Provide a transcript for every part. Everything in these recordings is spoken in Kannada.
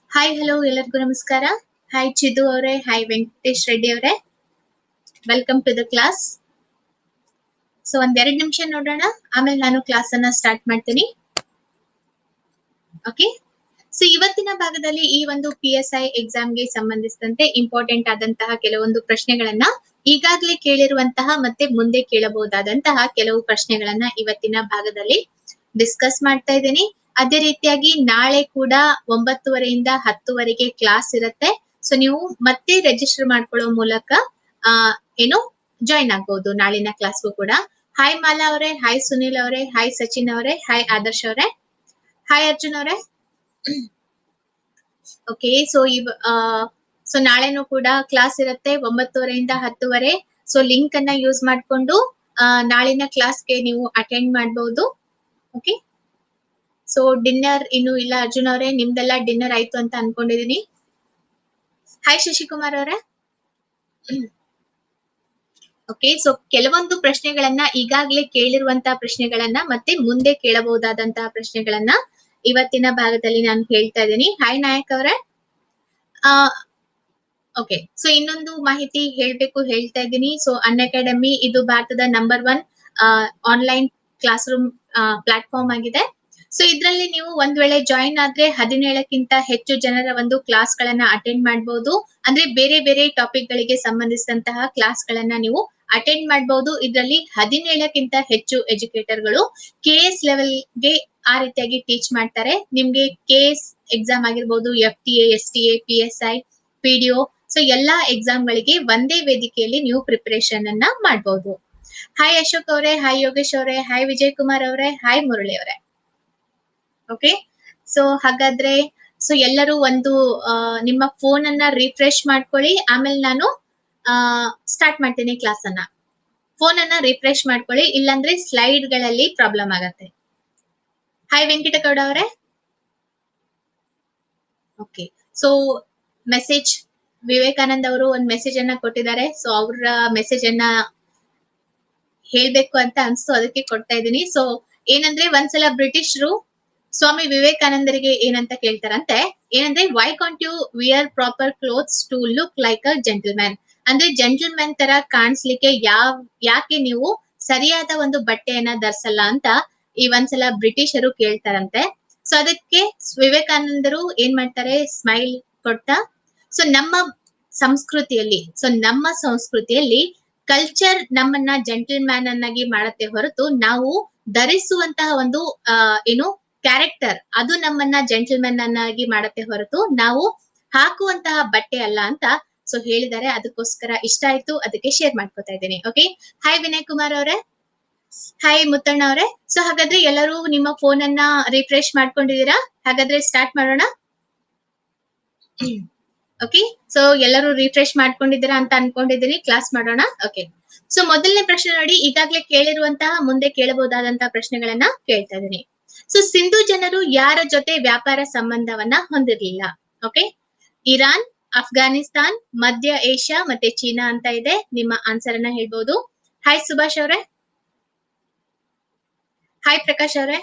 ಹಾಯ್ ಹಲೋ ಎಲ್ಲರಿಗೂ ನಮಸ್ಕಾರ ಹಾಯ್ ಚಿದು ಅವರೇ ಹಾಯ್ ವೆಂಕಟೇಶ್ ರೆಡ್ಡಿ ಅವರೇ welcome to the class so ಒಂದ್ ಎರಡ್ ನಿಮಿಷ ನೋಡೋಣ ಆಮೇಲೆ ನಾನು ಕ್ಲಾಸ್ ಅನ್ನ ಸ್ಟಾರ್ಟ್ ಮಾಡ್ತೀನಿ ಓಕೆ ಸೊ ಇವತ್ತಿನ ಭಾಗದಲ್ಲಿ ಈ ಒಂದು ಪಿ ಎಸ್ ಐ ಎಕ್ಸಾಮ್ಗೆ ಸಂಬಂಧಿಸಿದಂತೆ ಇಂಪಾರ್ಟೆಂಟ್ ಆದಂತಹ ಕೆಲವೊಂದು ಪ್ರಶ್ನೆಗಳನ್ನ ಈಗಾಗಲೇ ಕೇಳಿರುವಂತಹ ಮತ್ತೆ ಮುಂದೆ ಕೇಳಬಹುದಾದಂತಹ ಕೆಲವು ಪ್ರಶ್ನೆಗಳನ್ನ ಇವತ್ತಿನ ಭಾಗದಲ್ಲಿ ಡಿಸ್ಕಸ್ ಮಾಡ್ತಾ ಇದ್ದೀನಿ ಅದೇ ರೀತಿಯಾಗಿ ನಾಳೆ ಕೂಡ ಒಂಬತ್ತುವರೆಯಿಂದ ಹತ್ತುವರೆಗೆ ಕ್ಲಾಸ್ ಇರುತ್ತೆ ಸೊ ನೀವು ಮತ್ತೆ ರಿಜಿಸ್ಟರ್ ಮಾಡ್ಕೊಳ್ಳೋ ಮೂಲಕ ಆ ಏನು ಜಾಯಿನ್ ಆಗ್ಬಹುದು ನಾಳಿನ ಕ್ಲಾಸ್ಗೂ ಕೂಡ ಹಾಯ್ ಮಾಲಾ ಅವರೇ ಹಾಯ್ ಸುನಿಲ್ ಅವರೇ ಹಾಯ್ ಸಚಿನ್ ಅವರೇ ಹಾಯ್ ಆದರ್ಶ್ ಅವರೇ ಹಾಯ್ ಅರ್ಜುನ್ ಅವರೇ ಓಕೆ ಸೊ ಇವ್ ಸೊ ನಾಳೆನೂ ಕೂಡ ಕ್ಲಾಸ್ ಇರುತ್ತೆ ಒಂಬತ್ತುವರೆಯಿಂದ ಹತ್ತುವರೆ ಸೊ ಲಿಂಕ್ ಅನ್ನ ಯೂಸ್ ಮಾಡ್ಕೊಂಡು ಆ, ನಾಳಿನ ಕ್ಲಾಸ್ಗೆ ನೀವು ಅಟೆಂಡ್ ಮಾಡಬಹುದು ಓಕೆ ಸೊ ಡಿನ್ನರ್ ಇನ್ನು ಇಲ್ಲ ಅರ್ಜುನ್ ಅವರೇ ನಿಮ್ದೆಲ್ಲ ಡಿನ್ನರ್ ಆಯ್ತು ಅಂತ ಅನ್ಕೊಂಡಿದೀನಿ ಹಾಯ್ ಶಶಿಕುಮಾರ್ ಅವರೇ ಓಕೆ ಸೊ ಕೆಲವೊಂದು ಪ್ರಶ್ನೆಗಳನ್ನ ಈಗಾಗಲೇ ಕೇಳಿರುವಂತಹ ಪ್ರಶ್ನೆಗಳನ್ನ ಮತ್ತೆ ಮುಂದೆ ಕೇಳಬಹುದಾದಂತಹ ಪ್ರಶ್ನೆಗಳನ್ನ ಇವತ್ತಿನ ಭಾಗದಲ್ಲಿ ನಾನು ಹೇಳ್ತಾ ಇದ್ದೀನಿ ಹಾಯ್ ನಾಯಕ್ ಅವರೇ ಓಕೆ ಸೊ ಇನ್ನೊಂದು ಮಾಹಿತಿ ಹೇಳ್ಬೇಕು ಹೇಳ್ತಾ ಇದ್ದೀನಿ ಸೊ ಅನ್ ಅಕಾಡೆಮಿ ಇದು ಭಾರತದ number one online classroom platform ಆಗಿದೆ ಸೊ ಇದರಲ್ಲಿ ನೀವು ಒಂದ್ ವೇಳೆ ಜಾಯಿನ್ ಆದ್ರೆ ಹದಿನೇಳಕ್ಕಿಂತ ಹೆಚ್ಚು ಜನರ ಒಂದು ಕ್ಲಾಸ್ ಗಳನ್ನ ಅಟೆಂಡ್ ಮಾಡಬಹುದು ಅಂದ್ರೆ ಬೇರೆ ಬೇರೆ ಟಾಪಿಕ್ ಗಳಿಗೆ ಸಂಬಂಧಿಸಿದಂತಹ ಕ್ಲಾಸ್ ಗಳನ್ನ ನೀವು ಅಟೆಂಡ್ ಮಾಡಬಹುದು ಇದರಲ್ಲಿ ಹದಿನೇಳಕ್ಕಿಂತ ಹೆಚ್ಚು ಎಜುಕೇಟರ್ ಗಳು ಕೆ ಎಸ್ ಲೆವೆಲ್ಗೆ ಆ ರೀತಿಯಾಗಿ ಟೀಚ್ ಮಾಡ್ತಾರೆ ನಿಮ್ಗೆ ಕೆ ಎಸ್ ಎಕ್ಸಾಮ್ ಆಗಿರ್ಬೋದು F T S T A P S I PDO so ಎಲ್ಲಾ ಎಕ್ಸಾಮ್ ಗಳಿಗೆ ಒಂದೇ ವೇದಿಕೆಯಲ್ಲಿ ನೀವು ಪ್ರಿಪರೇಷನ್ ಅನ್ನ ಮಾಡಬಹುದು ಹಾಯ್ ಅಶೋಕ್ ಅವರೇ ಹಾಯ್ ಯೋಗೇಶ್ ಅವರೇ ಹಾಯ್ ವಿಜಯ್ ಕುಮಾರ್ ಅವರೇ ಹಾಯ್ ಮುರಳಿ ಅವರೇ ಓಕೆ ಸೊ ಹಾಗಾದ್ರೆ ಸೊ ಎಲ್ಲರೂ ಒಂದು ಆ, ನಿಮ್ಮ ಫೋನ್ ಅನ್ನ ರಿಫ್ರೆಶ್ ಮಾಡ್ಕೊಳ್ಳಿ ಆಮೇಲೆ ನಾನು ಸ್ಟಾರ್ಟ್ ಮಾಡ್ತೀನಿ ಕ್ಲಾಸ್ ಅನ್ನ ಫೋನ್ ಅನ್ನ ರಿಫ್ರೆಶ್ ಮಾಡ್ಕೊಳ್ಳಿ ಇಲ್ಲಾಂದ್ರೆ ಸ್ಲೈಡ್ ಗಳಲ್ಲಿ ಪ್ರಾಬ್ಲಮ್ ಆಗತ್ತೆ ಹಾಯ್ ವೆಂಕಟಗೌಡ ಅವರೇ ಓಕೆ ಸೊ ಮೆಸೇಜ್ ವಿವೇಕಾನಂದ್ ಅವರು ಒಂದು ಮೆಸೇಜ್ ಅನ್ನ ಕೊಟ್ಟಿದ್ದಾರೆ ಸೊ ಅವರ ಮೆಸೇಜ್ ಅನ್ನ ಹೇಳ್ಬೇಕು ಅಂತ ಅನ್ಸ್ತು ಅದಕ್ಕೆ ಕೊಡ್ತಾ ಇದ್ದೀನಿ ಸೊ ಏನಂದ್ರೆ ಒಂದ್ಸಲ ಬ್ರಿಟಿಷರು ಸ್ವಾಮಿ ವಿವೇಕಾನಂದರಿಗೆ ಏನಂತ ಕೇಳ್ತಾರಂತೆ ಏನಂದ್ರೆ why can't you wear proper clothes to look like a gentleman ಅಂದ್ರೆ ಜೆಂಟಲ್ಮ್ಯಾನ್ ತರ ಕಾಣಿಸ್ಲಿಕ್ಕೆ ಯಾವ ಯಾಕೆ ನೀವು ಸರಿಯಾದ ಒಂದು ಬಟ್ಟೆಯನ್ನ ಧರಿಸಲ್ಲ ಅಂತ ಈ ಒಂದ್ಸಲ ಬ್ರಿಟಿಷರು ಕೇಳ್ತಾರಂತೆ ಸೊ ಅದಕ್ಕೆ ವಿವೇಕಾನಂದರು ಏನ್ ಮಾಡ್ತಾರೆ ಸ್ಮೈಲ್ ಕೊಡ್ತಾ ಸೊ ನಮ್ಮ ಸಂಸ್ಕೃತಿಯಲ್ಲಿ ಸೊ ನಮ್ಮ ಸಂಸ್ಕೃತಿಯಲ್ಲಿ ಕಲ್ಚರ್ ನಮ್ಮನ್ನ ಜೆಂಟಲ್ಮ್ಯಾನ್ ಅನ್ನಾಗಿ ಮಾಡತ್ತೆ ಹೊರತು ನಾವು ಧರಿಸುವಂತಹ ಒಂದು ಆ, ಏನು ಕ್ಯಾರೆಕ್ಟರ್ ಅದು ನಮ್ಮನ್ನ ಜೆಂಟಲ್ಮೆನ್ ಅನ್ನಾಗಿ ಮಾಡತ್ತೆ ಹೊರತು ನಾವು ಹಾಕುವಂತಹ ಬಟ್ಟೆ ಅಲ್ಲ ಅಂತ ಸೊ ಹೇಳಿದ್ದಾರೆ ಅದಕ್ಕೋಸ್ಕರ ಇಷ್ಟ ಆಯ್ತು ಅದಕ್ಕೆ ಶೇರ್ ಮಾಡ್ಕೊತಾ ಇದ್ದೀನಿ ಓಕೆ ಹಾಯ್ ವಿನಯ್ ಕುಮಾರ್ ಅವರೇ ಹಾಯ್ ಮುತ್ತಣ್ಣ ಅವರೇ ಸೊ ಹಾಗಾದ್ರೆ ಎಲ್ಲರೂ ನಿಮ್ಮ ಫೋನ್ ಅನ್ನ ರಿಫ್ರೆಶ್ ಮಾಡ್ಕೊಂಡಿದೀರಾ ಹಾಗಾದ್ರೆ ಸ್ಟಾರ್ಟ್ ಮಾಡೋಣ ಓಕೆ ಸೊ ಎಲ್ಲರೂ ರಿಫ್ರೆಶ್ ಮಾಡ್ಕೊಂಡಿದ್ದೀರಾ ಅಂತ ಅನ್ಕೊಂಡಿದ್ದೀನಿ ಕ್ಲಾಸ್ ಮಾಡೋಣ ಓಕೆ ಸೊ ಮೊದಲನೇ ಪ್ರಶ್ನೆ ನೋಡಿ ಈಗಾಗಲೇ ಕೇಳಿರುವಂತಹ ಮುಂದೆ ಕೇಳಬಹುದಾದಂತಹ ಪ್ರಶ್ನೆಗಳನ್ನ ಕೇಳ್ತಾ ಇದ್ದೀನಿ ಸೊ ಸಿಂಧು ಜನರು ಯಾರ ಜೊತೆ ವ್ಯಾಪಾರ ಸಂಬಂಧವನ್ನ ಹೊಂದಿರಲಿಲ್ಲ ಓಕೆ ಇರಾನ್ ಅಫ್ಘಾನಿಸ್ತಾನ್ ಮಧ್ಯ ಏಷ್ಯಾ ಮತ್ತೆ ಚೀನಾ ಅಂತ ಇದೆ ನಿಮ್ಮ ಆನ್ಸರ್ ಅನ್ನ ಹೇಳ್ಬೋದು ಹಾಯ್ ಸುಭಾಷ್ ಅವರೇ ಹಾಯ್ ಪ್ರಕಾಶ್ ಅವರೇ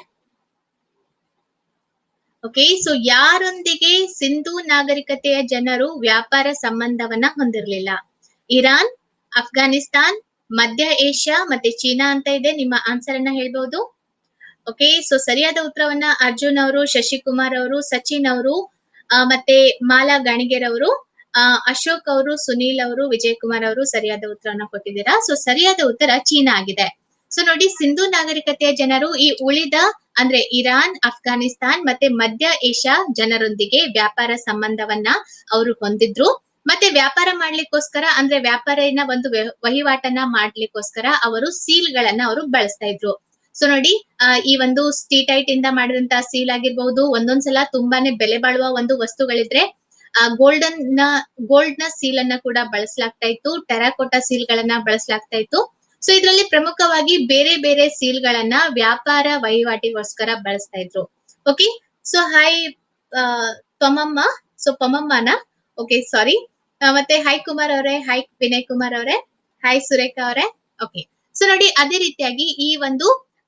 ಓಕೆ ಸೊ ಯಾರೊಂದಿಗೆ ಸಿಂಧು ನಾಗರಿಕತೆಯ ಜನರು ವ್ಯಾಪಾರ ಸಂಬಂಧವನ್ನ ಹೊಂದಿರಲಿಲ್ಲ ಇರಾನ್ ಅಫ್ಘಾನಿಸ್ತಾನ್ ಮಧ್ಯ ಏಷ್ಯಾ ಮತ್ತೆ ಚೀನಾ ಅಂತ ಇದೆ ನಿಮ್ಮ ಆನ್ಸರ್ ಅನ್ನ ಹೇಳ್ಬಹುದು ಓಕೆ ಸೊ ಸರಿಯಾದ ಉತ್ತರವನ್ನ ಅರ್ಜುನ್ ಅವರು ಶಶಿಕುಮಾರ್ ಅವರು ಸಚಿನ್ ಅವರು ಆ, ಮತ್ತೆ ಮಾಲಾ ಗಾಣಿಗೇರ್ ಅವರು ಆ, ಅಶೋಕ್ ಅವರು ಸುನೀಲ್ ಅವರು ವಿಜಯ್ ಕುಮಾರ್ ಅವರು ಸರಿಯಾದ ಉತ್ತರವನ್ನ ಕೊಟ್ಟಿದ್ದೀರಾ ಸೊ ಸರಿಯಾದ ಉತ್ತರ ಚೀನಾ ಆಗಿದೆ ಸೊ ನೋಡಿ ಸಿಂಧು ನಾಗರಿಕತೆಯ ಜನರು ಈ ಉಳಿದ ಅಂದ್ರೆ ಇರಾನ್ ಅಫ್ಘಾನಿಸ್ತಾನ್ ಮತ್ತೆ ಮಧ್ಯ ಏಷ್ಯಾ ಜನರೊಂದಿಗೆ ವ್ಯಾಪಾರ ಸಂಬಂಧವನ್ನ ಅವರು ಹೊಂದಿದ್ರು ಮತ್ತೆ ವ್ಯಾಪಾರ ಮಾಡ್ಲಿಕ್ಕೋಸ್ಕರ ಅಂದ್ರೆ ವ್ಯಾಪಾರಿನ ಒಂದು ವ್ಯ- ವಹಿವಾಟನ್ನ ಮಾಡ್ಲಿಕ್ಕೋಸ್ಕರ ಅವರು ಸೀಲ್ ಗಳನ್ನ ಅವರು ಬಳಸ್ತಾ ಇದ್ರು ಸೊ ನೋಡಿ ಆ, ಈ ಒಂದು ಸ್ಟೀಟೈಟ್ ಇಂದ ಮಾಡಿದಂತಹ ಸೀಲ್ ಆಗಿರ್ಬಹುದು ಒಂದೊಂದ್ಸಲ ತುಂಬಾನೇ ಬೆಲೆ ಬಾಳುವ ಒಂದು ವಸ್ತುಗಳಿದ್ರೆ ಗೋಲ್ಡನ್ ನ ಗೋಲ್ಡ್ ನ ಸೀಲ್ ಅನ್ನ ಕೂಡ ಬಳಸಲಾಗ್ತಾ ಇತ್ತು ಟೆರಾಕೋಟಾ ಸೀಲ್ ಗಳನ್ನ ಬಳಸಲಾಗ್ತಾ ಇತ್ತು ಸೊ ಇದರಲ್ಲಿ ಪ್ರಮುಖವಾಗಿ ಬೇರೆ ಬೇರೆ ಸೀಲ್ ಗಳನ್ನ ವ್ಯಾಪಾರ ವಹಿವಾಟಿಗೋಸ್ಕರ ಬಳಸ್ತಾ ಇದ್ರು okay so hi Pamamma so ಪಮಮ್ಮನ ಓಕೆ ಸಾರಿ ಮತ್ತೆ ಹಾಯ್ ಕುಮಾರ್ ಅವರೇ ಹಾಯ್ ವಿನಯ್ ಕುಮಾರ್ ಅವರೇ ಹಾಯ್ ಸುರೇಖಾ ಅವರೇ ಓಕೆ ಸೊ ನೋಡಿ ಅದೇ ರೀತಿಯಾಗಿ ಈ ಒಂದು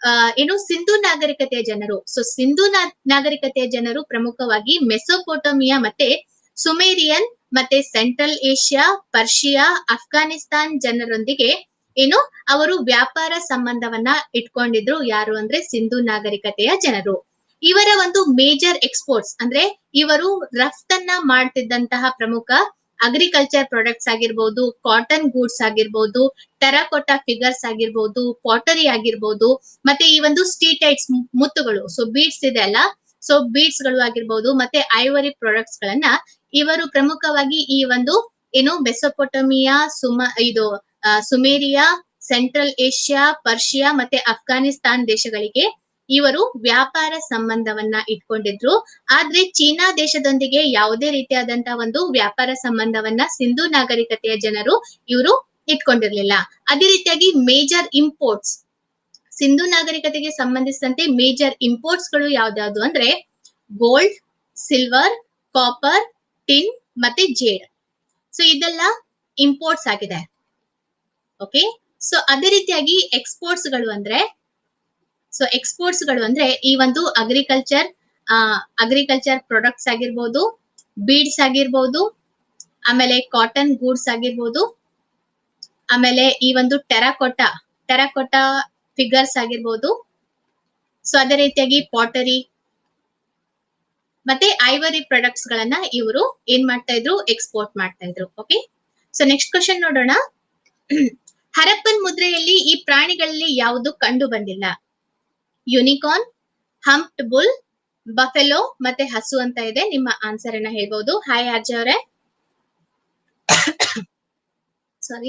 ಆ, ಏನು ಸಿಂಧು ನಾಗರಿಕತೆಯ ಜನರು ಸೊ ಸಿಂಧು ನಾ- ನಾಗರಿಕತೆಯ ಜನರು ಪ್ರಮುಖವಾಗಿ ಮೆಸೊಪೊಟೋಮಿಯಾ ಮತ್ತೆ ಸುಮೇರಿಯನ್ ಮತ್ತೆ ಸೆಂಟ್ರಲ್ ಏಷ್ಯಾ ಪರ್ಷಿಯಾ ಅಫ್ಘಾನಿಸ್ತಾನ್ ಜನರೊಂದಿಗೆ ಏನು ಅವರು ವ್ಯಾಪಾರ ಸಂಬಂಧವನ್ನ ಇಟ್ಕೊಂಡಿದ್ರು ಯಾರು ಅಂದ್ರೆ ಸಿಂಧು ನಾಗರಿಕತೆಯ ಜನರು ಇವರ ಒಂದು ಮೇಜರ್ ಎಕ್ಸ್ಪೋರ್ಟ್ಸ್ ಅಂದ್ರೆ ಇವರು ರಫ್ತನ್ನ ಮಾಡ್ತಿದ್ದಂತಹ ಪ್ರಮುಖ ಅಗ್ರಿಕಲ್ಚರ್ ಪ್ರಾಡಕ್ಟ್ಸ್ ಆಗಿರ್ಬೋದು ಕಾಟನ್ ಗೂಡ್ಸ್ ಆಗಿರ್ಬೋದು ಟೆರಾಕೋಟಾ ಫಿಗರ್ಸ್ ಆಗಿರ್ಬೋದು ಪಾಟರಿ ಆಗಿರ್ಬೋದು ಮತ್ತೆ ಈ ಒಂದು ಸ್ಟೀಟೈಟ್ಸ್ ಮುತ್ತುಗಳು ಸೊ ಬೀಡ್ಸ್ ಇದೆ ಅಲ್ಲ ಸೊ ಬೀಡ್ಸ್ ಗಳು ಆಗಿರ್ಬೋದು ಮತ್ತೆ ಐವರಿ ಪ್ರಾಡಕ್ಟ್ಸ್ ಗಳನ್ನ ಇವರು ಪ್ರಮುಖವಾಗಿ ಈ ಒಂದು ಏನು ಮೆಸೊಪೊಟಮಿಯಾ ಸುಮ ಇದು ಆ, ಸುಮೇರಿಯಾ ಸೆಂಟ್ರಲ್ ಏಷ್ಯಾ ಪರ್ಷಿಯಾ ಮತ್ತೆ ಅಫ್ಘಾನಿಸ್ತಾನ್ ದೇಶಗಳಿಗೆ ಇವರು ವ್ಯಾಪಾರ ಸಂಬಂಧವನ್ನ ಇಟ್ಕೊಂಡಿದ್ರು ಆದ್ರೆ ಚೀನಾ ದೇಶದೊಂದಿಗೆ ಯಾವುದೇ ರೀತಿಯಾದಂತಹ ಒಂದು ವ್ಯಾಪಾರ ಸಂಬಂಧವನ್ನ ಸಿಂಧು ನಾಗರಿಕತೆಯ ಜನರು ಇವರು ಇಟ್ಕೊಂಡಿರ್ಲಿಲ್ಲ ಅದೇ ರೀತಿಯಾಗಿ ಮೇಜರ್ ಇಂಪೋರ್ಟ್ಸ್ ಸಿಂಧು ನಾಗರಿಕತೆಗೆ ಸಂಬಂಧಿಸಿದಂತೆ ಮೇಜರ್ ಇಂಪೋರ್ಟ್ಸ್ ಗಳು ಯಾವ್ದಾವ್ದು ಅಂದ್ರೆ ಗೋಲ್ಡ್ ಸಿಲ್ವರ್ ಕಾಪರ್ ಟಿನ್ ಮತ್ತೆ ಜೇಡ್ ಸೊ ಇದೆಲ್ಲ ಇಂಪೋರ್ಟ್ಸ್ ಆಗಿದೆ ಓಕೆ ಸೊ ಅದೇ ರೀತಿಯಾಗಿ ಎಕ್ಸ್ಪೋರ್ಟ್ಸ್ ಗಳು ಅಂದ್ರೆ ಸೊ ಎಕ್ಸ್ಪೋರ್ಟ್ಸ್ ಗಳು ಅಂದ್ರೆ ಈ ಒಂದು ಅಗ್ರಿಕಲ್ಚರ್ ಅಗ್ರಿಕಲ್ಚರ್ ಪ್ರಾಡಕ್ಟ್ಸ್ ಆಗಿರ್ಬೋದು ಬೀಡ್ಸ್ ಆಗಿರ್ಬೋದು ಆಮೇಲೆ ಕಾಟನ್ ಗೂಡ್ಸ್ ಆಗಿರ್ಬೋದು ಆಮೇಲೆ ಈ ಒಂದು ಟೆರಾಕೋಟಾ ಟೆರಾಕೋಟಾ ಫಿಗರ್ಸ್ ಆಗಿರ್ಬೋದು ಸೊ ಅದೇ ರೀತಿಯಾಗಿ ಪಾಟರಿ ಮತ್ತೆ ಐವರಿ ಪ್ರಾಡಕ್ಟ್ಸ್ ಗಳನ್ನ ಇವರು ಏನ್ ಮಾಡ್ತಾ ಇದ್ರು ಎಕ್ಸ್ಪೋರ್ಟ್ ಮಾಡ್ತಾ ಇದ್ರು ಓಕೆ ಸೊ ನೆಕ್ಸ್ಟ್ ಕ್ವಶನ್ ನೋಡೋಣ ಹರಪ್ಪನ್ ಮುದ್ರೆಯಲ್ಲಿ ಈ ಪ್ರಾಣಿಗಳಲ್ಲಿ ಯಾವುದು ಕಂಡು ಬಂದಿಲ್ಲ ಯುನಿಕಾರ್ನ್ ಹಂಪ್ಡ್ ಬುಲ್ ಬಫೆಲೋ ಮತ್ತೆ ಹಸು ಅಂತ ಇದೆ ನಿಮ್ಮ ಆನ್ಸರ್ ಅನ್ನ ಹೇಳ್ಬಹುದು ಹಾಯ್ ಅರ್ಜ ಅವರೇ ಸಾರಿ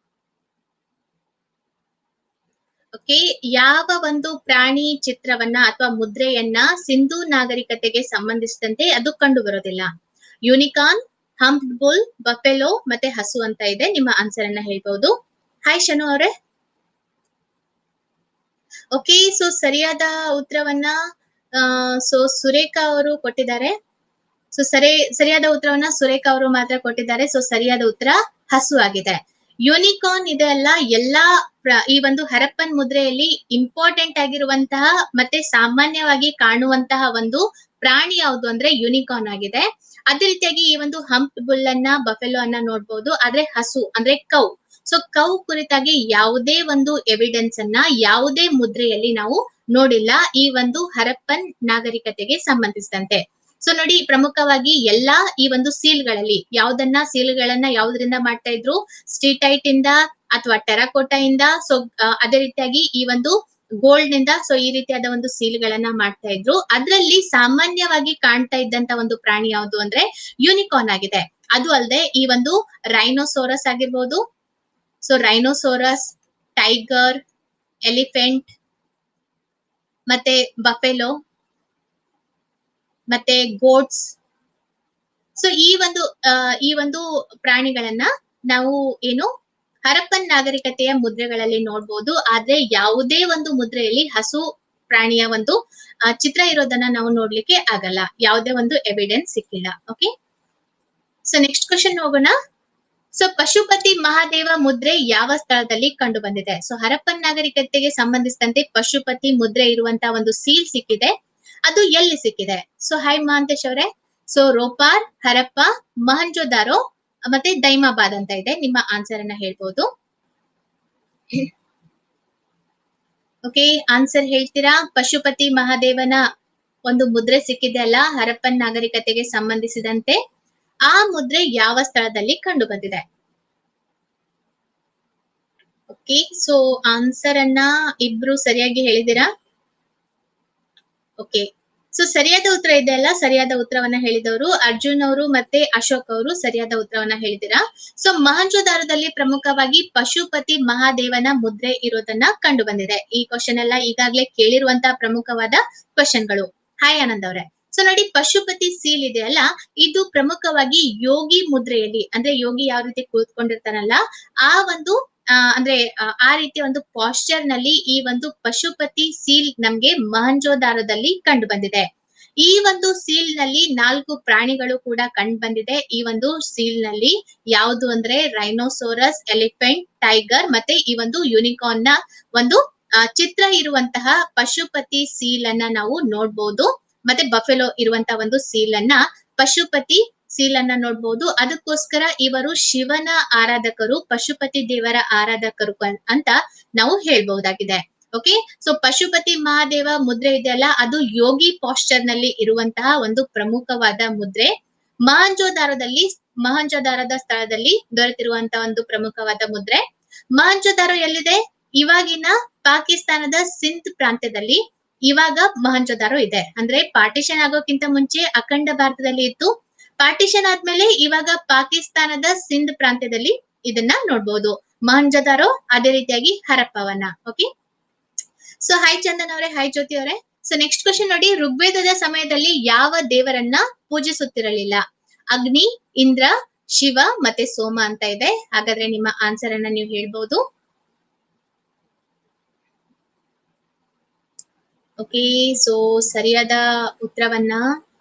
ಓಕೆ ಯಾವ ಒಂದು ಪ್ರಾಣಿ ಚಿತ್ರವನ್ನ ಅಥವಾ ಮುದ್ರೆಯನ್ನ ಸಿಂಧು ನಾಗರಿಕತೆಗೆ ಸಂಬಂಧಿಸಿದಂತೆ ಅದು ಕಂಡು ಬರೋದಿಲ್ಲ ಯೂನಿಕಾರ್ನ್ ಹಂಪ್ ಬುಲ್ ಬಫೆಲೋ ಮತ್ತೆ ಹಸು ಅಂತ ಇದೆ ನಿಮ್ಮ ಆನ್ಸರ್ ಅನ್ನ ಹೇಳ್ಬಹುದು ಹಾಯ್ ಶನು ಅವರೇ ಓಕೆ ಸೊ ಸರಿಯಾದ ಉತ್ತರವನ್ನ ಸೊ ಸುರೇಖಾ ಅವರು ಕೊಟ್ಟಿದ್ದಾರೆ ಸೊ ಸರಿ ಸರಿಯಾದ ಉತ್ತರವನ್ನ ಸುರೇಖಾ ಅವರು ಮಾತ್ರ ಕೊಟ್ಟಿದ್ದಾರೆ ಸೊ ಸರಿಯಾದ ಉತ್ತರ ಹಸು ಆಗಿದೆ ಯೂನಿಕಾರ್ನ್ ಇದೆ ಅಲ್ಲ ಎಲ್ಲಾ ಪ್ರ- ಈ ಒಂದು ಹರಪ್ಪನ್ ಮುದ್ರೆಯಲ್ಲಿ ಇಂಪಾರ್ಟೆಂಟ್ ಆಗಿರುವಂತಹ ಮತ್ತೆ ಸಾಮಾನ್ಯವಾಗಿ ಕಾಣುವಂತಹ ಒಂದು ಪ್ರಾಣಿ ಯಾವುದು ಅಂದ್ರೆ ಯೂನಿಕಾರ್ನ್ ಆಗಿದೆ ಅದೇ ರೀತಿಯಾಗಿ ಈ ಒಂದು ಹಂಪ್ ಬುಲ್ ಅನ್ನ ಬಫೆಲೋ ಅನ್ನ ನೋಡ್ಬೋದು ಆದ್ರೆ ಹಸು ಅಂದ್ರೆ ಕೌ ಸೊ ಕೌ ಕುರಿತಾಗಿ ಯಾವುದೇ ಒಂದು ಎವಿಡೆನ್ಸ್ ಅನ್ನ ಯಾವುದೇ ಮುದ್ರೆಯಲ್ಲಿ ನಾವು ನೋಡಿಲ್ಲ ಈ ಒಂದು ಹರಪ್ಪನ್ ನಾಗರಿಕತೆಗೆ ಸಂಬಂಧಿಸಿದಂತೆ ಸೊ ನೋಡಿ ಪ್ರಮುಖವಾಗಿ ಎಲ್ಲಾ ಈ ಒಂದು ಸೀಲ್ಗಳಲ್ಲಿ ಯಾವ್ದನ್ನ ಸೀಲ್ಗಳನ್ನ ಯಾವ್ದ್ರಿಂದ ಮಾಡ್ತಾ ಇದ್ರು ಸ್ಟೀಟೈಟ್ ಇಂದ ಅಥವಾ ಟೆರಾಕೋಟಾ ಇಂದ ಸೊ ಅದೇ ರೀತಿಯಾಗಿ ಈ ಒಂದು ಗೋಲ್ಡ್ ನಿಂದ ಸೊ ಈ ರೀತಿಯಾದ ಒಂದು ಸೀಲ್ಗಳನ್ನ ಮಾಡ್ತಾ ಇದ್ರು ಅದ್ರಲ್ಲಿ ಸಾಮಾನ್ಯವಾಗಿ ಕಾಣ್ತಾ ಇದ್ದಂತ ಒಂದು ಪ್ರಾಣಿ ಯಾವುದು ಅಂದ್ರೆ ಯೂನಿಕಾರ್ನ್ ಆಗಿದೆ ಅದು ಅಲ್ಲದೆ ಈ ಒಂದು ರೈನೋಸೋರಸ್ ಆಗಿರ್ಬೋದು ಸೊ ರೈನೋಸೋರಸ್ ಟೈಗರ್ ಎಲಿಫೆಂಟ್ ಮತ್ತೆ ಬಫೆಲೋ ಮತ್ತೆ ಗೋಟ್ಸ್ ಸೊ ಈ ಒಂದು ಆ, ಈ ಒಂದು ಪ್ರಾಣಿಗಳನ್ನ ನಾವು ಏನು ಹರಪ್ಪನ್ ನಾಗರಿಕತೆಯ ಮುದ್ರೆಗಳಲ್ಲಿ ನೋಡ್ಬೋದು ಆದ್ರೆ ಯಾವುದೇ ಒಂದು ಮುದ್ರೆಯಲ್ಲಿ ಹಸು ಪ್ರಾಣಿಯ ಒಂದು ಆ, ಚಿತ್ರ ಇರೋದನ್ನ ನಾವು ನೋಡ್ಲಿಕ್ಕೆ ಆಗಲ್ಲ ಯಾವುದೇ ಒಂದು ಎವಿಡೆನ್ಸ್ ಸಿಕ್ಕಿಲ್ಲ ಓಕೆ ಸೊ ನೆಕ್ಸ್ಟ್ ಕ್ವಶನ್ ಹೋಗೋಣ ಸೊ ಪಶುಪತಿ ಮಹಾದೇವ ಮುದ್ರೆ ಯಾವ ಸ್ಥಳದಲ್ಲಿ ಕಂಡು ಬಂದಿದೆ ಸೊ ಹರಪ್ಪನ್ ನಾಗರಿಕತೆಗೆ ಸಂಬಂಧಿಸಿದಂತೆ ಪಶುಪತಿ ಮುದ್ರೆ ಇರುವಂತಹ ಒಂದು ಸೀಲ್ ಸಿಕ್ಕಿದೆ ಅದು ಎಲ್ಲಿ ಸಿಕ್ಕಿದೆ ಸೊ ಹಾಯ್ ಮಹಾಂತೇಶ್ ಅವರೇ ಸೊ ರೋಪಾರ್ ಹರಪ್ಪ ಮಹಂಜೋದಾರೋ ಮತ್ತೆ ದೈಮಾಬಾದ್ ಅಂತ ಇದೆ ನಿಮ್ಮ ಆನ್ಸರ್ ಅನ್ನ ಹೇಳ್ಬೋದು ಓಕೆ ಆನ್ಸರ್ ಹೇಳ್ತೀರಾ ಪಶುಪತಿ ಮಹಾದೇವನ ಒಂದು ಮುದ್ರೆ ಸಿಕ್ಕಿದೆ ಅಲ್ಲ ಹರಪ್ಪನ್ ನಾಗರಿಕತೆಗೆ ಸಂಬಂಧಿಸಿದಂತೆ ಆ ಮುದ್ರೆ ಯಾವ ಸ್ಥಳದಲ್ಲಿ ಕಂಡು ಬಂದಿದೆ ಓಕೆ ಸೊ ಆನ್ಸರ್ ಅನ್ನ ಇಬ್ರು ಸರಿಯಾಗಿ ಹೇಳಿದಿರಾ ಓಕೆ ಸೊ ಸರಿಯಾದ ಉತ್ತರ ಇದೆ ಅಲ್ಲ ಸರಿಯಾದ ಉತ್ತರವನ್ನ ಹೇಳಿದವರು ಅರ್ಜುನ್ ಅವರು ಮತ್ತೆ ಅಶೋಕ್ ಅವರು ಸರಿಯಾದ ಉತ್ತರವನ್ನ ಹೇಳಿದಿರಾ ಸೊ ಮಹಂಜೋದಾರದಲ್ಲಿ ಪ್ರಮುಖವಾಗಿ ಪಶುಪತಿ ಮಹಾದೇವನ ಮುದ್ರೆ ಇರೋದನ್ನ ಕಂಡು ಬಂದಿದೆ ಈ ಕ್ವಶನ್ ಎಲ್ಲ ಈಗಾಗಲೇ ಕೇಳಿರುವಂತಹ ಪ್ರಮುಖವಾದ ಕ್ವಶನ್ಗಳು ಹಾಯ್ ಆನಂದ್ ಅವರೇ ಸೊ ನೋಡಿ ಪಶುಪತಿ ಸೀಲ್ ಇದೆ ಅಲ್ಲ ಇದು ಪ್ರಮುಖವಾಗಿ ಯೋಗಿ ಮುದ್ರೆಯಲ್ಲಿ ಅಂದ್ರೆ ಯೋಗಿ ಯಾವ ರೀತಿ ಕೂತ್ಕೊಂಡಿರ್ತಾನಲ್ಲ ಆ ಒಂದು ಆ, ಅಂದ್ರೆ ಆ, ಆ ರೀತಿಯ ಒಂದು ಪಾಶ್ಚರ್ ನಲ್ಲಿ ಈ ಒಂದು ಪಶುಪತಿ ಸೀಲ್ ನಮ್ಗೆ ಮಹಂಜೋದಾರದಲ್ಲಿ ಕಂಡು ಬಂದಿದೆ ಈ ಒಂದು ಸೀಲ್ ನಲ್ಲಿ ನಾಲ್ಕು ಪ್ರಾಣಿಗಳು ಕೂಡ ಕಂಡು ಬಂದಿದೆ ಈ ಒಂದು ಸೀಲ್ ನಲ್ಲಿ ಯಾವುದು ಅಂದ್ರೆ ರೈನೋಸೋರಸ್ ಎಲಿಫೆಂಟ್ ಟೈಗರ್ ಮತ್ತೆ ಈ ಒಂದು ಯೂನಿಕಾರ್ನ್ ನ ಒಂದು ಆ, ಚಿತ್ರ ಇರುವಂತಹ ಪಶುಪತಿ ಸೀಲ್ ಅನ್ನ ನಾವು ನೋಡ್ಬೋದು ಮತ್ತೆ ಬಫೆಲೋ ಇರುವಂತಹ ಒಂದು ಸೀಲ್ ಅನ್ನ ಪಶುಪತಿ ಸೀಲ್ ಅನ್ನ ನೋಡ್ಬೋದು ಅದಕ್ಕೋಸ್ಕರ ಇವರು ಶಿವನ ಆರಾಧಕರು ಪಶುಪತಿ ದೇವರ ಆರಾಧಕರು ಕ- ಅಂತ ನಾವು ಹೇಳ್ಬಹುದಾಗಿದೆ ಓಕೆ ಸೊ ಪಶುಪತಿ ಮಹಾದೇವ ಮುದ್ರೆ ಇದೆಯಲ್ಲ ಅದು ಯೋಗಿ ಪಾಸ್ಚರ್ ನಲ್ಲಿ ಇರುವಂತಹ ಒಂದು ಪ್ರಮುಖವಾದ ಮುದ್ರೆ ಮಹಂಜೋದಾರದಲ್ಲಿ ಮಹಂಜೋದಾರದ ಸ್ಥಳದಲ್ಲಿ ದೊರೆತಿರುವಂತಹ ಒಂದು ಪ್ರಮುಖವಾದ ಮುದ್ರೆ ಮಹಂಜೋದಾರೋ ಎಲ್ಲಿದೆ ಇವಾಗಿನ ಪಾಕಿಸ್ತಾನದ ಸಿಂಧ್ ಪ್ರಾಂತ್ಯದಲ್ಲಿ ಇವಾಗ ಮಹಂಜೋದಾರೋ ಇದೆ ಅಂದ್ರೆ ಪಾರ್ಟಿಷನ್ ಆಗೋಕ್ಕಿಂತ ಮುಂಚೆ ಅಖಂಡ ಭಾರತದಲ್ಲಿ ಇತ್ತು ಪಾರ್ಟಿಷನ್ ಆದ್ಮೇಲೆ ಇವಾಗ ಪಾಕಿಸ್ತಾನದ ಸಿಂಧ್ ಪ್ರಾಂತ್ಯದಲ್ಲಿ ಇದನ್ನ ನೋಡ್ಬೋದು ಮಹಂಜೋದಾರೋ ಅದೇ ರೀತಿಯಾಗಿ ಹರಪ್ಪವನ್ನ ಓಕೆ ಸೊ ಹಾಯ್ ಚಂದನ್ ಅವರೇ ಹಾಯ್ ಜ್ಯೋತಿ ಅವರೇ ಸೊ ನೆಕ್ಸ್ಟ್ ಕ್ವಶನ್ ನೋಡಿ ಋಗ್ವೇದದ ಸಮಯದಲ್ಲಿ ಯಾವ ದೇವರನ್ನ ಪೂಜಿಸುತ್ತಿರಲಿಲ್ಲ ಅಗ್ನಿ ಇಂದ್ರ ಶಿವ ಮತ್ತೆ ಸೋಮ ಅಂತ ಇದೆ ಹಾಗಾದ್ರೆ ನಿಮ್ಮ ಆನ್ಸರ್ ಅನ್ನ ನೀವು ಹೇಳ್ಬಹುದು ಓಕೆ ಸೊ ಸರಿಯಾದ ಉತ್ತರವನ್ನ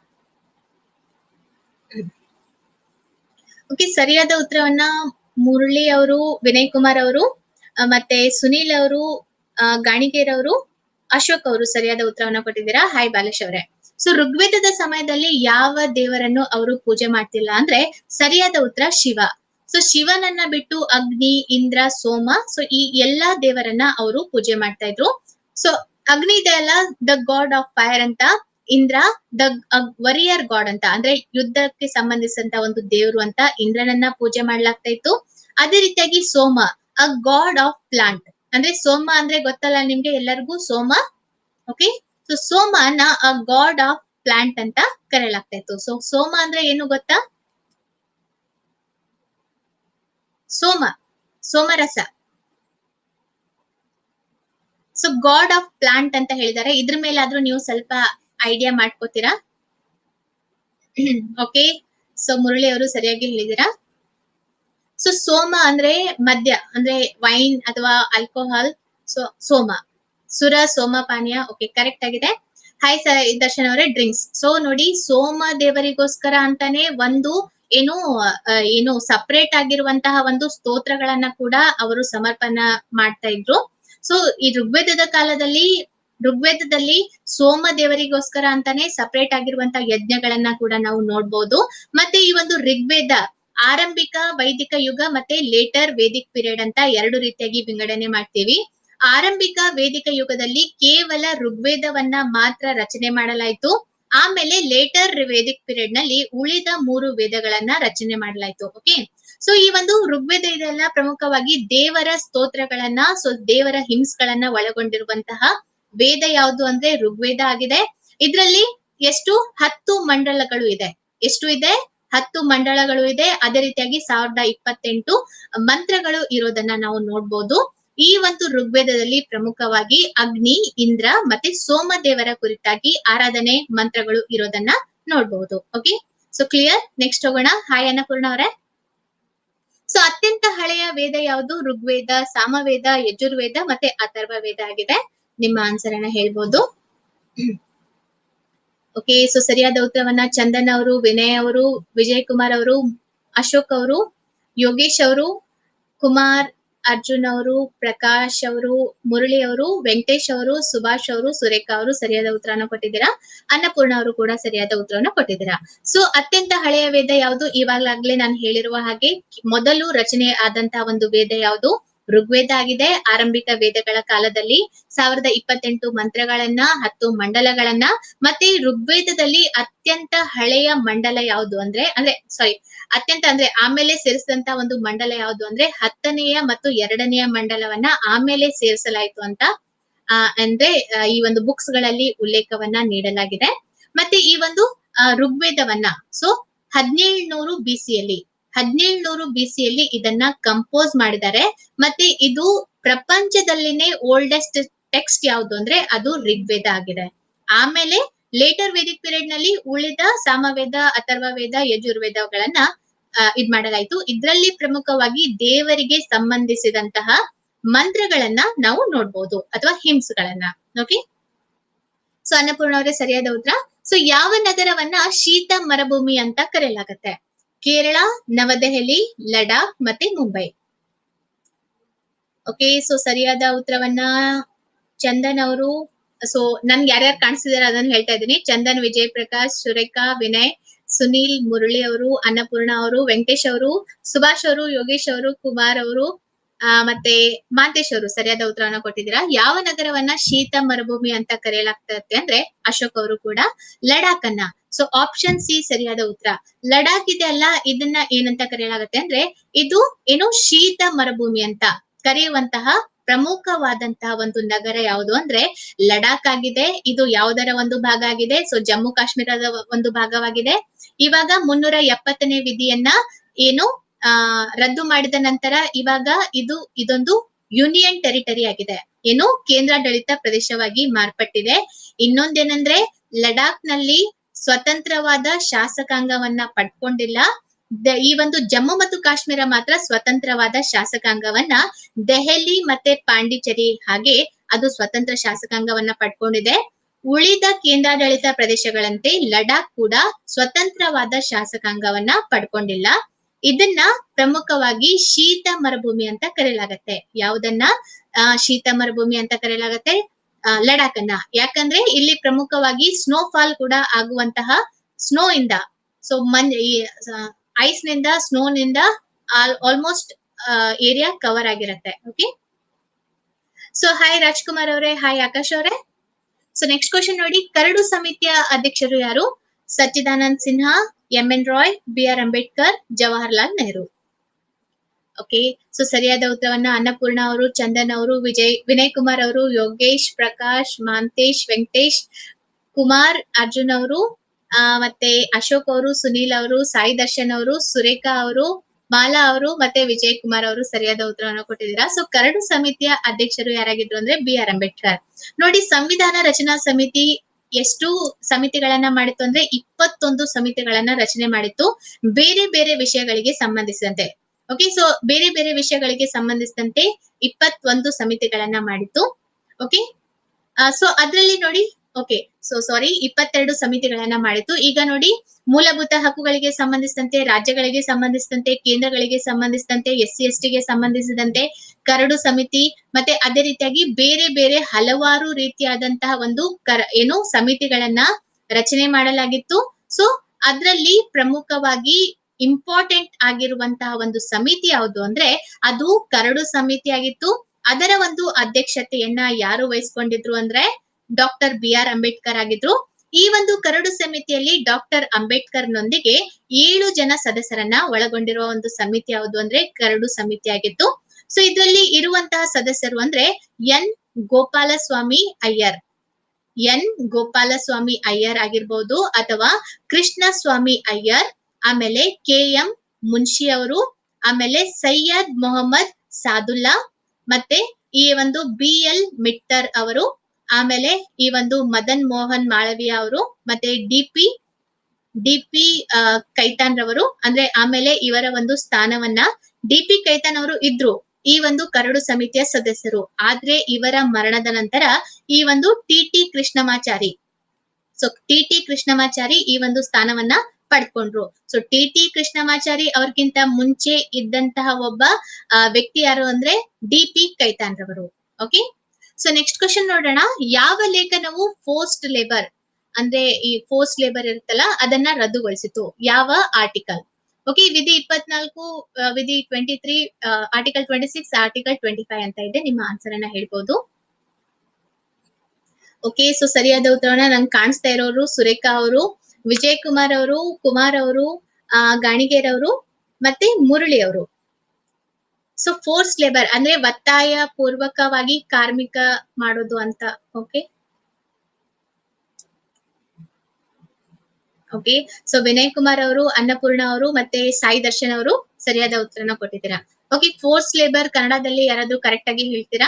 ಓಕೆ ಸರಿಯಾದ ಉತ್ತರವನ್ನ ಮುರಳಿ ಅವರು ವಿನಯ್ ಕುಮಾರ್ ಅವರು ಆ, ಮತ್ತೆ ಸುನೀಲ್ ಅವರು ಆ, ಗಾಣಿಗೇರ್ ಅವರು ಅಶೋಕ್ ಅವರು ಸರಿಯಾದ ಉತ್ತರವನ್ನ ಕೊಟ್ಟಿದ್ದೀರಾ ಹಾಯ್ ಬಾಲೇಶ್ ಅವರೇ ಸೊ ಋಗ್ವೇದದ ಸಮಯದಲ್ಲಿ ಯಾವ ದೇವರನ್ನು ಅವರು ಪೂಜೆ ಮಾಡ್ತಿಲ್ಲ ಅಂದ್ರೆ ಸರಿಯಾದ ಉತ್ತರ ಶಿವ ಸೊ ಶಿವನನ್ನ ಬಿಟ್ಟು ಅಗ್ನಿ ಇಂದ್ರ ಸೋಮ ಸೊ ಈ ಎಲ್ಲಾ ದೇವರನ್ನ ಅವರು ಪೂಜೆ ಮಾಡ್ತಾ ಇದ್ರು ಸೊ ಅಗ್ನಿ ಇದೆ ಅಲ್ಲ ದ ಗಾಡ್ ಆಫ್ ಫೈರ್ ಅಂತ ಇಂದ್ರ ದ ವರಿಯರ್ ಗಾಡ್ ಅಂತ ಅಂದ್ರೆ ಯುದ್ಧಕ್ಕೆ ಸಂಬಂಧಿಸಿದಂತ ಒಂದು ದೇವರು ಅಂತ ಇಂದ್ರನನ್ನ ಪೂಜೆ ಮಾಡ್ಲಾಗ್ತಾ ಇತ್ತು ಅದೇ ರೀತಿಯಾಗಿ Soma a god of plant ಅಂದ್ರೆ ಸೋಮ ಅಂದ್ರೆ ಗೊತ್ತಲ್ಲ ನಿಮ್ಗೆ ಎಲ್ಲರಿಗೂ ಸೋಮ ಓಕೆ ಸೊ ಸೋಮನ ಅ ಗಾಡ್ ಆಫ್ ಪ್ಲಾಂಟ್ ಅಂತ ಕರೆಯಲಾಗ್ತಾ ಇತ್ತು ಸೊ ಸೋಮ ಅಂದ್ರೆ ಏನು ಗೊತ್ತಾ Soma Somarasa so god of plant ಅಂತ ಹೇಳಿದ್ದಾರೆ ಇದ್ರ ಮೇಲಾದ್ರೂ ನೀವು ಸ್ವಲ್ಪ ಐಡಿಯಾ ಮಾಡ್ಕೋತೀರಾ ಓಕೆ ಸೊ ಮುರಳಿ ಅವರು ಸರಿಯಾಗಿ ಹೇಳಿದೀರಾ ಸೊ ಸೋಮ ಅಂದ್ರೆ ಮದ್ಯ ಅಂದ್ರೆ ವೈನ್ ಅಥವಾ ಆಲ್ಕೋಹಾಲ್ ಸೊ ಸೋಮ ಸುರ ಸೋಮ ಪಾನೀಯ ಓಕೆ ಕರೆಕ್ಟ್ ಆಗಿದೆ ಹಾಯ್ ಸರ್ ದರ್ಶನ್ ಅವರೇ ಡ್ರಿಂಕ್ಸ್ ಸೊ ನೋಡಿ ಸೋಮ ದೇವರಿಗೋಸ್ಕರ ಅಂತಾನೆ ಒಂದು ಏನು ಆ, ಏನು ಸಪರೇಟ್ ಆಗಿರುವಂತಹ ಒಂದು ಸ್ತೋತ್ರಗಳನ್ನ ಕೂಡ ಅವರು ಸಮರ್ಪಣ ಮಾಡ್ತಾ ಇದ್ರು ಸೊ ಈ ಋಗ್ವೇದದ ಕಾಲದಲ್ಲಿ ಋಗ್ವೇದದಲ್ಲಿ ಸೋಮ ದೇವರಿಗೋಸ್ಕರ ಅಂತಾನೆ ಸಪರೇಟ್ ಆಗಿರುವಂತಹ ಯಜ್ಞಗಳನ್ನ ಕೂಡ ನಾವು ನೋಡ್ಬೋದು ಮತ್ತೆ ಈ ಒಂದು ಋಗ್ವೇದ ಆರಂಭಿಕ ವೈದಿಕ ಯುಗ ಮತ್ತೆ ಲೇಟರ್ ವೇದಿಕ್ ಪೀರಿಯಡ್ ಅಂತ ಎರಡು ರೀತಿಯಾಗಿ ವಿಂಗಡಣೆ ಮಾಡ್ತೀವಿ ಆರಂಭಿಕ ವೇದಿಕ ಯುಗದಲ್ಲಿ ಕೇವಲ ಋಗ್ವೇದವನ್ನ ಮಾತ್ರ ರಚನೆ ಮಾಡಲಾಯಿತು ಆಮೇಲೆ ಲೇಟರ್ ವೇದಿಕ್ ಪೀರಿಯಡ್ ನಲ್ಲಿ ಉಳಿದ ಮೂರು ವೇದಗಳನ್ನ ರಚನೆ ಮಾಡಲಾಯಿತು ಓಕೆ ಸೊ ಈ ಒಂದು ಋಗ್ವೇದ ಇದೆಲ್ಲ ಪ್ರಮುಖವಾಗಿ ದೇವರ ಸ್ತೋತ್ರಗಳನ್ನ ಸೊ ದೇವರ ಹಿಮ್ಸ್ಗಳನ್ನ ಒಳಗೊಂಡಿರುವಂತಹ ವೇದ ಯಾವುದು ಅಂದ್ರೆ ಋಗ್ವೇದ ಆಗಿದೆ ಇದರಲ್ಲಿ ಎಷ್ಟು ಹತ್ತು ಮಂಡಲಗಳು ಇದೆ ಎಷ್ಟು ಇದೆ ಹತ್ತು ಮಂಡಳಗಳು ಇದೆ ಅದೇ ರೀತಿಯಾಗಿ ಸಾವಿರದ ಇಪ್ಪತ್ತೆಂಟು ಮಂತ್ರಗಳು ಇರೋದನ್ನ ನಾವು ನೋಡ್ಬೋದು ಈ ಒಂದು ಋಗ್ವೇದದಲ್ಲಿ ಪ್ರಮುಖವಾಗಿ ಅಗ್ನಿ ಇಂದ್ರ ಮತ್ತೆ ಸೋಮದೇವರ ಕುರಿತಾಗಿ ಆರಾಧನೆ ಮಂತ್ರಗಳು ಇರೋದನ್ನ ನೋಡ್ಬಹುದು ಓಕೆ ಸೊ ಕ್ಲಿಯರ್ ನೆಕ್ಸ್ಟ್ ಹೋಗೋಣ ಹಾಯ್ ಅನ್ನಪೂರ್ಣ ಅವರೇ ಸೊ ಅತ್ಯಂತ ಹಳೆಯ ವೇದ ಯಾವುದು ಋಗ್ವೇದ ಸಾಮವೇದ ಯಜುರ್ವೇದ ಮತ್ತೆ ಅಥರ್ವ ವೇದ ಆಗಿದೆ ನಿಮ್ಮ ಆನ್ಸರ್ ಅನ್ನ ಹೇಳ್ಬೋದು ಓಕೆ ಸೊ ಸರಿಯಾದ ಉತ್ತರವನ್ನ ಚಂದನ್ ಅವರು ವಿನಯ್ ಅವರು ವಿಜಯ್ ಕುಮಾರ್ ಅವರು ಅಶೋಕ್ ಅವರು ಯೋಗೇಶ್ ಅವರು ಕುಮಾರ್ ಅರ್ಜುನ್ ಅವರು ಪ್ರಕಾಶ್ ಅವರು ಮುರಳಿ ಅವರು ವೆಂಕಟೇಶ್ ಅವರು ಸುಭಾಷ್ ಅವರು ಸುರೇಖಾ ಅವರು ಸರಿಯಾದ ಉತ್ತರನ ಕೊಟ್ಟಿದ್ದೀರಾ ಅನ್ನಪೂರ್ಣ ಅವರು ಕೂಡ ಸರಿಯಾದ ಉತ್ತರವನ್ನು ಕೊಟ್ಟಿದ್ದೀರಾ ಸೊ ಅತ್ಯಂತ ಹಳೆಯ ವೇದ ಯಾವುದು ಇವಾಗಲಾಗ್ಲೇ ನಾನು ಹೇಳಿರುವ ಹಾಗೆ ಮೊದಲು ರಚನೆ ಆದಂತಹ ಒಂದು ವೇದ ಯಾವುದು ಋಗ್ವೇದ ಆಗಿದೆ ಆರಂಭಿಕ ವೇದಗಳ ಕಾಲದಲ್ಲಿ ಸಾವಿರದ ಇಪ್ಪತ್ತೆಂಟು ಮಂತ್ರಗಳನ್ನ ಹತ್ತು ಮಂಡಲಗಳನ್ನ ಮತ್ತೆ ಋಗ್ವೇದದಲ್ಲಿ ಅತ್ಯಂತ ಹಳೆಯ ಮಂಡಲ ಯಾವುದು ಅಂದ್ರೆ ಅಂದ್ರೆ ಸಾರಿ ಅತ್ಯಂತ ಅಂದ್ರೆ ಆಮೇಲೆ ಸೇರಿಸಿದಂತ ಒಂದು ಮಂಡಲ ಯಾವುದು ಅಂದ್ರೆ ಹತ್ತನೆಯ ಮತ್ತು ಎರಡನೆಯ ಮಂಡಲವನ್ನ ಆಮೇಲೆ ಸೇರಿಸಲಾಯಿತು ಅಂತ ಆ ಅಂದ್ರೆ ಆ, ಈ ಒಂದು ಬುಕ್ಸ್ ಗಳಲ್ಲಿ ಉಲ್ಲೇಖವನ್ನ ನೀಡಲಾಗಿದೆ ಮತ್ತೆ ಈ ಒಂದು ಆ, ಋಗ್ವೇದವನ್ನ ಸೊ ಹದಿನೇಳ್ನೂರು ಬಿಸಿಯಲ್ಲಿ ಹದಿನೇಳ್ನೂರು ಬಿಸಿಯಲ್ಲಿ ಇದನ್ನ ಕಂಪೋಸ್ ಮಾಡಿದ್ದಾರೆ ಮತ್ತೆ ಇದು ಪ್ರಪಂಚದಲ್ಲಿನೇ ಓಲ್ಡೆಸ್ಟ್ ಟೆಕ್ಸ್ಟ್ ಯಾವುದು ಅಂದ್ರೆ ಅದು ಋಗ್ವೇದ ಆಗಿದೆ ಆಮೇಲೆ ಲೇಟರ್ ವೇದಿಕ್ ಪೀರಿಯಡ್ ನಲ್ಲಿ ಉಳಿದ ಸಾಮವೇದ ಅಥರ್ವ ವೇದ ಯಜುರ್ವೇದಗಳನ್ನ ಆ, ಇದ್ ಮಾಡಲಾಯ್ತು ಇದ್ರಲ್ಲಿ ಪ್ರಮುಖವಾಗಿ ದೇವರಿಗೆ ಸಂಬಂಧಿಸಿದಂತಹ ಮಂತ್ರಗಳನ್ನ ನಾವು ನೋಡ್ಬೋದು ಅಥವಾ ಹಿಮ್ಸ್ಗಳನ್ನ ಓಕೆ ಸೊ ಅನ್ನಪೂರ್ಣ ಅವರೇ ಸರಿಯಾದ ಉತ್ತರ ಸೊ ಯಾವ ನಗರವನ್ನ ಶೀತ ಮರುಭೂಮಿ ಅಂತ ಕರೆಯಲಾಗತ್ತೆ ಕೇರಳ ನವದೆಹಲಿ ಲಡಾಖ್ ಮತ್ತೆ ಮುಂಬೈ ಓಕೆ ಸೊ ಸರಿಯಾದ ಉತ್ತರವನ್ನ ಚಂದನ್ ಅವರು ಸೊ ನನ್ಗೆ ಯಾರ್ಯಾರು ಕಾಣಿಸ್ತಿದಾರೆ ಅದನ್ನ ಹೇಳ್ತಾ ಇದ್ದೀನಿ ಚಂದನ್ ವಿಜಯ್ ಪ್ರಕಾಶ್ ಸುರೇಖಾ ವಿನಯ್ ಸುನೀಲ್ ಮುರಳಿ ಅವರು ಅನ್ನಪೂರ್ಣ ಅವರು ವೆಂಕಟೇಶ್ ಅವರು ಸುಭಾಷ್ ಅವರು ಯೋಗೇಶ್ ಅವರು ಕುಮಾರ್ ಅವರು ಆ, ಮತ್ತೆ ಮಾಂತೇಶ್ ಅವರು ಸರಿಯಾದ ಉತ್ತರವನ್ನ ಕೊಟ್ಟಿದ್ದೀರಾ ಯಾವ ನಗರವನ್ನ ಶೀತ ಮರುಭೂಮಿ ಅಂತ ಕರೆಯಲಾಗ್ತದೆ ಅಂದ್ರೆ ಅಶೋಕ್ ಅವರು ಕೂಡ ಲಡಾಖ್ ಅನ್ನ ಸೊ ಆಪ್ಷನ್ ಸಿ ಸರಿಯಾದ ಉತ್ತರ ಲಡಾಖ್ ಇದೆ ಅಲ್ಲ ಇದನ್ನ ಏನಂತ ಕರೆಯಲಾಗುತ್ತೆ ಅಂದ್ರೆ ಇದು ಏನು ಶೀತ ಮರುಭೂಮಿ ಅಂತ ಕರೆಯುವಂತಹ ಪ್ರಮುಖವಾದಂತಹ ಒಂದು ನಗರ ಯಾವುದು ಅಂದ್ರೆ ಲಡಾಖ್ ಆಗಿದೆ ಇದು ಯಾವುದರ ಒಂದು ಭಾಗ ಆಗಿದೆ ಸೊ ಜಮ್ಮು ಕಾಶ್ಮೀರದ ಒಂದು ಭಾಗವಾಗಿದೆ ಇವಾಗ ಮುನ್ನೂರ ಎಪ್ಪತ್ತನೇ ವಿಧಿಯನ್ನ ಏನು ಆ ರದ್ದು ಮಾಡಿದ ನಂತರ ಇವಾಗ ಇದು ಇದೊಂದು ಯೂನಿಯನ್ ಟೆರಿಟರಿ ಆಗಿದೆ ಏನು ಕೇಂದ್ರಾಡಳಿತ ಪ್ರದೇಶವಾಗಿ ಮಾರ್ಪಟ್ಟಿದೆ ಇನ್ನೊಂದೇನಂದ್ರೆ ಲಡಾಖ್ ನಲ್ಲಿ ಸ್ವತಂತ್ರವಾದ ಶಾಸಕಾಂಗವನ್ನ ಪಡ್ಕೊಂಡಿಲ್ಲ ದ- ಈ ಒಂದು ಜಮ್ಮು ಮತ್ತು ಕಾಶ್ಮೀರ ಮಾತ್ರ ಸ್ವತಂತ್ರವಾದ ಶಾಸಕಾಂಗವನ್ನ ದೆಹಲಿ ಮತ್ತೆ ಪಾಂಡಿಚೇರಿ ಹಾಗೆ ಅದು ಸ್ವತಂತ್ರ ಶಾಸಕಾಂಗವನ್ನ ಪಡ್ಕೊಂಡಿದೆ ಉಳಿದ ಕೇಂದ್ರಾಡಳಿತ ಪ್ರದೇಶಗಳಂತೆ ಲಡಾಖ್ ಕೂಡ ಸ್ವತಂತ್ರವಾದ ಶಾಸಕಾಂಗವನ್ನ ಪಡ್ಕೊಂಡಿಲ್ಲ ಇದನ್ನ ಪ್ರಮುಖವಾಗಿ ಶೀತ ಮರುಭೂಮಿ ಅಂತ ಕರೆಯಲಾಗತ್ತೆ ಯಾವುದನ್ನ ಆ, ಶೀತ ಮರುಭೂಮಿ ಅಂತ ಕರೆಯಲಾಗತ್ತೆ ಆ, ಲಡಾಖ್ ಅನ್ನ ಯಾಕಂದ್ರೆ ಇಲ್ಲಿ ಪ್ರಮುಖವಾಗಿ ಸ್ನೋಫಾಲ್ ಕೂಡ ಆಗುವಂತಹ ಸ್ನೋ ಇಂದ ಸೊ ಮನ್ ಐಸ್ ನಿಂದ ಸ್ನೋ ನಿಂದ ಆಲ್ಮೋಸ್ಟ್ ಏರಿಯಾ ಕವರ್ ಆಗಿರತ್ತೆ ಓಕೆ ಸೊ ಹಾಯ್ ರಾಜ್ಕುಮಾರ್ ಅವರೇ ಹಾಯ್ ಆಕಾಶ್ ಅವರೇ ಸೊ ನೆಕ್ಸ್ಟ್ ಕ್ವಶನ್ ನೋಡಿ ಕರಡು ಸಮಿತಿಯ ಅಧ್ಯಕ್ಷರು ಯಾರು Sachchidanand Sinha M N Roy B R Ambedkar Jawaharlal Nehru okay so ಸರಿಯಾದ ಉತ್ತರವನ್ನ ಅನ್ನಪೂರ್ಣ ಅವರು ಚಂದನ್ ಅವರು ವಿಜಯ್ ವಿನಯ್ ಕುಮಾರ್ ಅವರು ಯೋಗೇಶ್ ಪ್ರಕಾಶ್ ಮಾಂತೇಶ್ ವೆಂಕಟೇಶ್ ಕುಮಾರ್ ಅರ್ಜುನ್ ಅವರು ಆ, ಮತ್ತೆ ಅಶೋಕ್ ಅವರು ಸುನೀಲ್ ಅವರು ಸಾಯಿ ದರ್ಶನ್ ಅವರು ಸುರೇಖಾ ಅವರು ಮಾಲಾ ಅವರು ಮತ್ತೆ ವಿಜಯ್ ಕುಮಾರ್ ಅವರು ಸರಿಯಾದ ಉತ್ತರವನ್ನು ಕೊಟ್ಟಿದ್ದೀರಾ ಸೊ ಕರಡು ಸಮಿತಿಯ ಅಧ್ಯಕ್ಷರು ಯಾರಾಗಿದ್ರು ಅಂದ್ರೆ ಬಿ ಆರ್ ಅಂಬೇಡ್ಕರ್ ನೋಡಿ ಸಂವಿಧಾನ ರಚನಾ ಸಮಿತಿ ಎಷ್ಟು ಸಮಿತಿಗಳನ್ನ ಮಾಡಿತ್ತು ಅಂದ್ರೆ ಇಪ್ಪತ್ತೊಂದು ಸಮಿತಿಗಳನ್ನ ರಚನೆ ಮಾಡಿತ್ತು ಬೇರೆ ಬೇರೆ ವಿಷಯಗಳಿಗೆ ಸಂಬಂಧಿಸಿದಂತೆ ಓಕೆ ಸೊ ಬೇರೆ ಬೇರೆ ವಿಷಯಗಳಿಗೆ ಸಂಬಂಧಿಸಿದಂತೆ ಇಪ್ಪತ್ತೊಂದು ಸಮಿತಿಗಳನ್ನ ಮಾಡಿತ್ತು ಓಕೆ ಸೊ ಅದ್ರಲ್ಲಿ ನೋಡಿ ಓಕೆ ಸೊ ಸಾರಿ ಇಪ್ಪತ್ತೆರಡು ಸಮಿತಿಗಳನ್ನ ಮಾಡಿತ್ತು ಈಗ ನೋಡಿ ಮೂಲಭೂತ ಹಕ್ಕುಗಳಿಗೆ ಸಂಬಂಧಿಸಿದಂತೆ ರಾಜ್ಯಗಳಿಗೆ ಸಂಬಂಧಿಸಿದಂತೆ ಕೇಂದ್ರಗಳಿಗೆ ಸಂಬಂಧಿಸಿದಂತೆ ಎಸ್ ಸಿ ಎಸ್ ಟಿಗೆ ಸಂಬಂಧಿಸಿದಂತೆ ಕರಡು ಸಮಿತಿ ಮತ್ತೆ ಅದೇ ರೀತಿಯಾಗಿ ಬೇರೆ ಬೇರೆ ಹಲವಾರು ರೀತಿಯಾದಂತಹ ಒಂದು ಕರ ಏನು ಸಮಿತಿಗಳನ್ನ ರಚನೆ ಮಾಡಲಾಗಿತ್ತು ಸೊ ಅದರಲ್ಲಿ ಪ್ರಮುಖವಾಗಿ ಇಂಪಾರ್ಟೆಂಟ್ ಆಗಿರುವಂತಹ ಒಂದು ಸಮಿತಿ ಯಾವುದು ಅಂದ್ರೆ ಅದು ಕರಡು ಸಮಿತಿ ಆಗಿತ್ತು ಅದರ ಒಂದು ಅಧ್ಯಕ್ಷತೆಯನ್ನ ಯಾರು ವಹಿಸ್ಕೊಂಡಿದ್ರು ಅಂದ್ರೆ ಡಾಕ್ಟರ್ ಬಿ ಆರ್ ಅಂಬೇಡ್ಕರ್ ಆಗಿದ್ರು ಈ ಒಂದು ಕರಡು ಸಮಿತಿಯಲ್ಲಿ ಡಾಕ್ಟರ್ ಅಂಬೇಡ್ಕರ್ನೊಂದಿಗೆ ಏಳು ಜನ ಸದಸ್ಯರನ್ನ ಒಳಗೊಂಡಿರುವ ಒಂದು ಸಮಿತಿ ಯಾವುದು ಅಂದ್ರೆ ಕರಡು ಸಮಿತಿ ಆಗಿತ್ತು ಸೊ ಇದರಲ್ಲಿ ಇರುವಂತಹ ಸದಸ್ಯರು ಅಂದ್ರೆ ಎನ್ ಗೋಪಾಲಸ್ವಾಮಿ ಅಯ್ಯರ್ ಎನ್ ಗೋಪಾಲಸ್ವಾಮಿ ಅಯ್ಯರ್ ಆಗಿರ್ಬೋದು ಅಥವಾ ಕೃಷ್ಣ ಸ್ವಾಮಿ ಅಯ್ಯರ್ ಆಮೇಲೆ ಕೆ ಎಂ ಮುನ್ಷಿ ಅವರು ಆಮೇಲೆ ಸೈಯದ್ ಮೊಹಮ್ಮದ್ ಸಾದುಲ್ಲಾ ಮತ್ತೆ ಈ ಒಂದು ಬಿ ಎಲ್ ಮಿಟ್ಟರ್ ಅವರು ಆಮೇಲೆ ಈ ಒಂದು ಮದನ್ ಮೋಹನ್ ಮಾಳವಿಯ ಅವರು ಮತ್ತೆ D P D P Khaitan ರವರು ಅಂದ್ರೆ ಆಮೇಲೆ ಇವರ ಒಂದು ಸ್ಥಾನವನ್ನ ಡಿ ಪಿ ಕೈತಾನ್ ಅವರು ಇದ್ರು ಈ ಒಂದು ಕರಡು ಸಮಿತಿಯ ಸದಸ್ಯರು ಆದ್ರೆ ಇವರ ಮರಣದ ನಂತರ ಈ ಒಂದು T T Krishnamachari so T T Krishnamachari ಈ ಒಂದು ಸ್ಥಾನವನ್ನ ಪಡ್ಕೊಂಡ್ರು ಸೊ ಟಿ ಟಿ ಕೃಷ್ಣಮಾಚಾರಿ ಅವ್ರಿಗಿಂತ ಮುಂಚೆ ಇದ್ದಂತಹ ಒಬ್ಬ ಆ, ವ್ಯಕ್ತಿ ಯಾರು ಅಂದ್ರೆ ಡಿ ಪಿ ಕೈತಾನ್ ರವರು ಓಕೆ ಸೊ ನೆಕ್ಸ್ಟ್ ಕ್ವಶನ್ ನೋಡೋಣ ಯಾವ ಲೇಖನವು ಫೋಸ್ಟ್ ಲೇಬರ್ ಅಂದ್ರೆ ಈ ಫೋಸ್ಟ್ ಲೇಬರ್ ಇರುತ್ತಲ್ಲ ಅದನ್ನ ರದ್ದುಗೊಳಿಸಿತು ಯಾವ ಆರ್ಟಿಕಲ್ ಓಕೆ ವಿಧಿ ಇಪ್ಪತ್ನಾಲ್ಕು ಆ, ವಿಧಿ twenty three article twenty six article twenty five ಅಂತ ಇದೆ ನಿಮ್ಮ ಆನ್ಸರ್ ಅನ್ನ ಹೇಳ್ಬೋದು ಓಕೆ ಸೊ ಸರಿಯಾದ ಉತ್ತರವನ್ನ ನಂಗೆ ಕಾಣಿಸ್ತಾ ಇರೋರು ಸುರೇಖಾ ಅವರು ವಿಜಯ್ ಕುಮಾರ್ ಅವರು ಕುಮಾರ್ ಅವರು ಆ, ಗಾಣಿಗೇರ್ ಅವರು ಮತ್ತೆ ಮುರಳಿ ಅವರು ಸೊ ಫೋರ್ಸ್ ಲೇಬರ್ ಅಂದ್ರೆ ಒತ್ತಾಯ ಪೂರ್ವಕವಾಗಿ ಕಾರ್ಮಿಕ ಮಾಡೋದು ಅಂತ okay okay so Vinay Kumar ಅವರು ಅನ್ನಪೂರ್ಣ ಅವರು ಮತ್ತೆ ಸಾಯಿ ದರ್ಶನ್ ಅವರು ಸರಿಯಾದ ಉತ್ತರನ ಕೊಟ್ಟಿದ್ದೀರಾ ಓಕೆ ಫೋರ್ಸ್ ಲೇಬರ್ ಕನ್ನಡದಲ್ಲಿ ಯಾರಾದ್ರೂ ಕರೆಕ್ಟ್ ಆಗಿ ಹೇಳ್ತೀರಾ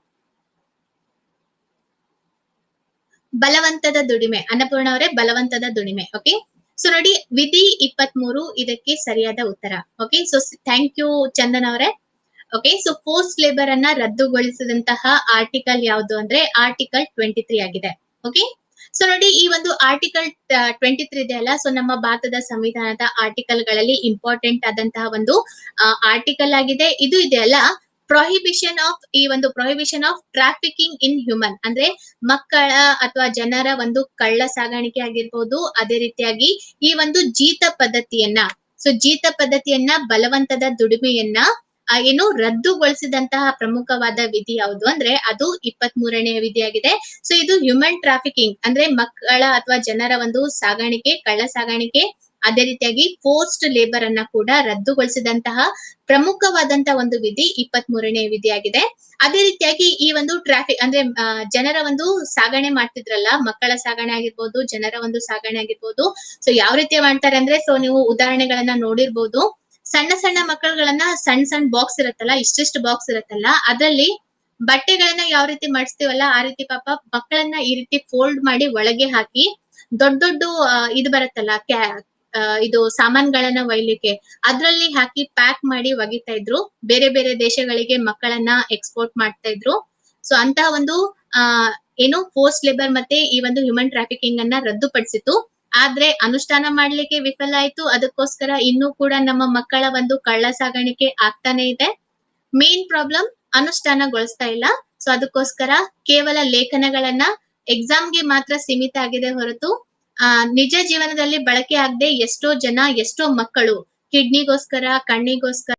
ಬಲವಂತದ ದುಡಿಮೆ ಅನ್ನಪೂರ್ಣ ಅವರೇ ಬಲವಂತದ ದುಡಿಮೆ ಓಕೆ ಸೊ ನೋಡಿ ವಿಧಿ ಇಪ್ಪತ್ತ್ ಮೂರು ಇದಕ್ಕೆ ಸರಿಯಾದ ಉತ್ತರ okay so thank you Chandan ಅವರೇ ಓಕೆ ಸೊ ಫೋರ್ಸ್ ಲೇಬರ್ ಅನ್ನ ರದ್ದುಗೊಳಿಸಿದಂತಹ ಆರ್ಟಿಕಲ್ ಯಾವುದು ಅಂದ್ರೆ ಆರ್ಟಿಕಲ್ ಟ್ವೆಂಟಿ ತ್ರೀ ಆಗಿದೆ ಓಕೆ ಸೊ ನೋಡಿ ಈ ಒಂದು ಆರ್ಟಿಕಲ್ ಟ್ವೆಂಟಿ ತ್ರೀ ಇದೆ ಅಲ್ಲ ಸೊ ನಮ್ಮ ಭಾರತದ ಸಂವಿಧಾನದ ಆರ್ಟಿಕಲ್ ಗಳಲ್ಲಿ ಇಂಪಾರ್ಟೆಂಟ್ ಆದಂತಹ ಒಂದು ಆರ್ಟಿಕಲ್ ಆಗಿದೆ ಇದು ಇದೆ ಅಲ್ಲ ಪ್ರೊಹಿಬಿಷನ್ ಆಫ್ ಈ ಒಂದು prohibition of trafficking in human ಅಂದ್ರೆ ಮಕ್ಕಳ ಅಥವಾ ಜನರ ಒಂದು ಕಳ್ಳ ಸಾಗಾಣಿಕೆ ಆಗಿರ್ಬೋದು ಅದೇ ರೀತಿಯಾಗಿ ಈ ಒಂದು ಜೀತ ಪದ್ಧತಿಯನ್ನ ಸೊ ಜೀತ ಪದ್ಧತಿಯನ್ನ ಬಲವಂತದ ದುಡಿಮೆಯನ್ನ ಆ, ಏನು ರದ್ದುಗೊಳಿಸಿದಂತಹ ಪ್ರಮುಖವಾದ ವಿಧಿ ಯಾವುದು ಅಂದ್ರೆ ಅದು ಇಪ್ಪತ್ತ್ ಮೂರನೇ ವಿಧಿಯಾಗಿದೆ ಸೊ ಇದು ಹ್ಯೂಮನ್ ಟ್ರಾಫಿಕಿಂಗ್ ಅಂದ್ರೆ ಮಕ್ಕಳ ಅಥವಾ ಜನರ ಒಂದು ಸಾಗಾಣಿಕೆ ಕಳ್ಳ ಸಾಗಾಣಿಕೆ ಅದೇ ರೀತಿಯಾಗಿ ಫೋರ್ಸ್ಡ್ ಲೇಬರ್ ಅನ್ನ ಕೂಡ ರದ್ದುಗೊಳಿಸಿದಂತಹ ಪ್ರಮುಖವಾದಂತಹ ಒಂದು ವಿಧಿ ಇಪ್ಪತ್ತ್ ಮೂರನೇ ವಿಧಿಯಾಗಿದೆ ಅದೇ ರೀತಿಯಾಗಿ ಈ ಒಂದು ಟ್ರಾಫಿಕ್ ಅಂದ್ರೆ ಆ, ಜನರ ಒಂದು ಸಾಗಣೆ ಮಾಡ್ತಿದ್ರಲ್ಲ ಮಕ್ಕಳ ಸಾಗಣೆ ಆಗಿರ್ಬೋದು ಜನರ ಒಂದು ಸಾಗಣೆ ಆಗಿರ್ಬೋದು ಸೊ ಯಾವ ರೀತಿ ಮಾಡ್ತಾರೆ ಅಂದ್ರೆ ಸೊ ನೀವು ಉದಾಹರಣೆಗಳನ್ನ ನೋಡಿರ್ಬೋದು ಸಣ್ಣ ಸಣ್ಣ ಮಕ್ಕಳುಗಳನ್ನ ಸಣ್ಣ ಸಣ್ಣ ಬಾಕ್ಸ್ ಇರುತ್ತಲ್ಲ ಇಷ್ಟಿಷ್ಟು ಬಾಕ್ಸ್ ಇರುತ್ತಲ್ಲ ಅದರಲ್ಲಿ ಬಟ್ಟೆಗಳನ್ನ ಯಾವ ರೀತಿ ಮಾಡಿಸ್ತೀವಲ್ಲ ಆ ರೀತಿ ಪಾಪ ಮಕ್ಕಳನ್ನ ಈ ರೀತಿ ಫೋಲ್ಡ್ ಮಾಡಿ ಒಳಗೆ ಹಾಕಿ ದೊಡ್ಡ ದೊಡ್ಡ ಆ, ಇದು ಬರುತ್ತಲ್ಲ ಕ್ಯಾ ಆ, ಇದು ಸಾಮಾನ್ಗಳನ್ನ ಒಯ್ಲಿಕ್ಕೆ ಅದ್ರಲ್ಲಿ ಹಾಕಿ ಪ್ಯಾಕ್ ಮಾಡಿ ಒಗಿತಾ ಇದ್ರು ಬೇರೆ ಬೇರೆ ದೇಶಗಳಿಗೆ ಮಕ್ಕಳನ್ನ ಎಕ್ಸ್ಪೋರ್ಟ್ ಮಾಡ್ತಾ ಇದ್ರು ಸೊ ಅಂತಹ ಒಂದು ಆ ಏನು ಫೋರ್ಸ್ ಲೇಬರ್ ಮತ್ತೆ ಈ ಒಂದು ಹ್ಯೂಮನ್ ಟ್ರಾಫಿಕಿಂಗ್ ಅನ್ನ ರದ್ದುಪಡಿಸಿತು ಆದ್ರೆ ಅನುಷ್ಠಾನ ಮಾಡ್ಲಿಕ್ಕೆ ವಿಫಲ ಆಯ್ತು ಅದಕ್ಕೋಸ್ಕರ ಇನ್ನೂ ಕೂಡ ನಮ್ಮ ಮಕ್ಕಳ ಒಂದು ಕಳ್ಳ ಸಾಗಾಣಿಕೆ ಆಗ್ತಾನೆ ಇದೆ ಮೇನ್ ಪ್ರಾಬ್ಲಮ್ ಅನುಷ್ಠಾನಗೊಳಿಸ್ತಾ ಇಲ್ಲ ಸೊ ಅದಕ್ಕೋಸ್ಕರ ಕೇವಲ ಲೇಖನಗಳನ್ನ ಎಕ್ಸಾಮ್ಗೆ ಮಾತ್ರ ಸೀಮಿತ ಆಗಿದೆ ಹೊರತು ಆ ನಿಜ ಜೀವನದಲ್ಲಿ ಬಳಕೆ ಆಗದೆ ಎಷ್ಟೋ ಜನ ಎಷ್ಟೋ ಮಕ್ಕಳು ಕಿಡ್ನಿಗೋಸ್ಕರ ಕಣ್ಣಿಗೋಸ್ಕರ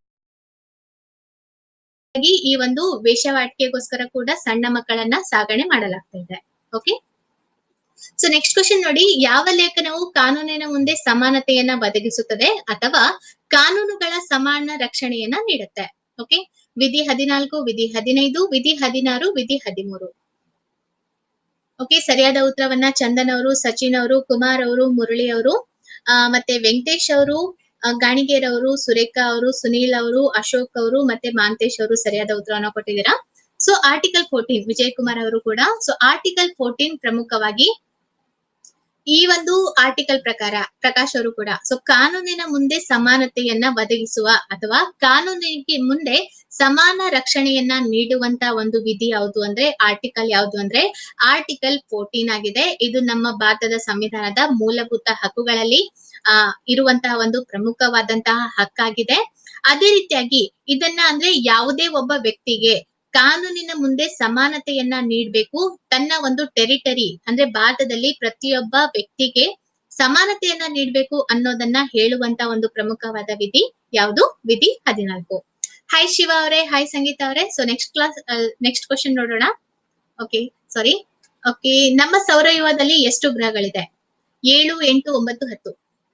ಹಾಗಾಗಿ ಈ ಒಂದು ವೇಷವಾಟಿಕೆಗೋಸ್ಕರ ಕೂಡ ಸಣ್ಣ ಮಕ್ಕಳನ್ನ ಸಾಗಣೆ ಮಾಡಲಾಗ್ತಾ ಇದೆ ಓಕೆ ಸೊ ನೆಕ್ಸ್ಟ್ ಕ್ವಶನ್ ನೋಡಿ ಯಾವ ಲೇಖನವು ಕಾನೂನಿನ ಮುಂದೆ ಸಮಾನತೆಯನ್ನ ಒದಗಿಸುತ್ತದೆ ಅಥವಾ ಕಾನೂನುಗಳ ಸಮಾನ ರಕ್ಷಣೆಯನ್ನ ನೀಡುತ್ತೆ ಓಕೆ ವಿಧಿ ಹದಿನಾಲ್ಕು ವಿಧಿ ಹದಿನೈದು ವಿಧಿ ಹದಿನಾರು ವಿಧಿ ಹದಿಮೂರು ಓಕೆ ಸರಿಯಾದ ಉತ್ತರವನ್ನ ಚಂದನ್ ಅವರು ಸಚಿನ್ ಅವರು ಕುಮಾರ್ ಅವರು ಮುರಳಿ ಅವರು ಆ, ಮತ್ತೆ ವೆಂಕಟೇಶ್ ಅವರು ಆ, ಗಾಣಿಗೇರ್ ಅವರು ಸುರೇಖಾ ಅವರು ಸುನೀಲ್ ಅವರು ಅಶೋಕ್ ಅವರು ಮತ್ತೆ ಮಾಂತೇಶ್ ಅವರು ಸರಿಯಾದ ಉತ್ತರವನ್ನ ಕೊಟ್ಟಿದ್ದೀರಾ so article fourteen Vijay Kumar ಅವರು ಕೂಡ ಸೊ ಆರ್ಟಿಕಲ್ ಫೋರ್ಟೀನ್ ಪ್ರಮುಖವಾಗಿ ಈ ಒಂದು ಆರ್ಟಿಕಲ್ ಪ್ರಕಾರ ಪ್ರಕಾಶ್ ಅವರು ಕೂಡ ಸೊ ಕಾನೂನಿನ ಮುಂದೆ ಸಮಾನತೆಯನ್ನ ಒದಗಿಸುವ ಅಥವಾ ಕಾನೂನಿಗೆ ಮುಂದೆ ಸಮಾನ ರಕ್ಷಣೆಯನ್ನ ನೀಡುವಂತ ಒಂದು ವಿಧಿ ಯಾವುದು ಅಂದ್ರೆ ಆರ್ಟಿಕಲ್ ಯಾವುದು ಅಂದ್ರೆ ಆರ್ಟಿಕಲ್ ಫೋರ್ಟೀನ್ ಆಗಿದೆ ಇದು ನಮ್ಮ ಭಾರತದ ಸಂವಿಧಾನದ ಮೂಲಭೂತ ಹಕ್ಕುಗಳಲ್ಲಿ ಆ ಇರುವಂತಹ ಒಂದು ಪ್ರಮುಖವಾದಂತಹ ಹಕ್ಕಾಗಿದೆ ಅದೇ ರೀತಿಯಾಗಿ ಇದನ್ನ ಅಂದ್ರೆ ಯಾವುದೇ ಒಬ್ಬ ವ್ಯಕ್ತಿಗೆ ಕಾನೂನಿನ ಮುಂದೆ ಸಮಾನತೆಯನ್ನ ನೀಡಬೇಕು ತನ್ನ ಒಂದು ಟೆರಿಟರಿ ಅಂದ್ರೆ ಭಾರತದಲ್ಲಿ ಪ್ರತಿಯೊಬ್ಬ ವ್ಯಕ್ತಿಗೆ ಸಮಾನತೆಯನ್ನ ನೀಡಬೇಕು ಅನ್ನೋದನ್ನ ಹೇಳುವಂತ ಒಂದು ಪ್ರಮುಖವಾದ ವಿಧಿ ಯಾವುದು ವಿಧಿ ಹದಿನಾಲ್ಕು ಹಾಯ್ ಶಿವ ಅವರೇ ಹಾಯ್ ಸಂಗೀತ ಅವರೇ so next class next question ನೋಡೋಣ ಓಕೆ ಸಾರಿ ಓಕೆ ನಮ್ಮ ಸೌರವ್ಯೂಹದಲ್ಲಿ ಎಷ್ಟು ಗ್ರಹಗಳಿದೆ ಏಳು ಎಂಟು ಒಂಬತ್ತು ಹತ್ತು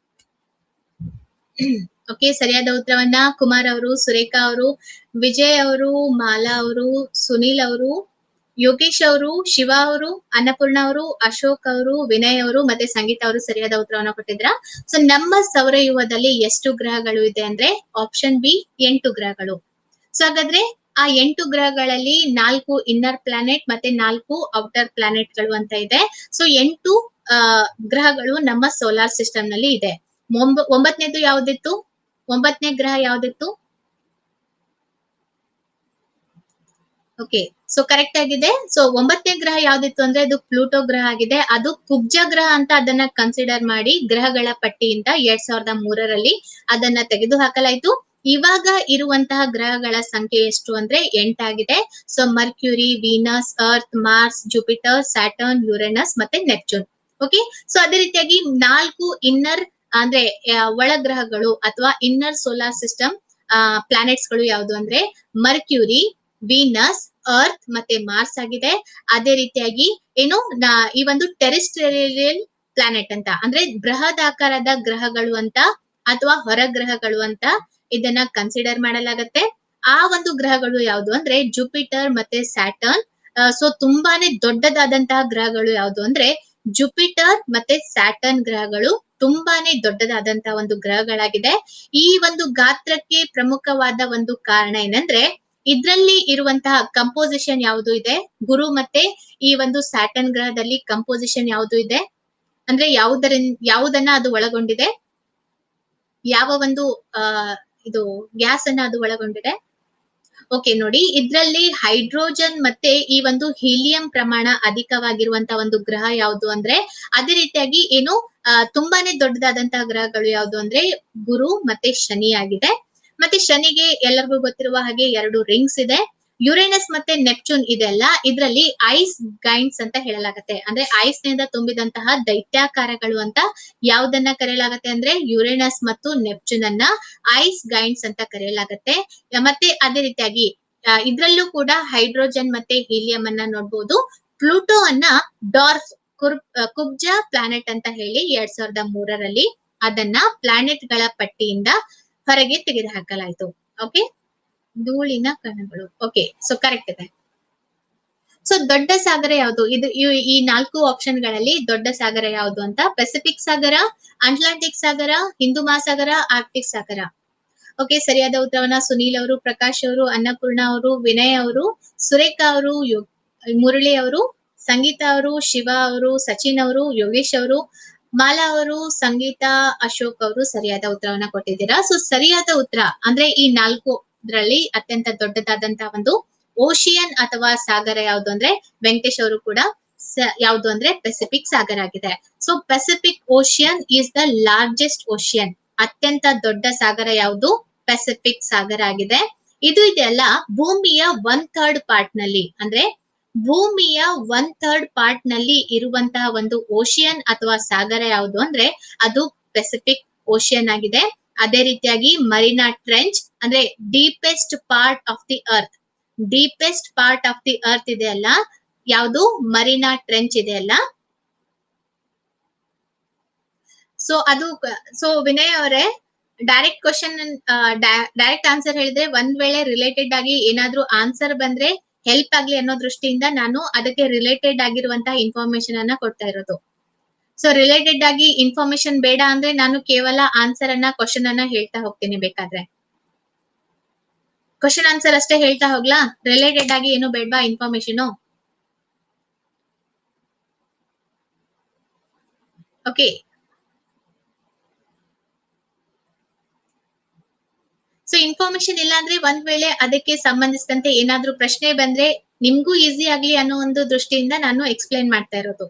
ಓಕೆ ಸರಿಯಾದ ಉತ್ತರವನ್ನ ಕುಮಾರ್ ಅವರು ಸುರೇಖಾ ಅವರು ವಿಜಯ್ ಅವರು ಮಾಲಾ ಅವರು ಸುನೀಲ್ ಅವರು ಯೋಗೇಶ್ ಅವರು ಶಿವ ಅವರು ಅನ್ನಪೂರ್ಣ ಅವರು ಅಶೋಕ್ ಅವರು ವಿನಯ್ ಅವರು ಮತ್ತೆ ಸಂಗೀತ ಅವರು ಸರಿಯಾದ ಉತ್ತರವನ್ನ ಕೊಟ್ಟಿದ್ರ ಸೊ ನಮ್ಮ ಸೌರವ್ಯೂಹದಲ್ಲಿ ಎಷ್ಟು ಗ್ರಹಗಳು ಇದೆ ಅಂದ್ರೆ ಆಪ್ಷನ್ ಬಿ ಎಂಟು ಗ್ರಹಗಳು ಸೊ ಹಾಗಾದ್ರೆ ಆ ಎಂಟು ಗ್ರಹಗಳಲ್ಲಿ ನಾಲ್ಕು ಇನ್ನರ್ ಪ್ಲಾನೆಟ್ ಮತ್ತೆ ನಾಲ್ಕು ಔಟರ್ ಪ್ಲಾನೆಟ್ ಗಳು ಅಂತ ಇದೆ ಸೊ ಎಂಟು ಆ ಗ್ರಹಗಳು ನಮ್ಮ ಸೋಲಾರ್ ಸಿಸ್ಟಮ್ ನಲ್ಲಿ ಇದೆ ಒಂಬ- ಒಂಬತ್ತನೇದು ಯಾವ್ದಿತ್ತು ಒಂಬತ್ತನೇ ಗ್ರಹ ಯಾವ್ದಿತ್ತು ಓಕೆ ಸೊ ಕರೆಕ್ಟ್ ಆಗಿದೆ ಸೊ ಒಂಬತ್ತನೇ ಗ್ರಹ ಯಾವ್ದಿತ್ತು ಅಂದ್ರೆ ಅದು ಪ್ಲೂಟೋ ಗ್ರಹ ಆಗಿದೆ ಅದು ಕುಬ್ಜ ಗ್ರಹ ಅಂತ ಅದನ್ನ ಕನ್ಸಿಡರ್ ಮಾಡಿ ಗ್ರಹಗಳ ಪಟ್ಟಿಯಿಂದ ಎರಡ್ ಸಾವಿರದ ಮೂರರಲ್ಲಿ ಅದನ್ನ ತೆಗೆದು ಹಾಕಲಾಯ್ತು ಇವಾಗ ಇರುವಂತಹ ಗ್ರಹಗಳ ಸಂಖ್ಯೆ ಎಷ್ಟು ಅಂದ್ರೆ ಎಂಟಾಗಿದೆ so Mercury Venus Earth Mars Jupiter Saturn Uranus ಮತ್ತೆ ನೆಪ್ಚೂನ್ ಓಕೆ ಸೊ ಅದೇ ರೀತಿಯಾಗಿ ನಾಲ್ಕು ಇನ್ನರ್ ಅಂದ್ರೆ ಆ, ಒಳ ಗ್ರಹಗಳು ಅಥವಾ ಇನ್ನರ್ ಸೋಲಾರ್ ಸಿಸ್ಟಮ್ ಪ್ಲಾನೆಟ್ಸ್ ಗಳು ಯಾವುದು ಅಂದ್ರೆ ಮರ್ಕ್ಯೂರಿ ವೀನಸ್ ಅರ್ತ್ ಮತ್ತೆ ಮಾರ್ಸ್ ಆಗಿದೆ ಅದೇ ರೀತಿಯಾಗಿ ಏನು ನಾ- ಈ ಒಂದು ಟೆರಿಸ್ಟೇರಿಯಲ್ ಪ್ಲಾನೆಟ್ ಅಂತ ಅಂದ್ರೆ ಬೃಹದಾಕಾರದ ಗ್ರಹಗಳು ಅಂತ ಅಥವಾ ಹೊರ ಗ್ರಹಗಳು ಅಂತ ಇದನ್ನ ಕನ್ಸಿಡರ್ ಮಾಡಲಾಗತ್ತೆ ಆ ಒಂದು ಗ್ರಹಗಳು ಯಾವುದು ಅಂದ್ರೆ ಜುಪಿಟರ್ ಮತ್ತೆ ಸ್ಯಾಟರ್ನ್ ಸೊ ತುಂಬಾನೇ ದೊಡ್ಡದಾದಂತಹ ಗ್ರಹಗಳು ಯಾವುದು ಅಂದ್ರೆ ಜುಪಿಟರ್ ಮತ್ತೆ ಸ್ಯಾಟರ್ನ್ ಗ್ರಹಗಳು ತುಂಬಾನೇ ದೊಡ್ಡದಾದಂತಹ ಒಂದು ಗ್ರಹಗಳಾಗಿದೆ ಈ ಒಂದು ಗಾತ್ರಕ್ಕೆ ಪ್ರಮುಖವಾದ ಒಂದು ಕಾರಣ ಏನಂದ್ರೆ ಇದ್ರಲ್ಲಿ ಇರುವಂತಹ ಕಂಪೋಸಿಷನ್ ಯಾವುದು ಇದೆ ಗುರು ಮತ್ತೆ ಈ ಒಂದು ಸ್ಯಾಟರ್ನ್ ಗ್ರಹದಲ್ಲಿ ಕಂಪೋಸಿಷನ್ ಯಾವುದು ಇದೆ ಅಂದ್ರೆ ಯಾವುದರಿಂದ ಯಾವುದನ್ನ ಅದು ಒಳಗೊಂಡಿದೆ ಯಾವ ಒಂದು ಆ ಇದು ಗ್ಯಾಸ್ ಅನ್ನ ಅದು ಒಳಗೊಂಡಿದೆ ಓಕೆ ನೋಡಿ ಇದ್ರಲ್ಲಿ ಹೈಡ್ರೋಜನ್ ಮತ್ತೆ ಈ ಒಂದು ಹೀಲಿಯಂ ಪ್ರಮಾಣ ಅಧಿಕವಾಗಿರುವಂತಹ ಒಂದು ಗ್ರಹ ಯಾವುದು ಅಂದ್ರೆ ಅದೇ ರೀತಿಯಾಗಿ ಏನು ಆ, ತುಂಬಾನೇ ದೊಡ್ಡದಾದಂತಹ ಗ್ರಹಗಳು ಯಾವುದು ಅಂದ್ರೆ ಗುರು ಮತ್ತೆ ಶನಿ ಆಗಿದೆ ಮತ್ತೆ ಶನಿಗೆ ಎಲ್ಲರಿಗೂ ಗೊತ್ತಿರುವ ಹಾಗೆ ಎರಡು ರಿಂಗ್ಸ್ ಇದೆ ಯುರೇನಸ್ ಮತ್ತೆ ನೆಪ್ಚೂನ್ ಇದೆಲ್ಲ ಇದರಲ್ಲಿ ಐಸ್ ಗೈನ್ಸ್ ಅಂತ ಹೇಳಲಾಗತ್ತೆ ಅಂದ್ರೆ ಐಸ್ ನಿಂದ ತುಂಬಿದಂತಹ ದೈತ್ಯಾಕಾರಗಳು ಅಂತ ಯಾವ್ದನ್ನ ಕರೆಯಲಾಗತ್ತೆ ಅಂದ್ರೆ ಯುರೇನಸ್ ಮತ್ತು ನೆಪ್ಚೂನ್ ಅನ್ನ ಐಸ್ ಗೈನ್ಸ್ ಅಂತ ಕರೆಯಲಾಗತ್ತೆ ಮತ್ತೆ ಅದೇ ರೀತಿಯಾಗಿ ಆ, ಇದ್ರಲ್ಲೂ ಕೂಡ ಹೈಡ್ರೋಜನ್ ಮತ್ತೆ ಹೀಲಿಯಂ ಅನ್ನ ನೋಡ್ಬೋದು ಪ್ಲೂಟೋ ಅನ್ನ ಡಾರ್ಫ್ ಕುರ್- ಆ, ಕುಬ್ಜ ಪ್ಲಾನೆಟ್ ಅಂತ ಹೇಳಿ ಎರಡ್ ಸಾವಿರದ ಮೂರರಲ್ಲಿ ಅದನ್ನ ಪ್ಲಾನೆಟ್ ಗಳ ಪಟ್ಟಿಯಿಂದ ಹೊರಗೆ ತೆಗೆದುಹಾಕಲಾಯಿತು ಓಕೆ ಧೂಳಿನ ಕಣಗಳು ಓಕೆ ಸೊ ಕರೆಕ್ಟ್ ಇದೆ ಸೊ ದೊಡ್ಡ ಸಾಗರ ಯಾವುದು ಇದು ಇವ್- ಈ ನಾಲ್ಕು ಆಪ್ಷನ್ ಗಳಲ್ಲಿ ದೊಡ್ಡ ಸಾಗರ ಯಾವುದು ಅಂತ ಪೆಸಿಫಿಕ್ ಸಾಗರ ಅಟ್ಲಾಂಟಿಕ್ ಸಾಗರ ಹಿಂದೂ ಮಹಾಸಾಗರ ಆರ್ಕ್ಟಿಕ್ ಸಾಗರ ಓಕೆ ಸರಿಯಾದ ಉತ್ತರವನ್ನ ಸುನೀಲ್ ಅವರು ಪ್ರಕಾಶ್ ಅವರು ಅನ್ನಪೂರ್ಣ ಅವರು ವಿನಯ್ ಅವರು ಸುರೇಖಾ ಅವರು ಯೋ- ಮುರಳಿ ಅವರು ಸಂಗೀತ ಅವರು ಶಿವ ಅವರು ಸಚಿನ್ ಅವರು ಯೋಗೇಶ್ ಅವರು ಮಾಲಾ ಅವರು ಸಂಗೀತ ಅಶೋಕ್ ಅವರು ಸರಿಯಾದ ಉತ್ತರವನ್ನ ಕೊಟ್ಟಿದ್ದೀರಾ ಸೊ ಸರಿಯಾದ ಉತ್ತರ ಅಂದ್ರೆ ಈ ನಾಲ್ಕು ದ್ರಲ್ಲಿ ಅತ್ಯಂತ ದೊಡ್ಡದಾದಂತಹ ಒಂದು ಓಷಿಯನ್ ಅಥವಾ ಸಾಗರ ಯಾವುದು ಅಂದ್ರೆ ವೆಂಕಟೇಶ್ ಅವರು ಕೂಡ ಸ- ಯಾವುದು ಅಂದ್ರೆ ಪೆಸಿಫಿಕ್ ಸಾಗರ ಆಗಿದೆ so Pacific ocean is the largest ocean ಅತ್ಯಂತ ದೊಡ್ಡ ಸಾಗರ ಯಾವುದು ಪೆಸಿಫಿಕ್ ಸಾಗರ ಆಗಿದೆ ಇದು ಇದೆಲ್ಲ ಭೂಮಿಯ ಒನ್ ಥರ್ಡ್ ಪಾರ್ಟ್ ನಲ್ಲಿ ಅಂದ್ರೆ ಭೂಮಿಯ ಒನ್ ಥರ್ಡ್ ಪಾರ್ಟ್ ನಲ್ಲಿ ಇರುವಂತಹ ಒಂದು ಓಷಿಯನ್ ಅಥವಾ ಸಾಗರ ಯಾವುದು ಅಂದ್ರೆ ಅದು ಪೆಸಿಫಿಕ್ ಓಷಿಯನ್ ಆಗಿದೆ ಅದೇ ರೀತಿಯಾಗಿ ಮರಿನಾ ಟ್ರೆಂಚ್ ಅಂದ್ರೆ deepest part of the Earth deepest part of the Earth ಇದೆ ಅಲ್ಲ ಯಾವುದು ಮರಿನಾ ಟ್ರೆಂಚ್ ಇದೆ ಅಲ್ಲ ಸೊ ಅದು ಸೊ ವಿನಯ್ ಅವರೇ ಡೈರೆಕ್ಟ್ ಕ್ವಶನ್ ಡೈರೆಕ್ಟ್ ಆನ್ಸರ್ ಹೇಳಿದ್ರೆ ಒಂದ್ ವೇಳೆ ರಿಲೇಟೆಡ್ ಆಗಿ ಏನಾದ್ರೂ ಆನ್ಸರ್ ಬಂದ್ರೆ ಹೆಲ್ಪ್ ಆಗ್ಲಿ ಅನ್ನೋ ದೃಷ್ಟಿಯಿಂದ ನಾನು ಅದಕ್ಕೆ ರಿಲೇಟೆಡ್ ಆಗಿರುವಂತಹ ಇನ್ಫಾರ್ಮೇಶನ್ ಅನ್ನ ಕೊಡ್ತಾ ಇರೋದು ಸೊ ರಿಲೇಟೆಡ್ ಆಗಿ ಇನ್ಫಾರ್ಮೇಶನ್ ಬೇಡ ಅಂದ್ರೆ ನಾನು ಕೇವಲ ಆನ್ಸರ್ ಅನ್ನ ಕ್ವಶನ್ ಅನ್ನ ಹೇಳ್ತಾ ಹೋಗ್ತೀನಿ ಬೇಕಾದ್ರೆ ಕ್ವಶನ್ ಆನ್ಸರ್ ಅಷ್ಟೇ ಹೇಳ್ತಾ ಹೋಗ್ಲಾ ರಿಲೇಟೆಡ್ ಆಗಿ ಏನು ಬೇಡವಾ ಇನ್ಫಾರ್ಮೇಶನ್ ಓಕೆ ಸೊ ಇನ್ಫಾರ್ಮೇಶನ್ ಇಲ್ಲ ಅಂದ್ರೆ ಒಂದ್ ವೇಳೆ ಅದಕ್ಕೆ ಸಂಬಂಧಿಸಿದಂತೆ ಏನಾದ್ರೂ ಪ್ರಶ್ನೆ ಬಂದ್ರೆ ನಿಮ್ಗೂ ಈಸಿ ಆಗ್ಲಿ ಅನ್ನೋ ಒಂದು ದೃಷ್ಟಿಯಿಂದ ನಾನು ಎಕ್ಸ್ಪ್ಲೈನ್ ಮಾಡ್ತಾ ಇರೋದು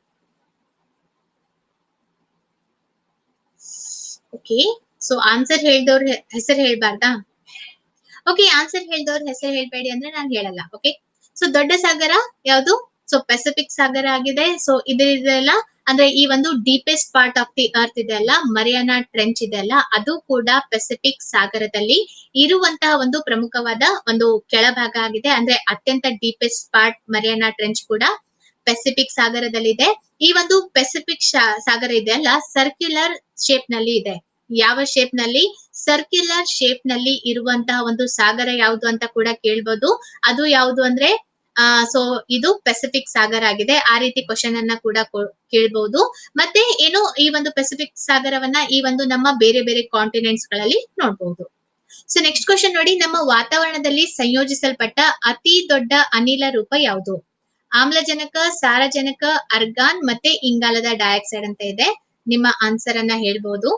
ಓಕೆ ಸೊ ಆನ್ಸರ್ ಹೇಳ್ದವ್ರ ಹೆಸರು ಹೇಳ್ಬಾರ್ದಾ ಓಕೆ ಆನ್ಸರ್ ಹೇಳ್ದವ್ರ ಹೆಸರು ಹೇಳ್ಬೇಡಿ ಅಂದ್ರೆ ನಾನು ಹೇಳಲ್ಲ ಓಕೆ ಸೊ ದೊಡ್ಡ ಸಾಗರ ಯಾವುದು ಸೊ ಪೆಸಿಫಿಕ್ ಸಾಗರ ಆಗಿದೆ ಸೊ ಇದೆಲ್ಲ ಅಂದ್ರೆ ಈ ಒಂದು deepest part of the Earth ಇದೆ ಅಲ್ಲ ಮರಿಯಾನಾ ಟ್ರೆಂಚ್ ಇದೆ ಅಲ್ಲ ಅದು ಕೂಡ ಪೆಸಿಫಿಕ್ ಸಾಗರದಲ್ಲಿ ಇರುವಂತಹ ಒಂದು ಪ್ರಮುಖವಾದ ಒಂದು ಕೆಳಭಾಗ ಆಗಿದೆ ಅಂದ್ರೆ ಅತ್ಯಂತ ಡೀಪೆಸ್ಟ್ ಪಾರ್ಟ್ ಮರಿಯಾನಾ ಟ್ರೆಂಚ್ ಕೂಡ ಪೆಸಿಫಿಕ್ ಸಾಗರದಲ್ಲಿದೆ ಈ ಒಂದು ಪೆಸಿಫಿಕ್ ಸಾಗರ ಇದೆ ಅಲ್ಲ ಸರ್ಕ್ಯುಲರ್ ಶೇಪ್ ನಲ್ಲಿ ಇದೆ ಯಾವ ಶೇಪ್ ನಲ್ಲಿ ಸರ್ಕ್ಯುಲರ್ ಶೇಪ್ ನಲ್ಲಿ ಇರುವಂತಹ ಒಂದು ಸಾಗರ ಯಾವುದು ಅಂತ ಕೂಡ ಕೇಳ್ಬೋದು ಅದು ಯಾವುದು ಅಂದ್ರೆ ಆ ಸೊ ಇದು ಪೆಸಿಫಿಕ್ ಸಾಗರ ಆಗಿದೆ ಆ ರೀತಿ ಕ್ವಶನ್ ಅನ್ನ ಕೂಡ ಕೊ- ಕೇಳ್ಬಹುದು ಮತ್ತೆ ಏನು ಈ ಒಂದು ಪೆಸಿಫಿಕ್ ಸಾಗರವನ್ನ ಈ ಒಂದು ನಮ್ಮ ಬೇರೆ ಬೇರೆ ಕಾಂಟಿನೆಂಟ್ಸ್ ಗಳಲ್ಲಿ ನೋಡಬಹುದು ಸೊ ನೆಕ್ಸ್ಟ್ ಕ್ವಶನ್ ನೋಡಿ ನಮ್ಮ ವಾತಾವರಣದಲ್ಲಿ ಸಂಯೋಜಿಸಲ್ಪಟ್ಟ ಅತಿ ದೊಡ್ಡ ಅನಿಲ ರೂಪ ಯಾವುದು ಆಮ್ಲಜನಕ ಸಾರಜನಕ ಅರ್ಗಾನ್ ಮತ್ತೆ ಇಂಗಾಲದ ಡೈಆಕ್ಸೈಡ್ ಅಂತ ಇದೆ ನಿಮ್ಮ ಆನ್ಸರ್ ಅನ್ನ ಹೇಳ್ಬಹುದು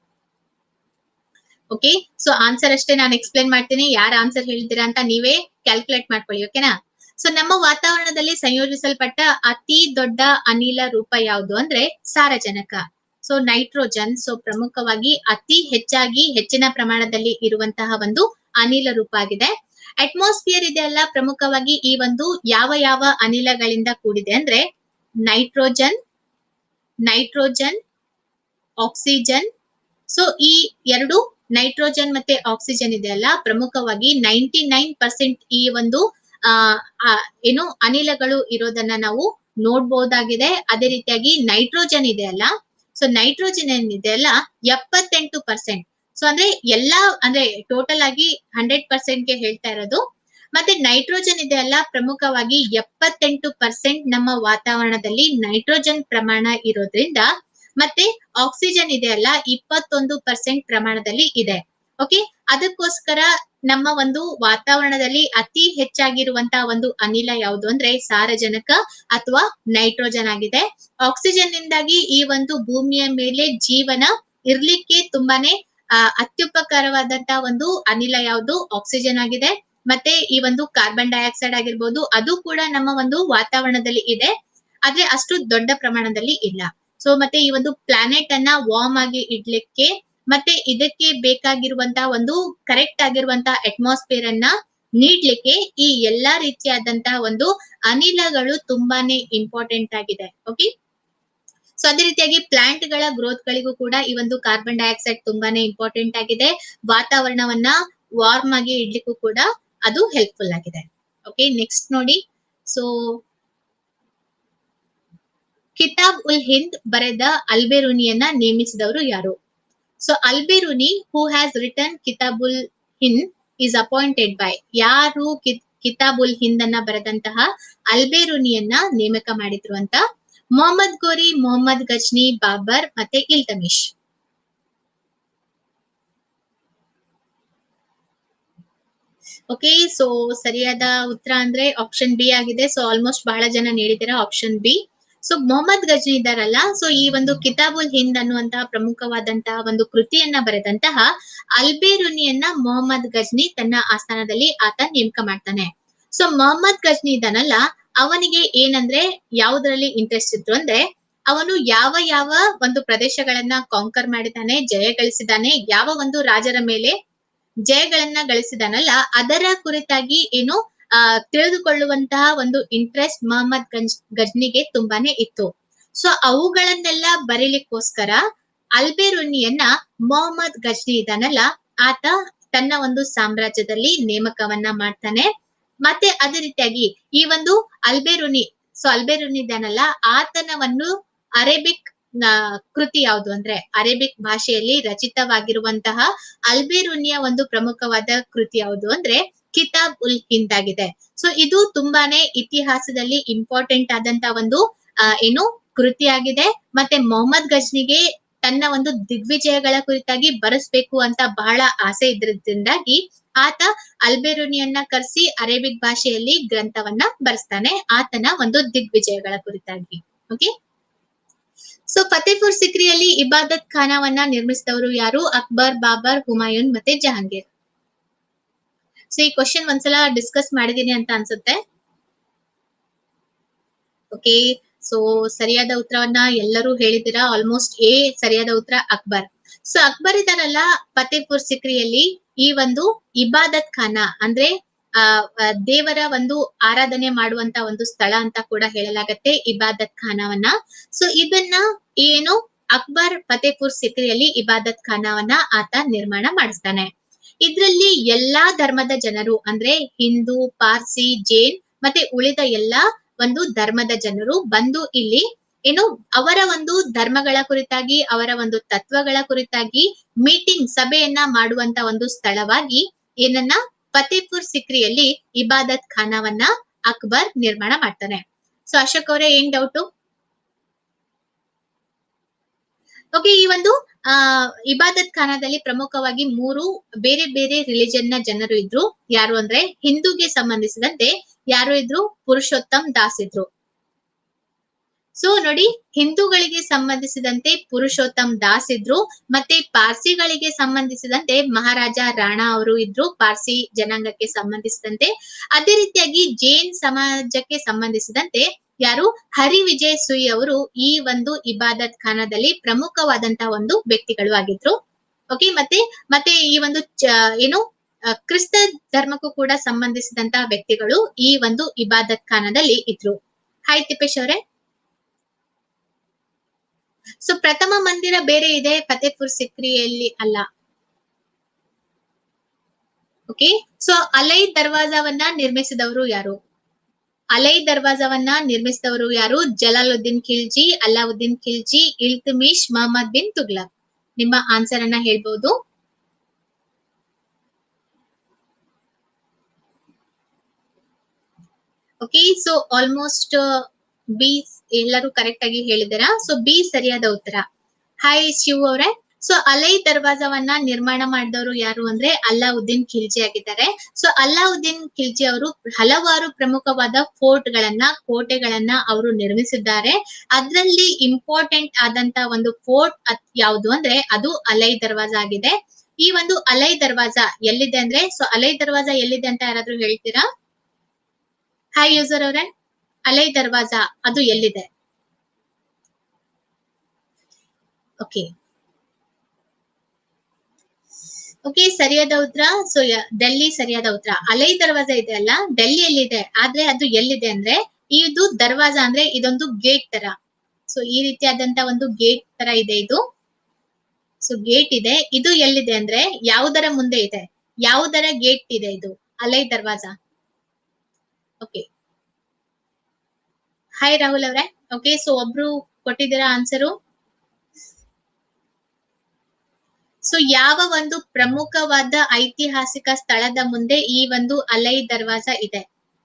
ಓಕೆ ಸೊ ಆನ್ಸರ್ ಅಷ್ಟೇ ನಾನು ಎಕ್ಸ್ಪ್ಲೇನ್ ಮಾಡ್ತೀನಿ ಯಾರು ಆನ್ಸರ್ ಹೇಳಿದ್ದೀರಾ ಅಂತ ನೀವೇ ಕ್ಯಾಲ್ಕುಲೇಟ್ ಮಾಡ್ಕೊಳ್ಳಿ ಓಕೆನಾ ಸೊ ನಮ್ಮ ವಾತಾವರಣದಲ್ಲಿ ಸಂಯೋಜಿಸಲ್ಪಟ್ಟ ಅತಿ ದೊಡ್ಡ ಅನಿಲ ರೂಪ ಯಾವುದು ಅಂದ್ರೆ ಸಾರಜನಕ ಸೊ ನೈಟ್ರೋಜನ್ ಸೊ ಪ್ರಮುಖವಾಗಿ ಅತಿ ಹೆಚ್ಚಾಗಿ ಹೆಚ್ಚಿನ ಪ್ರಮಾಣದಲ್ಲಿ ಇರುವಂತಹ ಒಂದು ಅನಿಲ ರೂಪ ಆಗಿದೆ ಅಟ್ಮಾಸ್ಫಿಯರ್ ಇದೆಯಲ್ಲ ಪ್ರಮುಖವಾಗಿ ಈ ಒಂದು ಯಾವ ಯಾವ ಅನಿಲಗಳಿಂದ ಕೂಡಿದೆ ಅಂದ್ರೆ ನೈಟ್ರೋಜನ್ ನೈಟ್ರೋಜನ್ ಆಕ್ಸಿಜನ್ ಸೊ ಈ ಎರಡು ನೈಟ್ರೋಜನ್ ಮತ್ತೆ ಆಕ್ಸಿಜನ್ ಇದೆಯಲ್ಲ ಪ್ರಮುಖವಾಗಿ ನೈಂಟಿ ನೈನ್ ಪರ್ಸೆಂಟ್ ಈ ಒಂದು ಆ ಆ, ಏನು ಅನಿಲಗಳು ಇರೋದನ್ನ ನಾವು ನೋಡ್ಬೋದಾಗಿದೆ ಅದೇ ರೀತಿಯಾಗಿ ನೈಟ್ರೋಜನ್ ಇದೆ ಅಲ್ಲ ಸೊ ನೈಟ್ರೋಜನ್ ಏನಿದೆ ಅಲ್ಲ ಎಪ್ಪತ್ತೆಂಟು ಪರ್ಸೆಂಟ್ ಸೊ ಅಂದ್ರೆ ಎಲ್ಲಾ ಅಂದ್ರೆ ಟೋಟಲ್ ಆಗಿ ಹಂಡ್ರೆಡ್ ಪರ್ಸೆಂಟ್ ಗೆ ಹೇಳ್ತಾ ಇರೋದು ಮತ್ತೆ ನೈಟ್ರೋಜನ್ ಇದೆ ಅಲ್ಲ ಪ್ರಮುಖವಾಗಿ ಎಪ್ಪತ್ತೆಂಟು ಪರ್ಸೆಂಟ್ ನಮ್ಮ ವಾತಾವರಣದಲ್ಲಿ ನೈಟ್ರೋಜನ್ ಪ್ರಮಾಣ ಇರೋದ್ರಿಂದ ಮತ್ತೆ ಆಕ್ಸಿಜನ್ ಇದೆ ಅಲ್ಲ ಇಪ್ಪತ್ತೊಂದು ಪರ್ಸೆಂಟ್ ಪ್ರಮಾಣದಲ್ಲಿ ಇದೆ ಓಕೆ ಅದಕ್ಕೋಸ್ಕರ ನಮ್ಮ ಒಂದು ವಾತಾವರಣದಲ್ಲಿ ಅತಿ ಹೆಚ್ಚಾಗಿರುವಂತಹ ಒಂದು ಅನಿಲ ಯಾವುದು ಅಂದ್ರೆ ಸಾರಜನಕ ಅಥವಾ ನೈಟ್ರೋಜನ್ ಆಗಿದೆ ಆಕ್ಸಿಜನ್ ನಿಂದಾಗಿ ಈ ಒಂದು ಭೂಮಿಯ ಮೇಲೆ ಜೀವನ ಇರ್ಲಿಕ್ಕೆ ತುಂಬಾನೇ ಆ, ಅತ್ಯುಪಕಾರವಾದಂತಹ ಒಂದು ಅನಿಲ ಯಾವುದು ಆಕ್ಸಿಜನ್ ಆಗಿದೆ ಮತ್ತೆ ಈ ಒಂದು ಕಾರ್ಬನ್ ಡೈಆಕ್ಸೈಡ್ ಆಗಿರ್ಬೋದು ಅದು ಕೂಡ ನಮ್ಮ ಒಂದು ವಾತಾವರಣದಲ್ಲಿ ಇದೆ ಆದ್ರೆ ಅಷ್ಟು ದೊಡ್ಡ ಪ್ರಮಾಣದಲ್ಲಿ ಇಲ್ಲ ಸೊ ಮತ್ತೆ ಈ ಒಂದು ಪ್ಲಾನೆಟ್ ಅನ್ನ ವಾರ್ಮ್ ಆಗಿ ಇಡ್ಲಿಕ್ಕೆ ಮತ್ತೆ ಇದಕ್ಕೆ ಬೇಕಾಗಿರುವಂತಹ ಒಂದು ಕರೆಕ್ಟ್ ಆಗಿರುವಂತಹ ಅಟ್ಮಾಸ್ಫಿಯರ್ ಅನ್ನ ನೀಡ್ಲಿಕ್ಕೆ ಈ ಎಲ್ಲಾ ರೀತಿಯಾದಂತಹ ಒಂದು ಅನಿಲಗಳು ತುಂಬಾನೇ ಇಂಪಾರ್ಟೆಂಟ್ ಆಗಿದೆ ಓಕೆ ಸೊ ಅದೇ ರೀತಿಯಾಗಿ ಪ್ಲಾಂಟ್ ಗಳ ಗ್ರೋತ್ ಗಳಿಗೂ ಕೂಡ ಈ ಒಂದು ಕಾರ್ಬನ್ ಡೈಆಕ್ಸೈಡ್ ತುಂಬಾನೇ ಇಂಪಾರ್ಟೆಂಟ್ ಆಗಿದೆ ವಾತಾವರಣವನ್ನ ವಾರ್ಮ್ ಆಗಿ ಇಡ್ಲಿಕ್ಕೂ ಕೂಡ ಅದು ಹೆಲ್ಪ್ಫುಲ್ ಆಗಿದೆ ಓಕೆ ನೆಕ್ಸ್ಟ್ ನೋಡಿ ಸೊ ಕಿತಾಬ್ ಉಲ್ ಹಿಂದ್ ಬರೆದ ಅಲ್ಬೆರುನಿಯನ್ನ ನೇಮಿಸಿದವರು ಯಾರು so Alberuni who has written Kitabul Hind is appointed by ಯಾರು ಕಿತಾಬುಲ್ ಹಿಂದ್ ಅನ್ನ ಬರೆದಂತಹ ಅಲ್ಬೆರುನಿಯನ್ನ ನೇಮಕ ಮಾಡಿದ್ರು ಅಂತ ಮೊಹಮ್ಮದ್ ಗೋರಿ ಮೊಹಮ್ಮದ್ ಗಜ್ನಿ ಬಾಬರ್ ಮತ್ತೆ ಇಲ್ತಮಿಶ್ ಓಕೆ ಸೊ ಸರಿಯಾದ ಉತ್ತರ ಅಂದ್ರೆ ಆಪ್ಷನ್ ಬಿ ಆಗಿದೆ ಸೊ ಆಲ್ಮೋಸ್ಟ್ ಬಹಳ ಜನ ನೀಡಿದ್ದೀರಾ option B so Mohammad Ghazni ಇದ್ದಾರಲ್ಲ ಸೊ ಈ ಒಂದು ಕಿತಾಬುಲ್ ಹಿಂದ್ ಅನ್ನುವಂತಹ ಪ್ರಮುಖವಾದಂತಹ ಒಂದು ಕೃತಿಯನ್ನ ಬರೆದಂತಹ ಅಲ್ಬೇರುನಿಯನ್ನ ಮೊಹಮ್ಮದ್ ಗಜ್ನಿ ತನ್ನ ಆಸ್ಥಾನದಲ್ಲಿ ಆತ ನೇಮಕ ಮಾಡ್ತಾನೆ ಸೊ ಮೊಹಮ್ಮದ್ ಗಜ್ನಿ ಇದ್ದಾನಲ್ಲ ಅವನಿಗೆ ಏನಂದ್ರೆ ಯಾವುದರಲ್ಲಿ ಇಂಟ್ರೆಸ್ಟ್ ಇತ್ತು ಅಂದ್ರೆ ಅವನು ಯಾವ ಯಾವ ಒಂದು ಪ್ರದೇಶಗಳನ್ನ ಕಾಂಕರ್ ಮಾಡಿದ್ದಾನೆ ಜಯ ಗಳಿಸಿದ್ದಾನೆ ಯಾವ ಒಂದು ರಾಜರ ಮೇಲೆ ಜಯಗಳನ್ನ ಗಳಿಸಿದಾನಲ್ಲ ಅದರ ಕುರಿತಾಗಿ ಏನು ಆ ತಿಳಿದುಕೊಳ್ಳುವಂತಹ ಒಂದು ಇಂಟ್ರೆಸ್ಟ್ ಮೊಹಮ್ಮದ್ ಗಂಜ್ ಗಜ್ನಿಗೆ ತುಂಬಾನೇ ಇತ್ತು ಸೊ ಅವುಗಳನ್ನೆಲ್ಲ ಬರೀಲಿಕ್ಕೋಸ್ಕರ ಅಲ್ಬೇರುನಿಯನ್ನ ಮೊಹಮ್ಮದ್ ಗಜ್ನಿ ಇದಾನಲ್ಲ ಆತ ತನ್ನ ಒಂದು ಸಾಮ್ರಾಜ್ಯದಲ್ಲಿ ನೇಮಕವನ್ನ ಮಾಡ್ತಾನೆ ಮತ್ತೆ ಅದೇ ರೀತಿಯಾಗಿ ಈ ಒಂದು ಅಲ್ಬೇರುನಿ ಸೊ ಅಲ್ಬೇರುನಿ ಇದಾನಲ್ಲ ಆತನವನ್ನು ಅರೇಬಿಕ್ ಕೃತಿ ಯಾವುದು ಅಂದ್ರೆ ಅರೇಬಿಕ್ ಭಾಷೆಯಲ್ಲಿ ರಚಿತವಾಗಿರುವಂತಹ ಅಲ್ಬೇರುನಿಯ ಒಂದು ಪ್ರಮುಖವಾದ ಕೃತಿ ಯಾವುದು ಅಂದ್ರೆ ಕಿತಾಬ್ ಉಲ್ ಹಿಂದ್ ಆಗಿದೆ ಸೊ ಇದು ತುಂಬಾನೇ ಇತಿಹಾಸದಲ್ಲಿ ಇಂಪಾರ್ಟೆಂಟ್ ಆದಂತ ಒಂದು ಏನು ಕೃತಿಯಾಗಿದೆ ಮತ್ತೆ ಮೊಹಮ್ಮದ್ ಗಜ್ನಿಗೆ ತನ್ನ ಒಂದು ದಿಗ್ವಿಜಯಗಳ ಕುರಿತಾಗಿ ಬರೆಸ್ಬೇಕು ಅಂತ ಬಹಳ ಆಸೆ ಇದ್ರಿಂದಾಗಿ ಆತ ಅಲ್ಬೇರುನಿಯನ್ನ ಕರೆಸಿ ಅರೇಬಿಕ್ ಭಾಷೆಯಲ್ಲಿ ಗ್ರಂಥವನ್ನ ಬರೆಸ್ತಾನೆ ಆತನ ಒಂದು ದಿಗ್ವಿಜಯಗಳ ಕುರಿತಾಗಿ ಓಕೆ ಸೊ ಫತೇಪುರ್ ಸಿಕ್ರಿಯಲ್ಲಿ ಇಬಾದತ್ ಖಾನಾವನ್ನ ನಿರ್ಮಿಸಿದವರು ಯಾರು ಅಕ್ಬರ್ ಬಾಬರ್ ಹುಮಾಯೂನ್ ಮತ್ತೆ ಜಹಾಂಗೀರ್ ಸೊ ಈ ಕ್ವಶನ್ ಒಂದ್ಸಲ ಡಿಸ್ಕಸ್ ಮಾಡಿದೀನಿ ಅಂತ ಅನ್ಸುತ್ತೆ ಓಕೆ ಸೊ ಸರಿಯಾದ ಉತ್ತರವನ್ನ ಎಲ್ಲರೂ ಹೇಳಿದಿರಾ ಆಲ್ಮೋಸ್ಟ್ ಎ ಸರಿಯಾದ ಉತ್ತರ ಅಕ್ಬರ್ ಸೊ ಅಕ್ಬರ್ ಇದಾನಲ್ಲ ಫತೇಪುರ್ ಸಿಕ್ರಿಯಲ್ಲಿ ಈ ಒಂದು ಇಬಾದತ್ ಖಾನ ಅಂದ್ರೆ ಆ ದೇವರ ಒಂದು ಆರಾಧನೆ ಮಾಡುವಂತ ಒಂದು ಸ್ಥಳ ಅಂತ ಕೂಡ ಹೇಳಲಾಗತ್ತೆ ಇಬಾದತ್ ಖಾನವನ್ನ ಸೊ ಇದನ್ನ ಏನು ಅಕ್ಬರ್ ಫತೇಪುರ್ ಸಿಕ್ರಿಯಲ್ಲಿ ಇಬಾದತ್ ಖಾನವನ್ನ ಆತ ನಿರ್ಮಾಣ ಮಾಡಿಸ್ತಾನೆ ಇದ್ರಲ್ಲಿ ಎಲ್ಲಾ ಧರ್ಮದ ಜನರು ಅಂದ್ರೆ ಹಿಂದೂ ಪಾರ್ಸಿ ಜೈನ್ ಮತ್ತೆ ಉಳಿದ ಎಲ್ಲಾ ಒಂದು ಧರ್ಮದ ಜನರು ಬಂದು ಇಲ್ಲಿ ಏನು ಅವರ ಒಂದು ಧರ್ಮಗಳ ಕುರಿತಾಗಿ ಅವರ ಒಂದು ತತ್ವಗಳ ಕುರಿತಾಗಿ ಮೀಟಿಂಗ್ ಸಭೆಯನ್ನ ಮಾಡುವಂತ ಒಂದು ಸ್ಥಳವಾಗಿ ಏನನ್ನ ಫತೇಪುರ್ ಸಿಕ್ರಿಯಲ್ಲಿ ಇಬಾದತ್ ಖಾನವನ್ನ ಅಕ್ಬರ್ ನಿರ್ಮಾಣ ಮಾಡ್ತಾನೆ ಸೊ ಅಶೋಕ್ ಅವರೇ ಏನ್ ಡೌಟು ಓಕೆ ಈ ಒಂದು ಆ ಇಬಾದತ್ ಖಾನದಲ್ಲಿ ಪ್ರಮುಖವಾಗಿ ಮೂರು ಬೇರೆ ಬೇರೆ ರಿಲಿಜನ್ ನ ಜನರು ಇದ್ರು ಯಾರು ಅಂದ್ರೆ ಹಿಂದೂಗೆ ಸಂಬಂಧಿಸಿದಂತೆ ಯಾರು ಇದ್ರು ಪುರುಷೋತ್ತಮ್ ದಾಸ್ ಇದ್ರು ಸೊ ನೋಡಿ ಹಿಂದೂಗಳಿಗೆ ಸಂಬಂಧಿಸಿದಂತೆ ಪುರುಷೋತ್ತಮ್ ದಾಸ್ ಇದ್ರು ಮತ್ತೆ ಪಾರ್ಸಿಗಳಿಗೆ ಸಂಬಂಧಿಸಿದಂತೆ ಮಹಾರಾಜ ರಾಣಾ ಅವರು ಇದ್ರು ಪಾರ್ಸಿ ಜನಾಂಗಕ್ಕೆ ಸಂಬಂಧಿಸಿದಂತೆ ಅದೇ ರೀತಿಯಾಗಿ ಜೈನ್ ಸಮಾಜಕ್ಕೆ ಸಂಬಂಧಿಸಿದಂತೆ ಯಾರು ಹರಿ ವಿಜಯ್ ಸುಯ್ ಅವರು ಈ ಒಂದು ಇಬಾದತ್ ಖಾನದಲ್ಲಿ ಪ್ರಮುಖವಾದಂತಹ ಒಂದು ವ್ಯಕ್ತಿಗಳು ಆಗಿದ್ರು ಓಕೆ ಮತ್ತೆ ಮತ್ತೆ ಈ ಒಂದು ಏನು ಕ್ರಿಸ್ತ ಧರ್ಮಕ್ಕೂ ಕೂಡ ಸಂಬಂಧಿಸಿದಂತಹ ವ್ಯಕ್ತಿಗಳು ಈ ಒಂದು ಇಬಾದತ್ ಖಾನದಲ್ಲಿ ಇದ್ರು ಹಾಯ್ ತಿಪೇಶ್ ಅವರೇ ಸೊ ಪ್ರಥಮ ಮಂದಿರ ಬೇರೆ ಇದೆ ಫತೇಪುರ್ ಸಿಕ್ರಿಯಲ್ಲಿ ಅಲ್ಲ ಓಕೆ ಸೊ ಅಲೈ ದರ್ವಾಜವನ್ನ ನಿರ್ಮಿಸಿದವರು ಯಾರು ಅಲೈ ದರ್ವಾಜವನ್ನ ನಿರ್ಮಿಸಿದವರು ಯಾರು ಜಲಾಲುದ್ದೀನ್ ಖಿಲ್ಜಿ ಅಲ್ಲಾವುದ್ದೀನ್ ಖಿಲ್ಜಿ ಇಲ್ತುಮಿಶ್ ಮೊಹಮ್ಮದ್ ಬಿನ್ ತುಗ್ಲಕ್ ನಿಮ್ಮ ಆನ್ಸರ್ ಅನ್ನ ಹೇಳ್ಬಹುದು ಓಕೆ ಸೊ ಆಲ್ಮೋಸ್ಟ್ ಬಿ ಎಲ್ಲರೂ ಕರೆಕ್ಟ್ ಆಗಿ ಹೇಳಿದಾರಾ ಸೊ ಬಿ ಸರಿಯಾದ ಉತ್ತರ ಹಾಯ್ ಶಿವ್ ಅವರೇ ಸೊ ಅಲೈ ದರ್ವಾಜವನ್ನ ನಿರ್ಮಾಣ ಮಾಡಿದವರು ಯಾರು ಅಂದ್ರೆ ಅಲ್ಲಾವುದ್ದೀನ್ ಖಿಲ್ಜಿ ಆಗಿದ್ದಾರೆ ಸೊ ಅಲ್ಲಾವುದ್ದೀನ್ ಖಿಲ್ಜಿ ಅವರು ಹಲವಾರು ಪ್ರಮುಖವಾದ ಫೋರ್ಟ್ ಗಳನ್ನ ಕೋಟೆಗಳನ್ನ ಅವರು ನಿರ್ಮಿಸಿದ್ದಾರೆ ಅದರಲ್ಲಿ ಇಂಪಾರ್ಟೆಂಟ್ ಆದಂತ ಒಂದು ಫೋರ್ಟ್ ಯಾವುದು ಅಂದ್ರೆ ಅದು ಅಲೈ ದರ್ವಾಜ ಆಗಿದೆ ಈ ಒಂದು ಅಲೈ ದರ್ವಾಜ ಎಲ್ಲಿದೆ ಅಂದ್ರೆ ಸೊ ಅಲೈ ದರ್ವಾಜ ಎಲ್ಲಿದೆ ಅಂತ ಯಾರಾದ್ರೂ ಹೇಳ್ತೀರಾ ಹಾಯ್ ಯೂಸರ್ ಅವ್ರೆ ಅಲೈ ದರ್ವಾಜ ಅದು ಎಲ್ಲಿದೆ ಓಕೆ ಓಕೆ ಸರಿಯಾದ ಉತ್ತರ ಸೊ ಡೆಲ್ಲಿ ಸರಿಯಾದ ಉತ್ತರ ಅಲೈ ದರ್ವಾಜ ಇದೆ ಅಲ್ಲ ಡೆಲ್ಲಿಯಲ್ಲಿದೆ ಆದ್ರೆ ಅದು ಎಲ್ಲಿದೆ ಅಂದ್ರೆ ಇದು ದರ್ವಾಜ ಅಂದ್ರೆ ಇದೊಂದು ಗೇಟ್ ತರ ಸೊ ಈ ರೀತಿಯಾದಂತ ಒಂದು ಗೇಟ್ ತರ ಇದೆ ಇದು ಸೊ ಗೇಟ್ ಇದೆ ಇದು ಎಲ್ಲಿದೆ ಅಂದ್ರೆ ಯಾವುದರ ಮುಂದೆ ಇದೆ ಯಾವುದರ ಗೇಟ್ ಇದೆ ಇದು ಅಲೈ ದರ್ವಾಜ ಓಕೆ ಹಾಯ್ ರಾಹುಲ್ ಅವ್ರೆ ಓಕೆ ಸೊ ಒಬ್ರು ಕೊಟ್ಟಿದ್ದೀರಾ ಆನ್ಸರು ಸೊ ಯಾವ ಒಂದು ಪ್ರಮುಖವಾದ ಐತಿಹಾಸಿಕ ಸ್ಥಳದ ಮುಂದೆ ಈ ಒಂದು ಅಲೈ ದರ್ವಾಜ ಇದೆ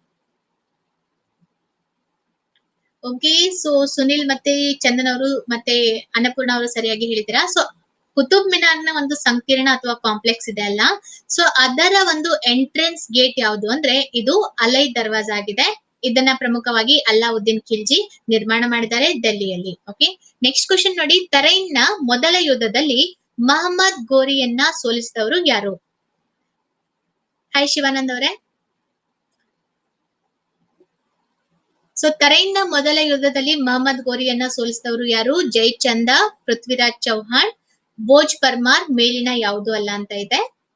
ಓಕೆ ಸೊ ಸುನಿಲ್ ಮತ್ತೆ ಚಂದನ್ ಅವರು ಮತ್ತೆ ಅನ್ನಪೂರ್ಣ ಅವರು ಸರಿಯಾಗಿ ಹೇಳಿದ್ದೀರಾ ಸೊ ಕುತುಬ್ ಮಿನಾರ್ನ ಒಂದು ಸಂಕೀರ್ಣ ಅಥವಾ ಕಾಂಪ್ಲೆಕ್ಸ್ ಇದೆ ಅಲ್ಲ ಸೊ ಅದರ ಒಂದು ಎಂಟ್ರೆನ್ಸ್ ಗೇಟ್ ಯಾವುದು ಅಂದ್ರೆ ಇದು ಅಲೈ ದರ್ವಾಜ ಆಗಿದೆ ಇದನ್ನ ಪ್ರಮುಖವಾಗಿ ಅಲ್ಲಾವುದ್ದೀನ್ ಖಿಲ್ಜಿ ನಿರ್ಮಾಣ ಮಾಡಿದ್ದಾರೆ ಡೆಲ್ಲಿಯಲ್ಲಿ ಓಕೆ ನೆಕ್ಸ್ಟ್ ಕ್ವಶನ್ ನೋಡಿ ತರೈನ್ ನ ಮೊದಲ ಯುದ್ಧದಲ್ಲಿ ಮಹಮ್ಮದ್ ಗೋರಿಯನ್ನ ಸೋಲಿಸಿದವರು ಯಾರು ಹಾಯ್ ಶಿವಾನಂದ್ ಅವರೇ ಸೊ ತರೈನ್ ನ ಮೊದಲ ಯುದ್ಧದಲ್ಲಿ ಮಹಮ್ಮದ್ ಗೋರಿಯನ್ನ ಸೋಲಿಸಿದವರು ಯಾರು ಜೈಚಂದ ಪೃಥ್ವಿರಾಜ್ ಚೌಹಾಣ್ ಬೋಜ್ ಪರ್ಮಾರ್ ಮೇಲಿನ ಯಾವುದು ಅಲ್ಲ ಅಂತ ಇದೆ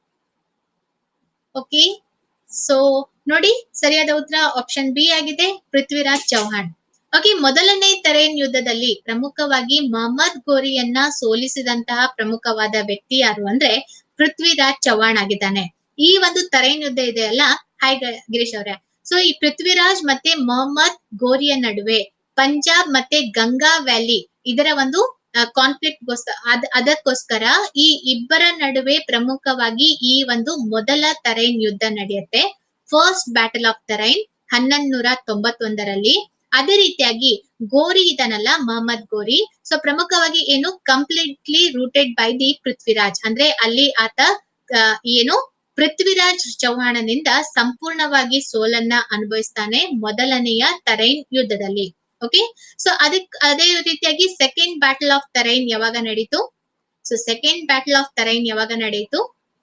ಓಕೆ ಸೊ ನೋಡಿ ಸರಿಯಾದ ಉತ್ತರ ಆಪ್ಷನ್ ಬಿ ಆಗಿದೆ ಪೃಥ್ವಿರಾಜ್ ಚೌಹಾಣ್ ಓಕೆ ಮೊದಲನೇ ತರೇನ್ ಯುದ್ಧದಲ್ಲಿ ಪ್ರಮುಖವಾಗಿ ಮಹಮ್ಮದ್ ಗೋರಿಯನ್ನ ಸೋಲಿಸಿದಂತಹ ಪ್ರಮುಖವಾದ ವ್ಯಕ್ತಿ ಯಾರು ಅಂದ್ರೆ ಪೃಥ್ವಿರಾಜ್ ಚೌಹಾಣ್ ಆಗಿದ್ದಾನೆ ಈ ಒಂದು ತರೇನ್ ಯುದ್ಧ ಇದೆ ಅಲ್ಲ ಹಾಯ್ ಗ- ಗಿರೀಶ್ ಅವರೇ ಸೊ ಈ ಪೃಥ್ವಿರಾಜ್ ಮತ್ತೆ ಮೊಹಮ್ಮದ್ ಗೋರಿಯ ನಡುವೆ ಪಂಜಾಬ್ ಮತ್ತೆ ಗಂಗಾ ವ್ಯಾಲಿ ಇದರ ಒಂದು ಕಾನ್ಫ್ಲಿಕ್ಟ್ ಅದ್ ಅದಕ್ಕೋಸ್ಕರ ಈ ಇಬ್ಬರ ನಡುವೆ ಪ್ರಮುಖವಾಗಿ ಈ ಒಂದು ಮೊದಲ ತರೈನ್ ಯುದ್ಧ ನಡೆಯುತ್ತೆ ಫಸ್ಟ್ ಬ್ಯಾಟಲ್ ಆಫ್ ತರೈನ್ ಹನ್ನೊಂದು ನೂರ ತೊಂಬತ್ತೊಂದರಲ್ಲಿ ಅದೇ ರೀತಿಯಾಗಿ ಗೋರಿ ಇದನ್ನಲ್ಲ ಮೊಹಮ್ಮದ್ ಗೋರಿ ಸೊ ಪ್ರಮುಖವಾಗಿ ಏನು completely routed by the Prithviraj ಅಂದ್ರೆ ಅಲ್ಲಿ ಆತ ಆ, ಏನು ಪೃಥ್ವಿರಾಜ್ ಚೌಹಾಣನಿಂದ ಸಂಪೂರ್ಣವಾಗಿ ಸೋಲನ್ನ ಅನುಭವಿಸ್ತಾನೆ ಮೊದಲನೆಯ ತರೈನ್ ಯುದ್ಧದಲ್ಲಿ ಓಕೆ ಸೊ ಅದಕ್ ಅದೇ ರೀತಿಯಾಗಿ ಸೆಕೆಂಡ್ ಬ್ಯಾಟಲ್ ಆಫ್ ತರೈನ್ ಯಾವಾಗ ನಡೀತು so second battle of Tarain ಯಾವಾಗ ನಡೆಯಿತು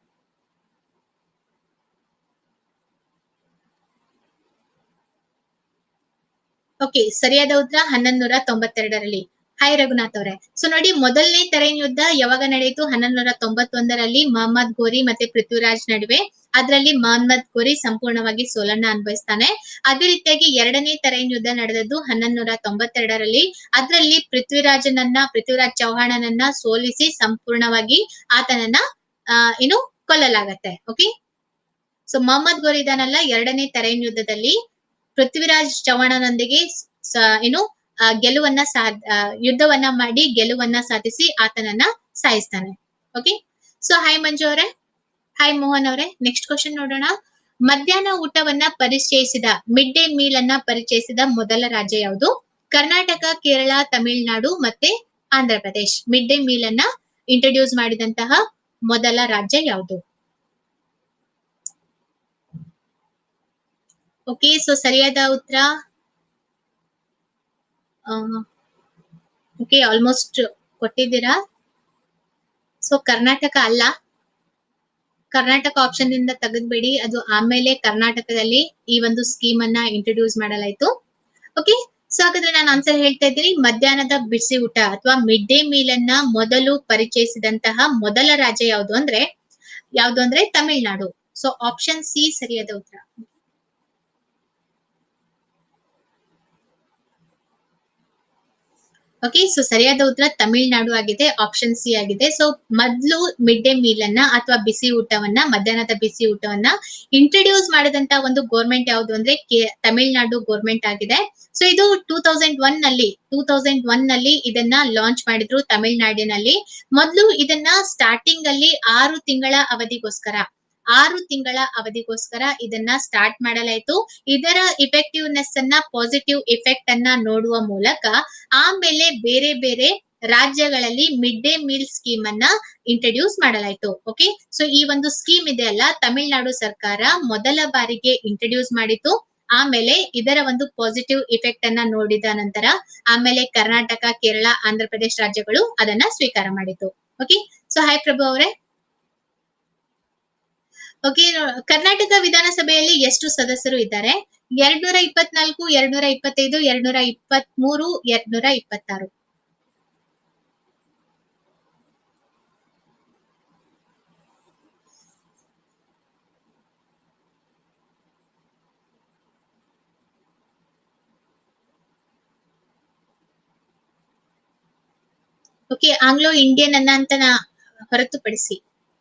ಓಕೆ ಸರಿಯಾದ ಉತ್ತರ ಹನ್ನೊಂದು ನೂರ ತೊಂಬತ್ತೆರಡರಲ್ಲಿ ಹಾಯ್ ರಘುನಾಥ್ ಅವರೇ ಸೊ ನೋಡಿ ಮೊದಲನೇ ತರೈನ್ ಯುದ್ಧ ಯಾವಾಗ ನಡೆಯಿತು ಹನ್ನೊಂದು ನೂರ ತೊಂಬತ್ತೊಂದರಲ್ಲಿ ಮೊಹಮ್ಮದ್ ಗೋರಿ ಮತ್ತೆ ಪೃಥ್ವಿರಾಜ್ ನಡುವೆ ಅದರಲ್ಲಿ ಮೊಹಮ್ಮದ್ ಗೋರಿ ಸಂಪೂರ್ಣವಾಗಿ ಸೋಲನ್ನ ಅನುಭವಿಸ್ತಾನೆ ಅದೇ ರೀತಿಯಾಗಿ ಎರಡನೇ ತರೈನ್ ಯುದ್ಧ ನಡೆದದ್ದು ಹನ್ನೊಂದು ನೂರ ತೊಂಬತ್ತೆರಡರಲ್ಲಿ ಅದರಲ್ಲಿ ಪೃಥ್ವಿರಾಜನನ್ನ ಪೃಥ್ವಿರಾಜ್ ಚೌಹಾಣನನ್ನ ಸೋಲಿಸಿ ಸಂಪೂರ್ಣವಾಗಿ ಆತನನ್ನ ಆ, ಏನು ಕೊಲ್ಲಲಾಗತ್ತೆ ಓಕೆ ಸೊ ಮೊಹಮ್ಮದ್ ಗೋರಿ ಇದಾನಲ್ಲ ಎರಡನೇ ತರೈನ್ ಯುದ್ಧದಲ್ಲಿ ಪೃಥ್ವಿರಾಜ್ ಚೌಹಾಣನೊಂದಿಗೆ ಸ- ಏನು ಆ, ಗೆಲುವನ್ನ ಸಾ ಆ, ಯುದ್ಧವನ್ನ ಮಾಡಿ ಗೆಲುವನ್ನ ಸಾಧಿಸಿ ಆತನನ್ನ ಸಾಯಿಸ್ತಾನೆ ಓಕೆ ಸೊ ಹಾಯ್ ಮಂಜು ಅವರೇ ಹಾಯ್ ಮೋಹನ್ ಅವರೇ ನೆಕ್ಸ್ಟ್ ಕ್ವಶನ್ ನೋಡೋಣ ಮಧ್ಯಾಹ್ನ ಊಟವನ್ನ ಪರಿಚಯಿಸಿದ ಮಿಡ್ ಡೇ ಮೀಲ್ ಅನ್ನ ಪರಿಚಯಿಸಿದ ಮೊದಲ ರಾಜ್ಯ ಯಾವುದು ಕರ್ನಾಟಕ ಕೇರಳ ತಮಿಳುನಾಡು ಮತ್ತೆ Andhra Pradesh mid day meal ಅನ್ನ ಇಂಟ್ರೊಡ್ಯೂಸ್ ಮಾಡಿದಂತಹ ಮೊದಲ ರಾಜ್ಯ ಯಾವುದು ಓಕೆ ಸೊ ಸರಿಯಾದ ಉತ್ತರ ಓಕೆ ಆಲ್ಮೋಸ್ಟ್ ಕೊಟ್ಟಿದ್ದೀರಾ ಸೊ ಕರ್ನಾಟಕ ಅಲ್ಲ ಕರ್ನಾಟಕ ಆಪ್ಷನ್ ಇಂದ ತೆಗೆದ್ಬೇಡಿ ಅದು ಆಮೇಲೆ ಕರ್ನಾಟಕದಲ್ಲಿ ಈ ಒಂದು ಸ್ಕೀಮ್ ಅನ್ನ ಇಂಟ್ರೊಡ್ಯೂಸ್ ಮಾಡಲಾಯ್ತು ಓಕೆ ಸೊ ಹಾಗಾದ್ರೆ ನಾನು ಆನ್ಸರ್ ಹೇಳ್ತಾ ಇದ್ದೀನಿ ಮಧ್ಯಾಹ್ನದ ಬಿಸಿ ಊಟ ಅಥವಾ ಮಿಡ್ ಡೇ ಮೀಲ್ ಅನ್ನ ಮೊದಲು ಪರಿಚಯಿಸಿದಂತಹ ಮೊದಲ ರಾಜ್ಯ ಯಾವುದು ಅಂದ್ರೆ ಯಾವುದು ಅಂದ್ರೆ ತಮಿಳ್ನಾಡು ಸೊ ಆಪ್ಷನ್ ಸಿ ಸರಿಯಾದ ಉತ್ತರ ಓಕೆ ಸೊ ಸರಿಯಾದ ಉತ್ತರ ತಮಿಳ್ನಾಡು ಆಗಿದೆ ಆಪ್ಷನ್ ಸಿ ಆಗಿದೆ ಸೊ ಮೊದಲು ಮಿಡ್ ಡೇ ಮೀಲ್ ಅನ್ನ ಅಥವಾ ಬಿಸಿ ಊಟವನ್ನ ಮಧ್ಯಾಹ್ನದ ಬಿಸಿ ಊಟವನ್ನ ಇಂಟ್ರೊಡ್ಯೂಸ್ ಮಾಡಿದಂತ ಒಂದು ಗೋರ್ಮೆಂಟ್ ಯಾವುದು ಅಂದ್ರೆ ಕೆ- ತಮಿಳ್ನಾಡು ಗೋರ್ಮೆಂಟ್ ಆಗಿದೆ ಸೊ ಇದು ಟೂ ತೌಸಂಡ್ ಒನ್ ನಲ್ಲಿ ಟೂ ತೌಸಂಡ್ ಒನ್ ನಲ್ಲಿ ಇದನ್ನ ಲಾಂಚ್ ಮಾಡಿದ್ರು ತಮಿಳ್ನಾಡಿನಲ್ಲಿ ಮೊದಲು ಇದನ್ನ ಸ್ಟಾರ್ಟಿಂಗ್ ಅಲ್ಲಿ ಆರು ತಿಂಗಳ ಅವಧಿಗೋಸ್ಕರ ಆರು ತಿಂಗಳ ಅವಧಿಗೋಸ್ಕರ ಇದನ್ನ ಸ್ಟಾರ್ಟ್ ಮಾಡಲಾಯಿತು ಇದರ ಇಫೆಕ್ಟಿವ್ನೆಸ್ ಅನ್ನ ಪಾಸಿಟಿವ್ ಇಫೆಕ್ಟ್ ಅನ್ನ ನೋಡುವ ಮೂಲಕ ಆಮೇಲೆ ಬೇರೆ ಬೇರೆ ರಾಜ್ಯಗಳಲ್ಲಿ ಮಿಡ್ ಡೇ ಮೀಲ್ ಸ್ಕೀಮ್ ಅನ್ನ ಇಂಟ್ರಡ್ಯೂಸ್ ಮಾಡಲಾಯಿತು ಓಕೆ ಸೊ ಈ ಒಂದು ಸ್ಕೀಮ್ ಇದೆ ಅಲ್ಲ ತಮಿಳುನಾಡು ಸರ್ಕಾರ ಮೊದಲ ಬಾರಿಗೆ ಇಂಟ್ರಡ್ಯೂಸ್ ಮಾಡಿತು ಆಮೇಲೆ ಇದರ ಒಂದು ಪಾಸಿಟಿವ್ ಇಫೆಕ್ಟ್ ಅನ್ನ ನೋಡಿದ ನಂತರ ಆಮೇಲೆ ಕರ್ನಾಟಕ ಕೇರಳ ಆಂಧ್ರ ಪ್ರದೇಶ ರಾಜ್ಯಗಳು ಅದನ್ನ ಸ್ವೀಕಾರ ಮಾಡಿತು ಓಕೆ ಸೊ ಹಾಯ್ ಪ್ರಭು ಅವರೇ ಓಕೆ ಕರ್ನಾಟಕ ವಿಧಾನಸಭೆಯಲ್ಲಿ ಎಷ್ಟು ಸದಸ್ಯರು ಇದ್ದಾರೆ ಎರಡ್ನೂರ ಇಪ್ಪತ್ನಾಲ್ಕು ಎರಡ್ನೂರ ಇಪ್ಪತ್ತೈದು ಎರಡ್ನೂರ ಇಪ್ಪತ್ತ್ ಮೂರು ಎರಡ್ನೂರ ಇಪ್ಪತ್ತಾರು ಓಕೆ ಆಂಗ್ಲೋ ಇಂಡಿಯನ್ ಅನ್ನ ಅಂತ ನಾ ಹೊರತುಪಡಿಸಿ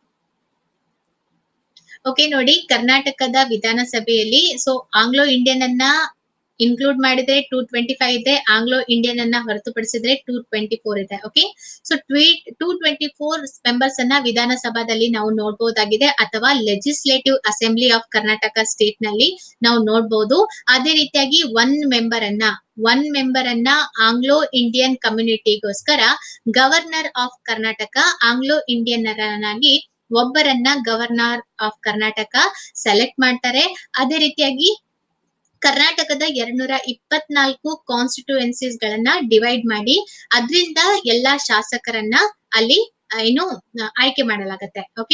ಓಕೆ ನೋಡಿ ಕರ್ನಾಟಕದ ವಿಧಾನಸಭೆಯಲ್ಲಿ ಸೊ ಆಂಗ್ಲೋ ಇಂಡಿಯನ್ ಅನ್ನ ಇನ್ಕ್ಲೂಡ್ ಮಾಡಿದ್ರೆ ಟೂ ಟ್ವೆಂಟಿ ಫೈವ್ ಇದೆ ಆಂಗ್ಲೋ ಇಂಡಿಯನ್ ಅನ್ನ ಹೊರತುಪಡಿಸಿದ್ರೆ ಟೂ ಟ್ವೆಂಟಿ ಫೋರ್ ಇದೆ ಓಕೆ ಸೊ ಟ್ವೀಟ್ ಟೂ ಟ್ವೆಂಟಿ ಫೋರ್ ಮೆಂಬರ್ಸ್ ಅನ್ನ ವಿಧಾನಸಭಾದಲ್ಲಿ ನಾವು ನೋಡಬಹುದಾಗಿದೆ ಅಥವಾ legislative assembly of Karnataka state ನಲ್ಲಿ ನಾವು ನೋಡಬಹುದು ಅದೇ ರೀತಿಯಾಗಿ ಒನ್ ಮೆಂಬರ್ ಅನ್ನ ಒನ್ ಮೆಂಬರ್ ಅನ್ನ ಆಂಗ್ಲೋ ಇಂಡಿಯನ್ ಕಮ್ಯುನಿಟಿಗೋಸ್ಕರ governor of Karnataka Anglo Indian ಆಗಿ ಒಬ್ಬರನ್ನ ಗವರ್ನರ್ ಆಫ್ ಕರ್ನಾಟಕ ಸೆಲೆಕ್ಟ್ ಮಾಡ್ತಾರೆ ಅದೇ ರೀತಿಯಾಗಿ ಕರ್ನಾಟಕದ ಎರಡ್ನೂರ ಇಪ್ಪತ್ನಾಲ್ಕು ಕಾನ್ಸ್ಟಿಟ್ಯೂಯೆನ್ಸೀಸ್ ಗಳನ್ನ ಡಿವೈಡ್ ಮಾಡಿ ಅದರಿಂದ ಎಲ್ಲಾ ಶಾಸಕರನ್ನ ಅಲ್ಲಿ ಆ, ಏನು ಆ, ಆಯ್ಕೆ ಮಾಡಲಾಗತ್ತೆ okay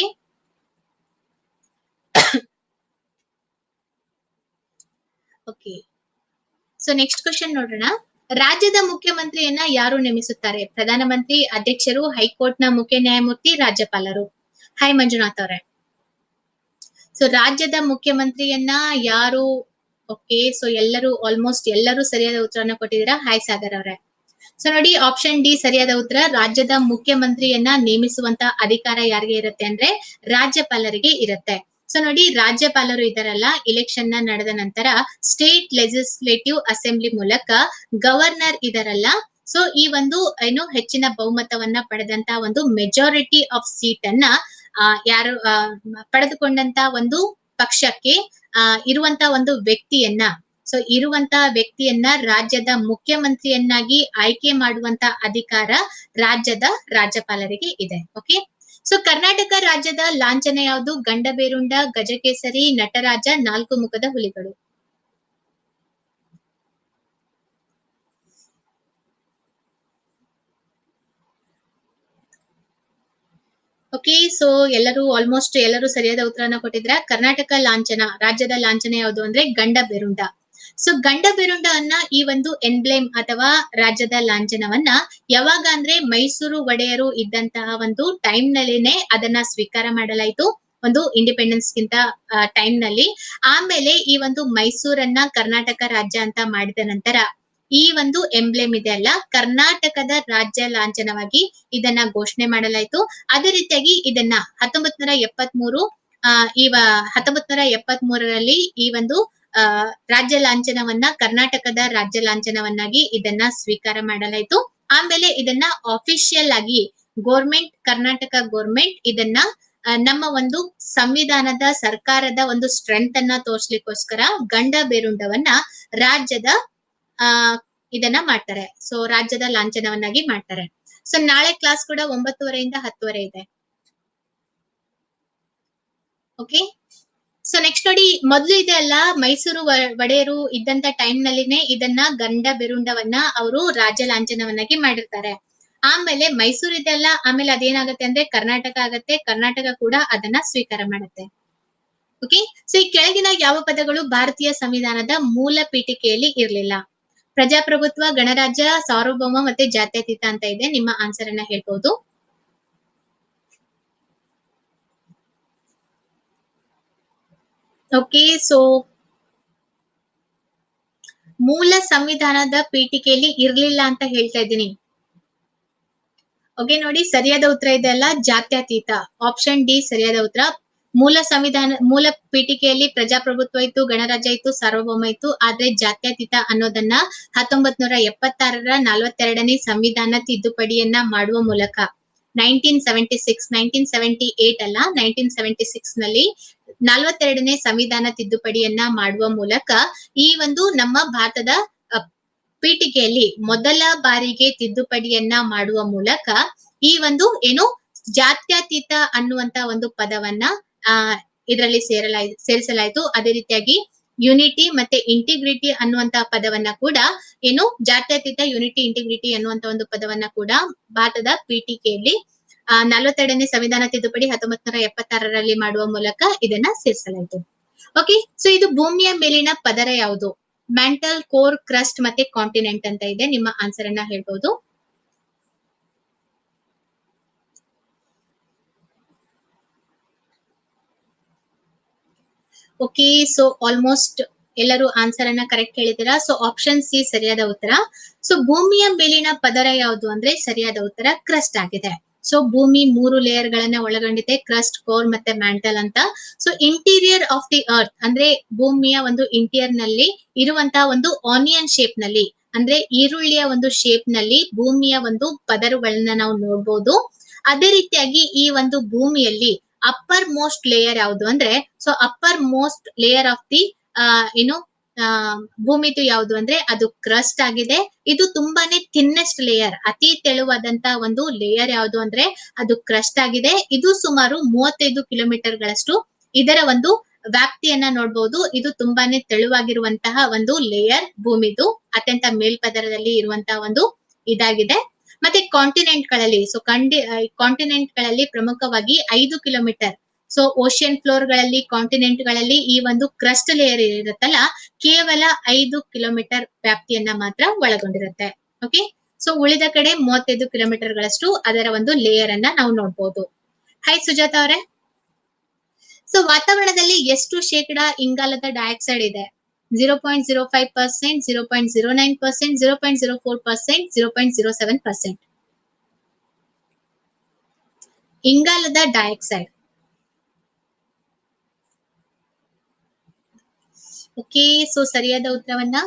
okay so next question ನೋಡೋಣ ರಾಜ್ಯದ ಮುಖ್ಯಮಂತ್ರಿಯನ್ನ ಯಾರು ನೇಮಿಸುತ್ತಾರೆ ಪ್ರಧಾನಮಂತ್ರಿ ಅಧ್ಯಕ್ಷರು ಹೈಕೋರ್ಟ್ ನ ಮುಖ್ಯ ನ್ಯಾಯಮೂರ್ತಿ ರಾಜ್ಯಪಾಲರು ಹಾಯ್ ಮಂಜುನಾಥ್ ಅವರೇ ಸೊ ರಾಜ್ಯದ ಮುಖ್ಯಮಂತ್ರಿಯನ್ನ ಯಾರು ಓಕೆ ಸೊ ಎಲ್ಲರೂ ಆಲ್ಮೋಸ್ಟ್ ಎಲ್ಲರೂ ಸರಿಯಾದ ಉತ್ತರನ ಕೊಟ್ಟಿದ್ದೀರಾ ಹಾಯ್ ಸಾಗರ್ ಅವರೇ ಸೊ ನೋಡಿ ಆಪ್ಷನ್ ಡಿ ಸರಿಯಾದ ಉತ್ತರ ರಾಜ್ಯದ ಮುಖ್ಯಮಂತ್ರಿಯನ್ನ ನೇಮಿಸುವಂತ ಅಧಿಕಾರ ಯಾರಿಗೆ ಇರುತ್ತೆ ಅಂದ್ರೆ ರಾಜ್ಯಪಾಲರಿಗೆ ಇರುತ್ತೆ ಸೊ ನೋಡಿ ರಾಜ್ಯಪಾಲರು ಇದಾರಲ್ಲ ಇಲೆಕ್ಷನ್ ನ ನಡೆದ ನಂತರ ಸ್ಟೇಟ್ ಲೆಜಿಸ್ಲೇಟಿವ್ ಅಸೆಂಬ್ಲಿ ಮೂಲಕ ಗವರ್ನರ್ ಇದಾರಲ್ಲ ಸೊ ಈ ಒಂದು ಏನು ಹೆಚ್ಚಿನ ಬಹುಮತವನ್ನ ಪಡೆದಂತ ಒಂದು ಮೆಜಾರಿಟಿ ಆಫ್ ಸೀಟ್ ಅನ್ನ ಆ, ಯಾರು ಆ, ಪಡೆದುಕೊಂಡಂತ ಒಂದು ಪಕ್ಷಕ್ಕೆ ಆ, ಇರುವಂತ ಒಂದು ವ್ಯಕ್ತಿಯನ್ನ ಸೊ ಇರುವಂತ ವ್ಯಕ್ತಿಯನ್ನ ರಾಜ್ಯದ ಮುಖ್ಯಮಂತ್ರಿಯನ್ನಾಗಿ ಆಯ್ಕೆ ಮಾಡುವಂತ ಅಧಿಕಾರ ರಾಜ್ಯದ ರಾಜ್ಯಪಾಲರಿಗೆ ಇದೆ ಓಕೆ ಸೊ ಕರ್ನಾಟಕ ರಾಜ್ಯದ ಲಾಂಛನ ಯಾವುದು ಗಂಡಬೇರುಂಡ ಗಜಕೇಸರಿ ನಟರಾಜ ನಾಲ್ಕು ಮುಖದ ಹುಲಿಗಳು ಓಕೆ ಸೊ ಎಲ್ಲರೂ ಆಲ್ಮೋಸ್ಟ್ ಎಲ್ಲರೂ ಸರಿಯಾದ ಉತ್ತರನ ಕೊಟ್ಟಿದ್ರ ಕರ್ನಾಟಕ ಲಾಂಛನ ರಾಜ್ಯದ ಲಾಂಛನ ಯಾವುದು ಅಂದ್ರೆ ಗಂಡ ಬೆರುಂಡ ಸೊ ಗಂಡ ಬೆರುಂಡ ಅನ್ನ ಈ ಒಂದು ಎನ್ಬ್ಲೇಮ್ ಅಥವಾ ರಾಜ್ಯದ ಲಾಂಛನವನ್ನ ಯಾವಾಗ ಅಂದ್ರೆ ಮೈಸೂರು ಒಡೆಯರು ಇದ್ದಂತಹ ಒಂದು ಟೈಮ್ ನಲ್ಲಿನೇ ಅದನ್ನ ಸ್ವೀಕಾರ ಮಾಡಲಾಯಿತು ಒಂದು ಇಂಡಿಪೆಂಡೆನ್ಸ್ ಗಿಂತ ಟೈಮ್ ನಲ್ಲಿ ಆಮೇಲೆ ಈ ಒಂದು ಮೈಸೂರನ್ನ ಕರ್ನಾಟಕ ರಾಜ್ಯ ಅಂತ ಮಾಡಿದ ನಂತರ ಈ ಒಂದು ಎಂಬ್ಲೆಮ್ ಇದೆ ಅಲ್ಲ ಕರ್ನಾಟಕದ ರಾಜ್ಯ ಲಾಂಛನವಾಗಿ ಇದನ್ನ ಘೋಷಣೆ ಮಾಡಲಾಯಿತು ಅದೇ ರೀತಿಯಾಗಿ ಇದನ್ನ ಹತ್ತೊಂಬತ್ ನೂರ ಎಪ್ಪತ್ ಮೂರು ಆ ಈ ಹತ್ತೊಂಬತ್ ನೂರ ಎಪ್ಪತ್ ಮೂರರಲ್ಲಿ ಈ ಒಂದು ಆ ರಾಜ್ಯ ಲಾಂಛನವನ್ನ ಕರ್ನಾಟಕದ ರಾಜ್ಯ ಲಾಂಛನವನ್ನಾಗಿ ಇದನ್ನ ಸ್ವೀಕಾರ ಮಾಡಲಾಯಿತು ಆಮೇಲೆ ಇದನ್ನ ಅಫಿಷಿಯಲ್ ಆಗಿ ಗೋರ್ಮೆಂಟ್ ಕರ್ನಾಟಕ ಗೋರ್ಮೆಂಟ್ ಇದನ್ನ ಆ, ನಮ್ಮ ಒಂದು ಸಂವಿಧಾನದ ಸರ್ಕಾರದ ಒಂದು ಸ್ಟ್ರೆಂತ್ ಅನ್ನ ತೋರ್ಸ್ಲಿಕ್ಕೋಸ್ಕರ ಗಂಡ ಬೇರುಂಡವನ್ನ ರಾಜ್ಯದ ಆ ಇದನ್ನ ಮಾಡ್ತಾರೆ ಸೊ ರಾಜ್ಯದ ಲಾಂಛನವನ್ನಾಗಿ ಮಾಡ್ತಾರೆ ಸೊ ನಾಳೆ ಕ್ಲಾಸ್ ಕೂಡ ಒಂಬತ್ತುವರೆಯಿಂದ ಹತ್ತುವರೆ ಇದೆ ಓಕೆ ಸೊ ನೆಕ್ಸ್ಟ್ ನೋಡಿ ಮೊದ್ಲು ಇದೆ ಅಲ್ಲ ಮೈಸೂರು ವ- ಒಡೆಯರು ಇದ್ದಂತ ಟೈಮ್ ನಲ್ಲಿನೇ ಇದನ್ನ ಗಂಡ ಬೆರುಂಡವನ್ನ ಅವರು ರಾಜ್ಯ ಲಾಂಛನವನ್ನಾಗಿ ಮಾಡಿರ್ತಾರೆ ಆಮೇಲೆ ಮೈಸೂರು ಇದೆ ಅಲ್ಲ ಆಮೇಲೆ ಅದೇನಾಗುತ್ತೆ ಅಂದ್ರೆ ಕರ್ನಾಟಕ ಆಗತ್ತೆ ಕರ್ನಾಟಕ ಕೂಡ ಅದನ್ನ ಸ್ವೀಕಾರ ಮಾಡುತ್ತೆ ಓಕೆ ಸೊ ಈ ಕೆಳಗಿನ ಯಾವ ಪದಗಳು ಭಾರತೀಯ ಸಂವಿಧಾನದ ಮೂಲ ಪೀಠಿಕೆಯಲ್ಲಿ ಇರಲಿಲ್ಲ ಪ್ರಜಾಪ್ರಭುತ್ವ ಗಣರಾಜ್ಯ ಸಾರ್ವಭೌಮ ಮತ್ತೆ ಜಾತ್ಯತೀತ ಅಂತ ಇದೆ ನಿಮ್ಮ ಆನ್ಸರ್ ಅನ್ನ ಹೇಳ್ಬಹುದು ಓಕೆ ಸೊ ಮೂಲ ಸಂವಿಧಾನದ ಪೀಠಿಕೆಯಲ್ಲಿ ಇರ್ಲಿಲ್ಲ ಅಂತ ಹೇಳ್ತಾ ಇದ್ದೀನಿ ಓಕೆ ನೋಡಿ ಸರಿಯಾದ ಉತ್ತರ ಇದೆ ಅಲ್ಲ ಜಾತ್ಯತೀತ ಆಪ್ಷನ್ ಡಿ ಸರಿಯಾದ ಉತ್ತರ ಮೂಲ ಸಂವಿಧಾನ ಮೂಲ ಪೀಠಿಕೆಯಲ್ಲಿ ಪ್ರಜಾಪ್ರಭುತ್ವ ಇತ್ತು ಗಣರಾಜ್ಯ ಇತ್ತು ಸಾರ್ವಭೌಮ ಇತ್ತು ಆದ್ರೆ ಜಾತ್ಯತೀತ ಅನ್ನೋದನ್ನ ಹತ್ತೊಂಬತ್ ನೂರ ಎಪ್ಪತ್ತಾರರ ನಲವತ್ತೆರಡನೇ ಸಂವಿಧಾನ ತಿದ್ದುಪಡಿಯನ್ನ ಮಾಡುವ ಮೂಲಕ nineteen seventy six nineteen seventy eight ಅಲ್ಲ ನೈನ್ಟೀನ್ ಸೆವೆಂಟಿ ಸಿಕ್ಸ್ ನಲ್ಲಿ ನಲವತ್ತೆರಡನೇ ಸಂವಿಧಾನ ತಿದ್ದುಪಡಿಯನ್ನ ಮಾಡುವ ಮೂಲಕ ಈ ಒಂದು ನಮ್ಮ ಭಾರತದ ಅ, ಪೀಠಿಕೆಯಲ್ಲಿ ಮೊದಲ ಬಾರಿಗೆ ತಿದ್ದುಪಡಿಯನ್ನ ಮಾಡುವ ಮೂಲಕ ಈ ಒಂದು ಏನು ಜಾತ್ಯತೀತ ಅನ್ನುವಂತ ಒಂದು ಪದವನ್ನ ಆ ಇದರಲ್ಲಿ ಸೇರಲಾಯ್ ಸೇರಿಸಲಾಯಿತು ಅದೇ ರೀತಿಯಾಗಿ ಯುನಿಟಿ ಮತ್ತೆ ಇಂಟಿಗ್ರಿಟಿ ಅನ್ನುವಂತ ಪದವನ್ನ ಕೂಡ ಏನು ಜಾತ್ಯತೀತ ಯುನಿಟಿ ಇಂಟಿಗ್ರಿಟಿ ಅನ್ನುವಂತ ಒಂದು ಪದವನ್ನ ಕೂಡ ಭಾರತದ ಪೀಠಿಕೆಯಲ್ಲಿ ಆ ನಲವತ್ತೆರಡನೇ ಸಂವಿಧಾನ ತಿದ್ದುಪಡಿ ಹತ್ತೊಂಬತ್ ನೂರ ಎಪ್ಪತ್ತಾರರಲ್ಲಿ ಮಾಡುವ ಮೂಲಕ ಇದನ್ನ ಸೇರಿಸಲಾಯಿತು ಓಕೆ ಸೊ ಇದು ಭೂಮಿಯ ಮೇಲಿನ ಪದರ ಯಾವುದು ಮ್ಯಾಂಟಲ್ ಕೋರ್ ಕ್ರಸ್ಟ್ ಮತ್ತೆ ಕಾಂಟಿನೆಂಟ್ ಅಂತ ಇದೆ ನಿಮ್ಮ ಆನ್ಸರ್ ಅನ್ನ ಹೇಳ್ಬಹುದು ಓಕೆ ಸೊ ಆಲ್ಮೋಸ್ಟ್ ಎಲ್ಲರೂ ಆನ್ಸರ್ ಅನ್ನ ಕರೆಕ್ಟ್ ಹೇಳಿದ್ದೀರಾ ಸೊ ಆಪ್ಷನ್ ಸಿ ಸರಿಯಾದ ಉತ್ತರ ಸೊ ಭೂಮಿಯ ಮೇಲಿನ ಪದರ ಯಾವುದು ಅಂದ್ರೆ ಸರಿಯಾದ ಉತ್ತರ ಕ್ರಸ್ಟ್ ಆಗಿದೆ ಸೊ ಭೂಮಿ ಮೂರು ಲೇಯರ್ ಗಳನ್ನ ಒಳಗೊಂಡಿದೆ ಕ್ರಸ್ಟ್ ಕೋರ್ ಮತ್ತೆ ಮ್ಯಾಂಟಲ್ ಅಂತ so interior of the Earth ಅಂದ್ರೆ ಭೂಮಿಯ ಒಂದು ಇಂಟೀರಿಯರ್ ನಲ್ಲಿ ಇರುವಂತಹ ಒಂದು ಆನಿಯನ್ ಶೇಪ್ ನಲ್ಲಿ ಅಂದ್ರೆ ಈರುಳ್ಳಿಯ ಒಂದು ಶೇಪ್ ನಲ್ಲಿ ಭೂಮಿಯ ಒಂದು ಪದರುಗಳನ್ನ ನಾವು ನೋಡ್ಬೋದು ಅದೇ ರೀತಿಯಾಗಿ ಈ ಒಂದು ಭೂಮಿಯಲ್ಲಿ ಅಪ್ಪರ್ ಮೋಸ್ಟ್ ಲೇಯರ್ ಯಾವುದು ಅಂದ್ರೆ so uppermost layer of the ಏನು ಆ, ಭೂಮಿದು ಯಾವುದು ಅಂದ್ರೆ ಅದು ಕ್ರಸ್ಟ್ ಆಗಿದೆ ಇದು ತುಂಬಾನೇ ಥಿನ್ನೆಸ್ಟ್ ಲೇಯರ್ ಅತಿ ತೆಳುವಾದಂತ ಒಂದು ಲೇಯರ್ ಯಾವುದು ಅಂದ್ರೆ ಅದು ಕ್ರಸ್ಟ್ ಆಗಿದೆ ಇದು ಸುಮಾರು ಮೂವತ್ತೈದು ಕಿಲೋಮೀಟರ್ ಗಳಷ್ಟು ಇದರ ಒಂದು ವ್ಯಾಪ್ತಿಯನ್ನ ನೋಡ್ಬೋದು ಇದು ತುಂಬಾನೇ ತೆಳುವಾಗಿರುವಂತಹ ಒಂದು ಲೇಯರ್ ಭೂಮಿದು ಅತ್ಯಂತ ಮೇಲ್ಪದರದಲ್ಲಿ ಇರುವಂತಹ ಒಂದು ಇದಾಗಿದೆ ಮತ್ತೆ ಕಾಂಟಿನೆಂಟ್ ಗಳಲ್ಲಿ ಸೊ ಕಂಡಿ ಕಾಂಟಿನೆಂಟ್ ಗಳಲ್ಲಿ ಪ್ರಮುಖವಾಗಿ ಐದು ಕಿಲೋಮೀಟರ್ ಸೊ ಓಷಿಯನ್ ಫ್ಲೋರ್ ಗಳಲ್ಲಿ ಕಾಂಟಿನೆಂಟ್ ಗಳಲ್ಲಿ ಈ ಒಂದು ಕ್ರಸ್ಟ್ ಲೇಯರ್ ಇರುತ್ತಲ್ಲ ಕೇವಲ ಐದು ಕಿಲೋಮೀಟರ್ ವ್ಯಾಪ್ತಿಯನ್ನ ಮಾತ್ರ ಒಳಗೊಂಡಿರುತ್ತೆ ಓಕೆ ಸೊ ಉಳಿದ ಕಡೆ ಮೂವತ್ತೈದು ಕಿಲೋಮೀಟರ್ ಗಳಷ್ಟು ಅದರ ಒಂದು ಲೇಯರ್ ಅನ್ನ ನಾವು ನೋಡ್ಬೋದು ಹಾಯ್ ಸುಜಾತ ಅವರೇ ಸೊ ವಾತಾವರಣದಲ್ಲಿ ಎಷ್ಟು ಶೇಕಡ ಇಂಗಾಲದ ಡೈಆಕ್ಸೈಡ್ ಇದೆ zero point zero five percent zero point zero nine percent zero point zero four percent zero point zero seven percent ಇಂಗಾಲದ ಡೈಆಕ್ಸೈಡ್ ಓಕೆ ಸೊ ಸರಿಯಾದ ಉತ್ತರವನ್ನ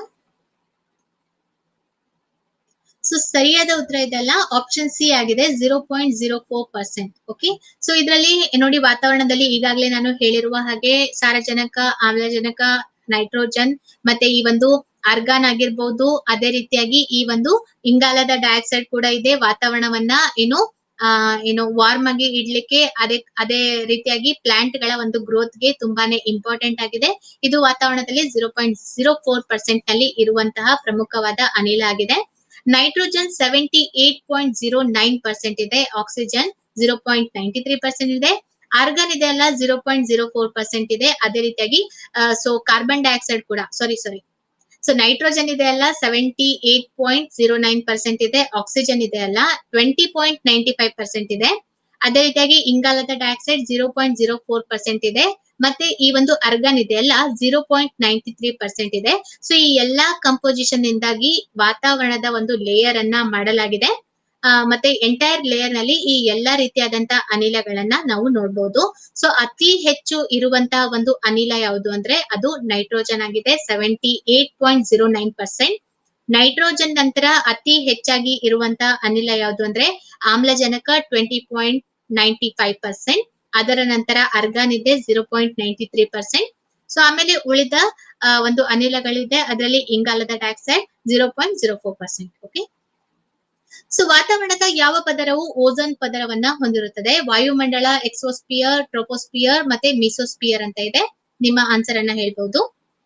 ಸೊ ಸರಿಯಾದ ಉತ್ತರ ಇದೆಲ್ಲ ಆಪ್ಷನ್ ಸಿ ಆಗಿದೆ zero point zero four percent okay so ಇದರಲ್ಲಿ ನೋಡಿ ವಾತಾವರಣದಲ್ಲಿ ಈಗಾಗಲೇ ನಾನು ಹೇಳಿರುವ ಹಾಗೆ ಸಾರಜನಕ ಆಮ್ಲಜನಕ ನೈಟ್ರೋಜನ್ ಮತ್ತೆ ಈ ಒಂದು ಆರ್ಗಾನ್ ಆಗಿರ್ಬೋದು ಅದೇ ರೀತಿಯಾಗಿ ಈ ಒಂದು ಇಂಗಾಲದ ಡೈಆಕ್ಸೈಡ್ ಕೂಡ ಇದೆ ವಾತಾವರಣವನ್ನ ಏನು ಆ ಏನು ವಾರ್ಮ್ ಆಗಿ ಇಡ್ಲಿಕ್ಕೆ ಅದೇ ಅದೇ ರೀತಿಯಾಗಿ ಪ್ಲಾಂಟ್ ಗಳ ಒಂದು ಗ್ರೋತ್ ಗೆ ತುಂಬಾನೇ ಇಂಪಾರ್ಟೆಂಟ್ ಆಗಿದೆ ಇದು ವಾತಾವರಣದಲ್ಲಿ zero point zero four percent ನಲ್ಲಿ ಇರುವಂತಹ ಪ್ರಮುಖವಾದ ಅನಿಲ ಆಗಿದೆ nitrogen seventy eight point zero nine percent ಇದೆ oxygen zero point ninety three percent ಇದೆ ಆರ್ಗನ್ ಇದೆ ಅಲ್ಲ zero point zero four percent ಇದೆ ಅದೇ ರೀತಿಯಾಗಿ ಸೊ ಕಾರ್ಬನ್ ಡೈಆಕ್ಸೈಡ್ ಕೂಡ ಸಾರಿ ಸಾರಿ ಸೊ ನೈಟ್ರೋಜನ್ ಇದೆ ಅಲ್ಲ seventy eight point zero nine percent ಇದೆ ಆಕ್ಸಿಜನ್ ಇದೆ ಅಲ್ಲ twenty point ninety five percent ಇದೆ ಅದೇ ರೀತಿಯಾಗಿ ಇಂಗಾಲದ dioxide zero point zero four percent ಇದೆ ಮತ್ತೆ ಈ ಒಂದು ಅರ್ಗನ್ ಇದೆ ಅಲ್ಲ zero point ninety three percent ಇದೆ ಸೊ ಈ ಎಲ್ಲಾ ಕಂಪೋಸಿಷನ್ ಇಂದಾಗಿ ವಾತಾವರಣದ ಒಂದು ಲೇಯರ್ ಅನ್ನ ಮಾಡಲಾಗಿದೆ ಆ, ಮತ್ತೆ ಎಂಟೈರ್ ಲೇಯರ್ ನಲ್ಲಿ ಈ ಎಲ್ಲಾ ರೀತಿಯಾದಂತಹ ಅನಿಲಗಳನ್ನ ನಾವು ನೋಡ್ಬೋದು ಸೊ ಅತಿ ಹೆಚ್ಚು ಇರುವಂತಹ ಒಂದು ಅನಿಲ ಯಾವುದು ಅಂದ್ರೆ ಅದು ನೈಟ್ರೋಜನ್ ಆಗಿದೆ seventy eight point zero nine percent nitrogen ನಂತರ ಅತಿ ಹೆಚ್ಚಾಗಿ ಇರುವಂತಹ ಅನಿಲ ಯಾವುದು ಅಂದ್ರೆ ಆಮ್ಲಜನಕ twenty point ninety five percent ಅದರ ನಂತರ ಅರ್ಗಾನ್ ಇದೆ zero point ninety three percent so ಆಮೇಲೆ ಉಳಿದ ಆ, ಒಂದು ಅನಿಲಗಳಿದೆ ಅದರಲ್ಲಿ ಇಂಗಾಲದ dioxide zero point zero four percent okay so ವಾತಾವರಣದ ಯಾವ ಪದರವು ಓಝೋನ್ ಪದರವನ್ನ ಹೊಂದಿರುತ್ತದೆ ವಾಯುಮಂಡಲ ಎಕ್ಸೋಸ್ಪಿಯರ್ ಟ್ರೋಪೋಸ್ಪಿಯರ್ ಮತ್ತೆ ಮಿಸೋಸ್ಪಿಯರ್ ಅಂತ ಇದೆ ನಿಮ್ಮ ಆನ್ಸರ್ ಅನ್ನ ಹೇಳ್ಬಹುದು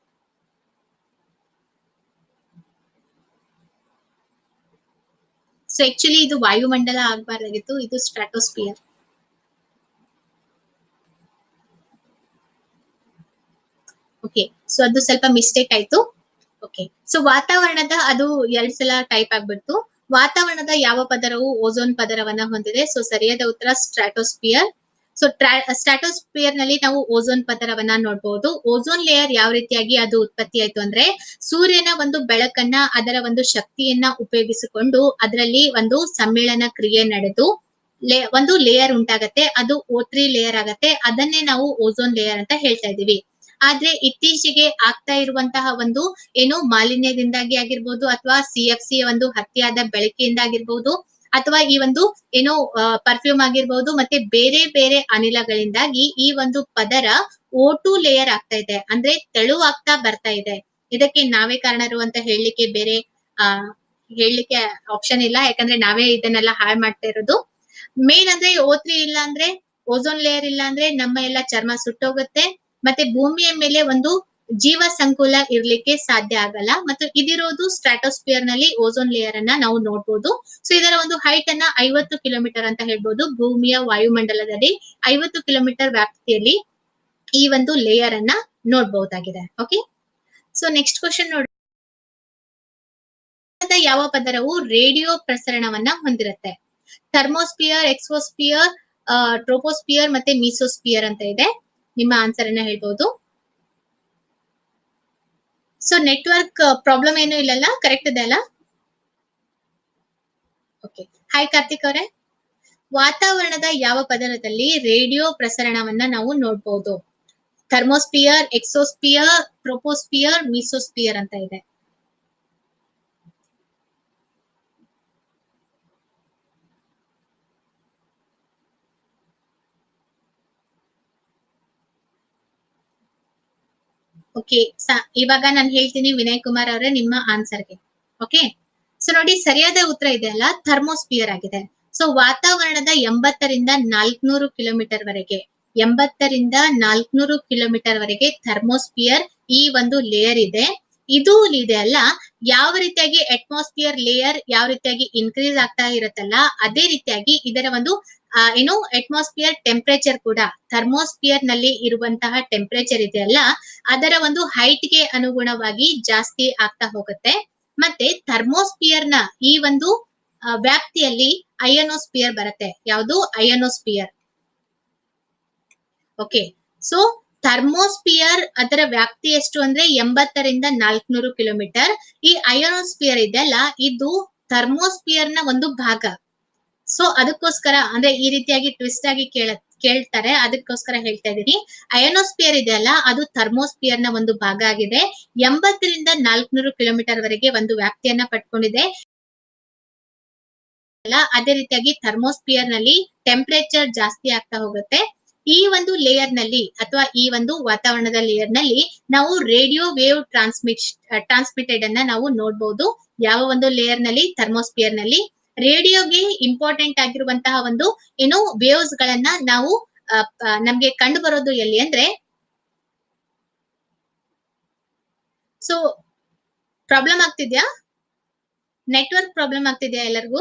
ಸೊ ಆಕ್ಚುಲಿ ಇದು ವಾಯುಮಂಡಲ ಆಗ್ಬಾರ್ದಾಗಿತ್ತು ಇದು ಸ್ಟ್ರಾಟೋಸ್ಪಿಯರ್ ಓಕೆ ಸೊ ಅದು ಸ್ವಲ್ಪ ಮಿಸ್ಟೇಕ್ ಆಯ್ತು ಓಕೆ ಸೊ ವಾತಾವರಣದ ಅದು ಎರಡ್ ಸಲ ಟೈಪ್ ಆಗ್ಬಿಡ್ತು ವಾತಾವರಣದ ಯಾವ ಪದರವು ಓಝೋನ್ ಪದರವನ್ನ ಹೊಂದಿದೆ ಸೊ ಸರಿಯಾದ ಉತ್ತರ ಸ್ಟ್ರಾಟೋಸ್ಪಿಯರ್ ಸೊ ಸ್ಟ್ರಾಟೋಸ್ಪಿಯರ್ ನಲ್ಲಿ ನಾವು ಓಝೋನ್ ಪದರವನ್ನ ನೋಡಬಹುದು ಓಝೋನ್ ಲೇಯರ್ ಯಾವ ರೀತಿಯಾಗಿ ಅದು ಉತ್ಪತ್ತಿ ಆಯ್ತು ಅಂದ್ರೆ ಸೂರ್ಯನ ಒಂದು ಬೆಳಕನ್ನ ಅದರ ಒಂದು ಶಕ್ತಿಯನ್ನ ಉಪಯೋಗಿಸಿಕೊಂಡು ಅದರಲ್ಲಿ ಒಂದು ಸಮ್ಮಿಳನ ಕ್ರಿಯೆ ನಡೆದು ಲೇ- ಒಂದು ಲೇಯರ್ ಉಂಟಾಗತ್ತೆ ಅದು ಓ ತ್ರೀ ಲೇಯರ್ ಆಗತ್ತೆ ಅದನ್ನೇ ನಾವು ಓಝೋನ್ ಲೇಯರ್ ಅಂತ ಹೇಳ್ತಾ ಇದೀವಿ ಆದ್ರೆ ಇತ್ತೀಚೆಗೆ ಆಗ್ತಾ ಇರುವಂತಹ ಒಂದು ಏನು ಮಾಲಿನ್ಯದಿಂದಾಗಿ ಆಗಿರ್ಬೋದು ಅಥವಾ ಸಿ ಎಫ್ ಸಿ ಒಂದು ಹತ್ಯೆಯಾದ ಬೆಳಕಿಯಿಂದ ಆಗಿರ್ಬೋದು ಅಥವಾ ಈ ಒಂದು ಏನು ಪರ್ಫ್ಯೂಮ್ ಆಗಿರ್ಬೋದು ಮತ್ತೆ ಬೇರೆ ಬೇರೆ ಅನಿಲಗಳಿಂದಾಗಿ ಈ ಒಂದು ಪದರ ಓ ಟು ಲೇಯರ್ ಆಗ್ತಾ ಇದೆ ಅಂದ್ರೆ ತೆಳುವಾಗ್ತಾ ಬರ್ತಾ ಇದೆ ಇದಕ್ಕೆ ನಾವೇ ಕಾರಣರು ಅಂತ ಹೇಳಲಿಕ್ಕೆ ಬೇರೆ ಆ ಹೇಳಲಿಕ್ಕೆ ಆಪ್ಷನ್ ಇಲ್ಲ ಯಾಕಂದ್ರೆ ನಾವೇ ಇದನ್ನೆಲ್ಲ ಹಾಳು ಮಾಡ್ತಾ ಇರೋದು ಮೇನ್ ಅಂದ್ರೆ ಓ ತ್ರೀ ಇಲ್ಲ ಅಂದ್ರೆ ಓಝೋನ್ ಲೇಯರ್ ಇಲ್ಲ ಅಂದ್ರೆ ನಮ್ಮ ಎಲ್ಲ ಚರ್ಮ ಸುಟ್ಟೋಗುತ್ತೆ ಮತ್ತೆ ಭೂಮಿಯ ಮೇಲೆ ಒಂದು ಜೀವ ಸಂಕುಲ ಇರ್ಲಿಕ್ಕೆ ಸಾಧ್ಯ ಆಗಲ್ಲ ಮತ್ತು ಇದಿರೋದು ಸ್ಟ್ರಾಟೋಸ್ಪಿಯರ್ ನಲ್ಲಿ ಓಝೋನ್ ಲೇಯರ್ ಅನ್ನ ನಾವು ನೋಡ್ಬೋದು ಸೊ ಇದರ ಒಂದು ಹೈಟ್ ಅನ್ನ ಐವತ್ತು ಕಿಲೋಮೀಟರ್ ಅಂತ ಹೇಳ್ಬೋದು ಭೂಮಿಯ ವಾಯುಮಂಡಲದಲ್ಲಿ ಐವತ್ತು ಕಿಲೋಮೀಟರ್ ವ್ಯಾಪ್ತಿಯಲ್ಲಿ ಈ ಒಂದು ಲೇಯರ್ ಅನ್ನ ನೋಡ್ಬಹುದಾಗಿದೆ ಓಕೆ ಸೊ ನೆಕ್ಸ್ಟ್ ಕ್ವಶನ್ ನೋಡಿ ಯಾವ ಪದರವು ರೇಡಿಯೋ ಪ್ರಸರಣವನ್ನ ಹೊಂದಿರುತ್ತೆ ಥರ್ಮೋಸ್ಪಿಯರ್ ಎಕ್ಸ್ಪೋಸ್ಪಿಯರ್ ಟ್ರೋಪೋಸ್ಪಿಯರ್ ಮತ್ತೆ ಮೀಸೋಸ್ಪಿಯರ್ ಅಂತ ಇದೆ ನಿಮ್ಮ ಆನ್ಸರ್ ಅನ್ನ ಹೇಳ್ಬಹುದು ಸೊ ನೆಟ್ವರ್ಕ್ ಪ್ರಾಬ್ಲಮ್ ಏನು ಇಲ್ಲಲ್ಲ ಕರೆಕ್ಟ್ ಇದೆ ಅಲ್ಲ ಓಕೆ ಹಾಯ್ ಕಾರ್ತಿಕ್ ಅವರೇ ವಾತಾವರಣದ ಯಾವ ಪದರದಲ್ಲಿ ರೇಡಿಯೋ ಪ್ರಸರಣವನ್ನ ನಾವು ನೋಡಬಹುದು ಥರ್ಮೋಸ್ಪಿಯರ್ ಎಕ್ಸೋಸ್ಪಿಯರ್ ಪ್ರೊಪೋಸ್ಪಿಯರ್ ಮೀಸೋಸ್ಪಿಯರ್ ಅಂತ ಇದೆ ಓಕೆ ಇವಾಗ ನಾನು ಹೇಳ್ತೀನಿ ವಿನಯ್ ಕುಮಾರ್ ಅವರೇ ನಿಮ್ಮ ಆನ್ಸರ್ಗೆ ಓಕೆ ಸೊ ನೋಡಿ ಸರಿಯಾದ ಉತ್ತರ ಇದೆ ಅಲ್ಲ ಥರ್ಮೋಸ್ಪಿಯರ್ ಆಗಿದೆ ಸೊ ವಾತಾವರಣದ ಎಂಬತ್ತರಿಂದ ನಾಲ್ಕನೂರು ಕಿಲೋಮೀಟರ್ ವರೆಗೆ ಎಂಬತ್ತರಿಂದ ನಾಲ್ಕನೂರು ಕಿಲೋಮೀಟರ್ ವರೆಗೆ ಥರ್ಮೋಸ್ಪಿಯರ್ ಈ ಒಂದು ಲೇಯರ್ ಇದೆ ಇದು ಇದೆ ಅಲ್ಲ ಯಾವ ರೀತಿಯಾಗಿ ಅಟ್ಮಾಸ್ಫಿಯರ್ ಲೇಯರ್ ಯಾವ ರೀತಿಯಾಗಿ ಇನ್ಕ್ರೀಸ್ ಆಗ್ತಾ ಇರುತ್ತಲ್ಲ ಅದೇ ರೀತಿಯಾಗಿ ಇದರ ಒಂದು ಆ, ಏನು ಅಟ್ಮಾಸ್ಫಿಯರ್ ಟೆಂಪರೇಚರ್ ಕೂಡ ಥರ್ಮೋಸ್ಫಿಯರ್ ನಲ್ಲಿ ಇರುವಂತಹ ಟೆಂಪರೇಚರ್ ಇದೆಯಲ್ಲ ಅದರ ಒಂದು ಹೈಟ್ ಗೆ ಅನುಗುಣವಾಗಿ ಜಾಸ್ತಿ ಆಗ್ತಾ ಹೋಗುತ್ತೆ ಮತ್ತೆ ಥರ್ಮೋಸ್ಫಿಯರ್ ನ ಈ ಒಂದು ಆ, ವ್ಯಾಪ್ತಿಯಲ್ಲಿ ಅಯನೋಸ್ಫಿಯರ್ ಬರುತ್ತೆ ಯಾವುದು ಅಯನೋಸ್ಫಿಯರ್ ಓಕೆ ಸೊ ಥರ್ಮೋಸ್ಫಿಯರ್ ಅದರ ವ್ಯಾಪ್ತಿ ಎಷ್ಟು ಅಂದ್ರೆ ಎಂಬತ್ತರಿಂದ ನಾಲ್ಕನೂರು ಕಿಲೋಮೀಟರ್ ಈ ಅಯೋನೋಸ್ಫಿಯರ್ ಇದೆಯಲ್ಲ ಇದು ಥರ್ಮೋಸ್ಫಿಯರ್ ನ ಒಂದು ಭಾಗ ಸೊ ಅದಕ್ಕೋಸ್ಕರ ಅಂದ್ರೆ ಈ ರೀತಿಯಾಗಿ ಟ್ವಿಸ್ಟ್ ಆಗಿ ಕೇಳ ಕೇಳ್ತಾರೆ ಅದಕ್ಕೋಸ್ಕರ ಹೇಳ್ತಾ ಇದ್ದೀನಿ ಅಯೋನೋಸ್ಫಿಯರ್ ಇದೆಯಲ್ಲ ಅದು ಥರ್ಮೋಸ್ಫಿಯರ್ ನ ಒಂದು ಭಾಗ ಆಗಿದೆ ಎಂಬತ್ತರಿಂದ ನಾಲ್ಕನೂರು ಕಿಲೋಮೀಟರ್ ವರೆಗೆ ಒಂದು ವ್ಯಾಪ್ತಿಯನ್ನ ಪಡ್ಕೊಂಡಿದೆ ಅಲ್ಲ ಅದೇ ರೀತಿಯಾಗಿ ಥರ್ಮೋಸ್ಫಿಯರ್ ನಲ್ಲಿ ಟೆಂಪರೇಚರ್ ಜಾಸ್ತಿ ಆಗ್ತಾ ಹೋಗುತ್ತೆ ಈ ಒಂದು ಲೇಯರ್ ನಲ್ಲಿ ಅಥವಾ ಈ ಒಂದು ವಾತಾವರಣದ ಲೇಯರ್ ನಲ್ಲಿ ನಾವು ರೇಡಿಯೋ ವೇವ್ ಟ್ರಾನ್ಸ್ಮಿಟ್ ಟ್ರಾನ್ಸ್ಮಿಟೆಡ್ ಅನ್ನ ನಾವು ನೋಡಬಹುದು ಯಾವ ಒಂದು ಲೇಯರ್ ನಲ್ಲಿ ಥರ್ಮೋಸ್ಫಿಯರ್ ನಲ್ಲಿ ರೇಡಿಯೋಗೆ ಇಂಪಾರ್ಟೆಂಟ್ ಆಗಿರುವಂತಹ ಒಂದು ಏನು ವೇವ್ಸ್ ಗಳನ್ನ ನಾವು ಆ, ಪ- ನಮ್ಗೆ ಕಂಡು ಬರೋದು ಎಲ್ಲಿ ಅಂದ್ರೆ ಸೊ ಪ್ರಾಬ್ಲಮ್ ಆಗ್ತಿದ್ಯಾ ನೆಟ್ವರ್ಕ್ ಪ್ರಾಬ್ಲಮ್ ಆಗ್ತಿದ್ಯಾ ಎಲ್ಲರಿಗೂ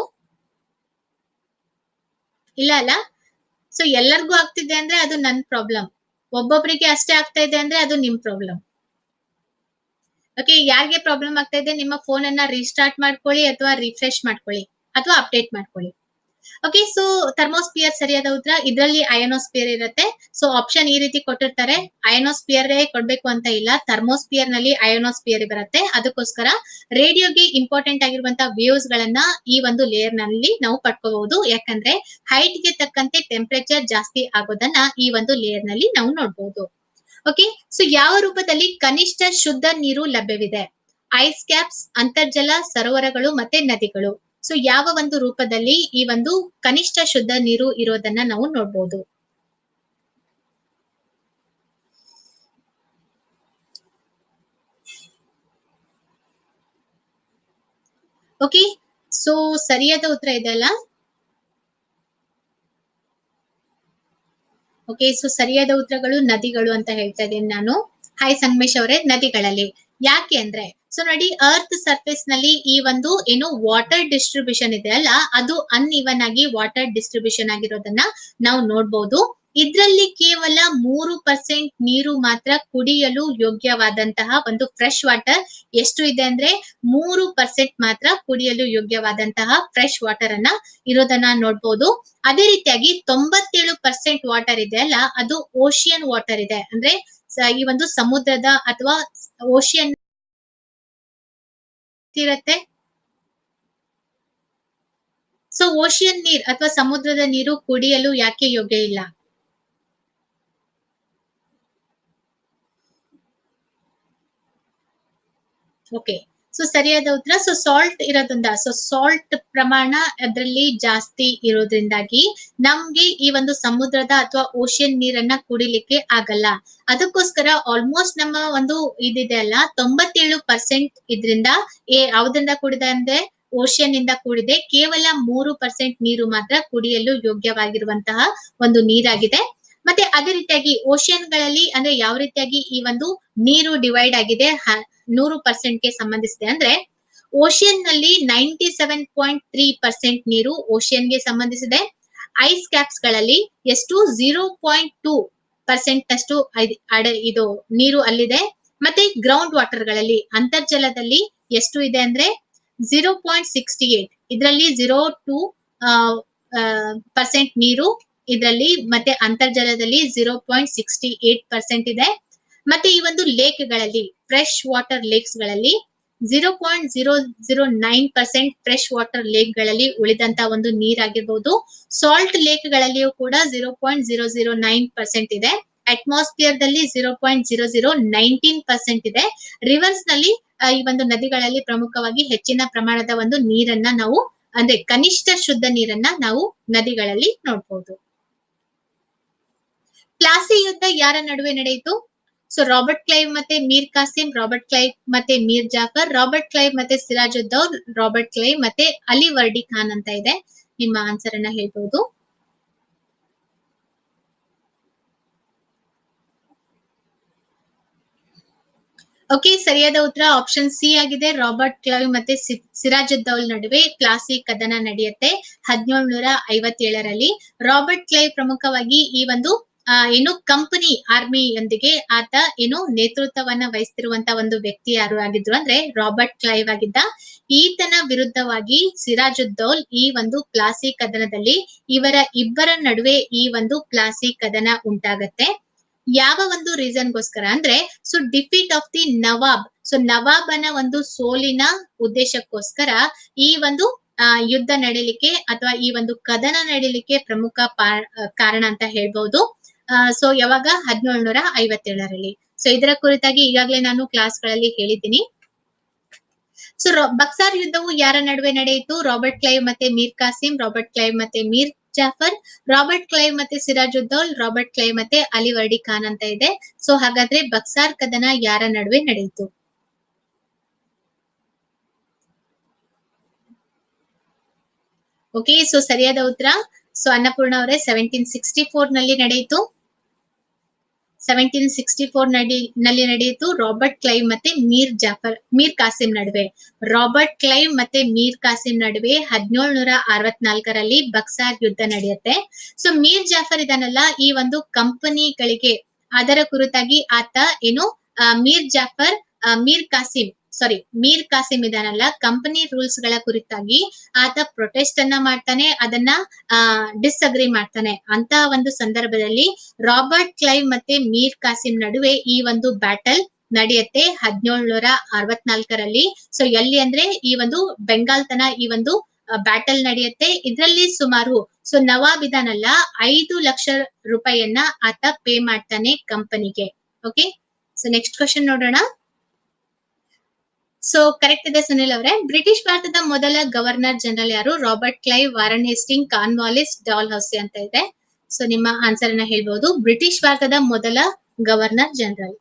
ಇಲ್ಲ ಅಲ್ಲ ಸೊ ಎಲ್ಲರಿಗೂ ಆಗ್ತಿದೆ ಅಂದ್ರೆ ಅದು ನನ್ ಪ್ರಾಬ್ಲಮ್ ಒಬ್ಬೊಬ್ರಿಗೆ ಅಷ್ಟೇ ಆಗ್ತಾ ಇದೆ ಅಂದ್ರೆ ಅದು ನಿಮ್ ಪ್ರಾಬ್ಲಮ್ ಓಕೆ ಯಾರಿಗೆ ಪ್ರಾಬ್ಲಮ್ ಆಗ್ತಾ ಇದೆ ನಿಮ್ಮ ಫೋನ್ ಅನ್ನ ರೀಸ್ಟಾರ್ಟ್ ಮಾಡ್ಕೊಳ್ಳಿ ಅಥವಾ ರಿಫ್ರೆಶ್ ಮಾಡ್ಕೊಳ್ಳಿ ಅಥವಾ ಅಪ್ಡೇಟ್ ಮಾಡ್ಕೊಳ್ಳಿ ಓಕೆ ಸೊ ಥರ್ಮೋಸ್ಪಿಯರ್ ಸರಿಯಾದ ಉತ್ತರ ಇದರಲ್ಲಿ ಅಯನೋಸ್ಪಿಯರ್ ಇರುತ್ತೆ ಸೊ ಆಪ್ಷನ್ ಈ ರೀತಿ ಕೊಟ್ಟಿರ್ತಾರೆ ಅಯನೋಸ್ಪಿಯರ್ ಕೊಡ್ಬೇಕು ಅಂತ ಇಲ್ಲ ಥರ್ಮೋಸ್ಪಿಯರ್ ನಲ್ಲಿ ಅಯನೋಸ್ಪಿಯರ್ ಬರುತ್ತೆ ಅದಕ್ಕೋಸ್ಕರ ರೇಡಿಯೋಗೆ ಇಂಪಾರ್ಟೆಂಟ್ ಆಗಿರುವಂತಹ ವೇವ್ಸ್ ಗಳನ್ನ ಈ ಒಂದು ಲೇಯರ್ ನಲ್ಲಿ ನಾವು ಪಡ್ಕೋಬಹುದು ಯಾಕಂದ್ರೆ ಹೈಟ್ ಗೆ ತಕ್ಕಂತೆ ಟೆಂಪರೇಚರ್ ಜಾಸ್ತಿ ಆಗೋದನ್ನ ಈ ಒಂದು ಲೇಯರ್ ನಲ್ಲಿ ನಾವು ನೋಡಬಹುದು ಓಕೆ ಸೊ ಯಾವ ರೂಪದಲ್ಲಿ ಕನಿಷ್ಠ ಶುದ್ಧ ನೀರು ಲಭ್ಯವಿದೆ ಐಸ್ ಕ್ಯಾಪ್ಸ್ ಅಂತರ್ಜಲ ಸರೋವರಗಳು ಮತ್ತೆ ನದಿಗಳು ಸೊ ಯಾವ ಒಂದು ರೂಪದಲ್ಲಿ ಈ ಒಂದು ಕನಿಷ್ಠ ಶುದ್ಧ ನೀರು ಇರೋದನ್ನ ನಾವು ನೋಡಬಹುದು ಓಕೆ ಸೊ ಸರಿಯಾದ ಉತ್ತರ ಇದೆ ಅಲ್ಲ ಓಕೆ ಸೊ ಸರಿಯಾದ ಉತ್ತರಗಳು ನದಿಗಳು ಅಂತ ಹೇಳ್ತಾ ಇದ್ದೀನಿ ನಾನು ಹಾಯ್ ಸಂಗಮೇಶ್ ಅವರೇ ನದಿಗಳಲ್ಲಿ ಯಾಕೆ ಅಂದ್ರೆ ಸೊ ನೋಡಿ ಅರ್ತ್ ಸರ್ಫೇಸ್ ನಲ್ಲಿ ಈ ಒಂದು ಏನು ವಾಟರ್ ಡಿಸ್ಟ್ರಿಬ್ಯೂಷನ್ ಇದೆ ಅಲ್ಲ ಅದು ಅನ್ಇವನ್ ಆಗಿ ವಾಟರ್ ಡಿಸ್ಟ್ರಿಬ್ಯೂಷನ್ ಆಗಿರೋದನ್ನ ನಾವು ನೋಡ್ಬೋದು ಇದ್ರಲ್ಲಿ ಕೇವಲ ಮೂರು ಪರ್ಸೆಂಟ್ ನೀರು ಮಾತ್ರ ಕುಡಿಯಲು ಯೋಗ್ಯವಾದಂತಹ ಒಂದು ಫ್ರೆಶ್ ವಾಟರ್ ಎಷ್ಟು ಇದೆ ಅಂದ್ರೆ ಮೂರು ಪರ್ಸೆಂಟ್ ಮಾತ್ರ ಕುಡಿಯಲು ಯೋಗ್ಯವಾದಂತಹ ಫ್ರೆಶ್ ವಾಟರ್ ಅನ್ನ ಇರೋದನ್ನ ನೋಡ್ಬೋದು ಅದೇ ರೀತಿಯಾಗಿ ತೊಂಬತ್ತೇಳು ಪರ್ಸೆಂಟ್ ವಾಟರ್ ಇದೆ ಅಲ್ಲ ಅದು ಓಷಿಯನ್ ವಾಟರ್ ಇದೆ ಅಂದ್ರೆ ಸ- ಈ ಒಂದು ಸಮುದ್ರದ ಅಥವಾ ಓಷಿಯನ್ ಇರತ್ತೆ ಸೊ ಓಷಿಯನ್ ನೀರ್ ಅಥವಾ ಸಮುದ್ರದ ನೀರು ಕುಡಿಯಲು ಯಾಕೆ ಯೋಗ್ಯ ಇಲ್ಲ ಓಕೆ ಸೊ ಸರಿಯಾದ ಉತ್ತರ ಸೊ ಸಾಲ್ಟ್ ಇರೋದ್ರಿಂದ ಸೊ ಸಾಲ್ಟ್ ಪ್ರಮಾಣ ಅದರಲ್ಲಿ ಜಾಸ್ತಿ ಇರೋದ್ರಿಂದಾಗಿ ನಮ್ಗೆ ಈ ಒಂದು ಸಮುದ್ರದ ಅಥವಾ ಓಷಿಯನ್ ನೀರನ್ನ ಕುಡಿಲಿಕ್ಕೆ ಆಗಲ್ಲ ಅದಕ್ಕೋಸ್ಕರ ಆಲ್ಮೋಸ್ಟ್ ನಮ್ಮ ಒಂದು ಇದಿದೆ ಅಲ್ಲ ತೊಂಬತ್ತೇಳು ಪರ್ಸೆಂಟ್ ಇದ್ರಿಂದ ಏ- ಯಾವ್ದ್ರಿಂದ ಕೂಡಿದೆ ಅಂದ್ರೆ ಓಷಿಯನ್ ಇಂದ ಕೂಡಿದೆ ಕೇವಲ ಮೂರು ಪರ್ಸೆಂಟ್ ನೀರು ಮಾತ್ರ ಕುಡಿಯಲು ಯೋಗ್ಯವಾಗಿರುವಂತಹ ಒಂದು ನೀರಾಗಿದೆ ಮತ್ತೆ ಅದೇ ರೀತಿಯಾಗಿ ಓಷಿಯನ್ ಗಳಲ್ಲಿ ಅಂದ್ರೆ ಯಾವ ರೀತಿಯಾಗಿ ಈ ಒಂದು ನೀರು ಡಿವೈಡ್ ಆಗಿದೆ ಹ- ನೂರು ಪರ್ಸೆಂಟ್ ಗೆ ಸಂಬಂಧಿಸಿದೆ ಅಂದ್ರೆ ಓಷಿಯನ್ ನಲ್ಲಿ ninety seven point three percent ನೀರು ಓಷಿಯನ್ ಗೆ ಸಂಬಂಧಿಸಿದೆ ಐಸ್ ಕ್ಯಾಪ್ಸ್ ಗಳಲ್ಲಿ ಎಷ್ಟು ಜೀರೋ ಪಾಯಿಂಟ್ ಟೂ ಪರ್ಸೆಂಟ್ ಅಷ್ಟು ಐದ್- ಅಡ- ಇದು ನೀರು ಅಲ್ಲಿದೆ ಮತ್ತೆ ಗ್ರೌಂಡ್ ವಾಟರ್ ಗಳಲ್ಲಿ ಅಂತರ್ಜಲದಲ್ಲಿ ಎಷ್ಟು ಇದೆ ಅಂದ್ರೆ ಜೀರೋ ಪಾಯಿಂಟ್ ಸಿಕ್ಸ್ಟಿ ಏಟ್ ಇದರಲ್ಲಿ ಜೀರೋ ಟು ಪರ್ಸೆಂಟ್ ನೀರು ಇದರಲ್ಲಿ ಮತ್ತೆ ಅಂತರ್ಜಲದಲ್ಲಿ zero point sixty eight percent ಇದೆ ಮತ್ತೆ ಈ ಒಂದು ಲೇಕ್ಗಳಲ್ಲಿ ಫ್ರೆಶ್ ವಾಟರ್ ಲೇಕ್ಸ್ ಗಳಲ್ಲಿ zero point zero zero nine percent fresh water lake ಗಳಲ್ಲಿ ಉಳಿದಂತ ಒಂದು ನೀರಾಗಿರ್ಬೋದು ಸಾಲ್ಟ್ ಲೇಕ್ ಗಳಲ್ಲಿಯೂ ಕೂಡ zero point zero zero nine percent ಇದೆ ಅಟ್ಮಾಸ್ಫಿಯರ್ ದಲ್ಲಿ zero point zero zero nineteen percent ಇದೆ ರಿವರ್ಸ್ ನಲ್ಲಿ ಆ, ಈ ಒಂದು ನದಿಗಳಲ್ಲಿ ಪ್ರಮುಖವಾಗಿ ಹೆಚ್ಚಿನ ಪ್ರಮಾಣದ ಒಂದು ನೀರನ್ನ ನಾವು ಅಂದ್ರೆ ಕನಿಷ್ಠ ಶುದ್ಧ ನೀರನ್ನ ನಾವು ನದಿಗಳಲ್ಲಿ ನೋಡ್ಬೋದು ಪ್ಲಾಸಿ ಯುದ್ಧ ಯಾರ ನಡುವೆ ನಡೆಯಿತು ಸೊ ರಾಬರ್ಟ್ ಕ್ಲೈವ್ ಮತ್ತೆ ಮೀರ್ ಕಾಸಿಂ ರಾಬರ್ಟ್ ಕ್ಲೈವ್ ಮತ್ತೆ ಮೀರ್ ಜಾಫರ್ ರಾಬರ್ಟ್ ಕ್ಲೈವ್ ಮತ್ತೆ ಸಿರಾಜುದ್ದೌಲ್ ರಾಬರ್ಟ್ ಕ್ಲೈವ್ ಮತ್ತೆ ಅಲಿ ವರ್ಡಿ ಖಾನ್ ಅಂತ ಇದೆ ನಿಮ್ಮ ಆನ್ಸರ್ ಅನ್ನ ಹೇಳ್ಬಹುದು ಓಕೆ ಸರಿಯಾದ ಉತ್ತರ ಆಪ್ಷನ್ ಸಿ ಆಗಿದೆ ರಾಬರ್ಟ್ ಕ್ಲೈವ್ ಮತ್ತೆ ಸಿ- ಸಿರಾಜುದ್ದೌಲ್ ನಡುವೆ ಪ್ಲಾಸಿ ಕದನ ನಡೆಯುತ್ತೆ ಹದಿನೇಳು ನೂರ ಐವತ್ತೇಳರಲ್ಲಿ ರಾಬರ್ಟ್ ಕ್ಲೈವ್ ಪ್ರಮುಖವಾಗಿ ಈ ಒಂದು ಆ, ಏನು ಕಂಪನಿ ಆರ್ಮಿಯೊಂದಿಗೆ ಆತ ಏನು ನೇತೃತ್ವವನ್ನ ವಹಿಸ್ತಿರುವಂತ ಒಂದು ವ್ಯಕ್ತಿ ಯಾರು ಆಗಿದ್ರು ಅಂದ್ರೆ ರಾಬರ್ಟ್ ಕ್ಲೈವ್ ಆಗಿದ್ದ ಈತನ ವಿರುದ್ಧವಾಗಿ ಸಿರಾಜುದ್ದೌಲ್ ಈ ಒಂದು ಪ್ಲಾಸಿ ಕದನದಲ್ಲಿ ಇವರ ಇಬ್ಬರ ನಡುವೆ ಈ ಒಂದು ಪ್ಲಾಸಿ ಕದನ ಉಂಟಾಗತ್ತೆ ಯಾವ ಒಂದು ರೀಸನ್ಗೋಸ್ಕರ ಅಂದ್ರೆ so defeat of the nawab so ನವಾಬನ ಒಂದು ಸೋಲಿನ ಉದ್ದೇಶಕ್ಕೋಸ್ಕರ ಈ ಒಂದು ಆ, ಯುದ್ಧ ನಡೀಲಿಕ್ಕೆ ಅಥವಾ ಈ ಒಂದು ಕದನ ನಡೀಲಿಕ್ಕೆ ಪ್ರಮುಖ ಪಾ- ಆ, ಕಾರಣ ಅಂತ ಹೇಳ್ಬಹುದು ಸೊ ಯಾವಾಗ ಹದಿನೇಳು ನೂರ ಐವತ್ತೇಳರಲ್ಲಿ ಸೊ ಇದರ ಕುರಿತಾಗಿ ಈಗಾಗಲೇ ನಾನು ಕ್ಲಾಸ್ಗಳಲ್ಲಿ ಹೇಳಿದ್ದೀನಿ ಸೊ ಬಕ್ಸಾರ್ ಯುದ್ಧವು ಯಾರ ನಡುವೆ ನಡೆಯಿತು ರಾಬರ್ಟ್ ಕ್ಲೈವ್ ಮತ್ತೆ ಮೀರ್ ಕಾಸಿಂ ರಾಬರ್ಟ್ ಕ್ಲೈವ್ ಮತ್ತೆ ಮೀರ್ ಜಾಫರ್ ರಾಬರ್ಟ್ ಕ್ಲೈವ್ ಮತ್ತೆ ಸಿರಾಜುದ್ದೌಲ್ ರಾಬರ್ಟ್ ಕ್ಲೈವ್ ಮತ್ತೆ ಅಲಿವರ್ಡಿ ಖಾನ್ ಅಂತ ಇದೆ ಸೊ ಹಾಗಾದ್ರೆ ಬಕ್ಸಾರ್ ಕದನ ಯಾರ ನಡುವೆ ನಡೆಯಿತು ಓಕೆ ಸೊ ಸರಿಯಾದ ಉತ್ತರ ಸೊ ಅನ್ನಪೂರ್ಣ ಅವರೇ ಸೆವೆಂಟೀನ್ ಸಿಕ್ಸ್ಟಿ ಫೋರ್ ನಲ್ಲಿ ನಡೆಯಿತು ಸೆವೆಂಟೀನ್ ಸಿಕ್ಸ್ಟಿ ಫೋರ್ ನಡಿ ನಲ್ಲಿ ನಡೆಯಿತು ರಾಬರ್ಟ್ ಕ್ಲೈವ್ ಮತ್ತೆ ಮೀರ್ ಜಾಫರ್ ಮೀರ್ ಕಾಸಿಂ ನಡುವೆ ರಾಬರ್ಟ್ ಕ್ಲೈವ್ ಮತ್ತೆ ಮೀರ್ ಕಾಸಿಂ ನಡುವೆ ಹದಿನೇಳು ನೂರ ಅರವತ್ನಾಲ್ಕರಲ್ಲಿ ಬಕ್ಸಾರ್ ಯುದ್ಧ ನಡೆಯುತ್ತೆ ಸೊ ಮೀರ್ ಜಾಫರ್ ಇದನ್ನಲ್ಲ ಈ ಒಂದು ಕಂಪನಿಗಳಿಗೆ ಅದರ ಕುರಿತಾಗಿ ಆತ ಏನು ಆ, ಮೀರ್ ಜಾಫರ್ ಆ, ಮೀರ್ ಕಾಸಿಂ ಸಾರಿ ಮೀರ್ ಕಾಸಿಂ ಇದಾನಲ್ಲ ಕಂಪನಿ ರೂಲ್ಸ್ ಗಳ ಕುರಿತಾಗಿ ಆತ ಪ್ರೊಟೆಸ್ಟ್ ಅನ್ನ ಮಾಡ್ತಾನೆ ಅದನ್ನ ಡಿಸ್ಅಗ್ರಿ ಮಾಡ್ತಾನೆ ಅಂತ ಒಂದು ಸಂದರ್ಭದಲ್ಲಿ ರಾಬರ್ಟ್ ಕ್ಲೈವ್ ಮತ್ತೆ ಮೀರ್ ಕಾಸಿಂ ನಡುವೆ ಈ ಒಂದು ಬ್ಯಾಟಲ್ ನಡೆಯುತ್ತೆ ಹದಿನೇಳು ನೂರ ಅರವತ್ನಾಲ್ಕರಲ್ಲಿ ಸೊ ಎಲ್ಲಿ ಅಂದ್ರೆ ಈ ಒಂದು ಬೆಂಗಾಲ್ ತನ ಈ ಒಂದು ಬ್ಯಾಟಲ್ ನಡೆಯುತ್ತೆ ಇದರಲ್ಲಿ ಸುಮಾರು ಸೊ ನವಾಬ್ ಇದಾನಲ್ಲ ಐದು ಲಕ್ಷ ರೂಪಾಯಿಯನ್ನ ಆತ ಪೇ ಮಾಡ್ತಾನೆ ಕಂಪನಿಗೆ ಓಕೆ ಸೊ ನೆಕ್ಸ್ಟ್ ಕ್ವಶನ್ ನೋಡೋಣ ಸೊ ಕರೆಕ್ಟ್ ಇದೆ ಸುನಿಲ್ ಅವರೇ ಬ್ರಿಟಿಷ್ ಭಾರತದ ಮೊದಲ ಗವರ್ನರ್ ಜನರಲ್ ಯಾರು Robert Clive Warren Hasting Cornwallis Dalhousie ಅಂತ ಇದೆ ಸೊ ನಿಮ್ಮ ಆನ್ಸರ್ ಅನ್ನ ಹೇಳ್ಬಹುದು ಬ್ರಿಟಿಷ್ ಭಾರತದ ಮೊದಲ ಗವರ್ನರ್ ಜನರಲ್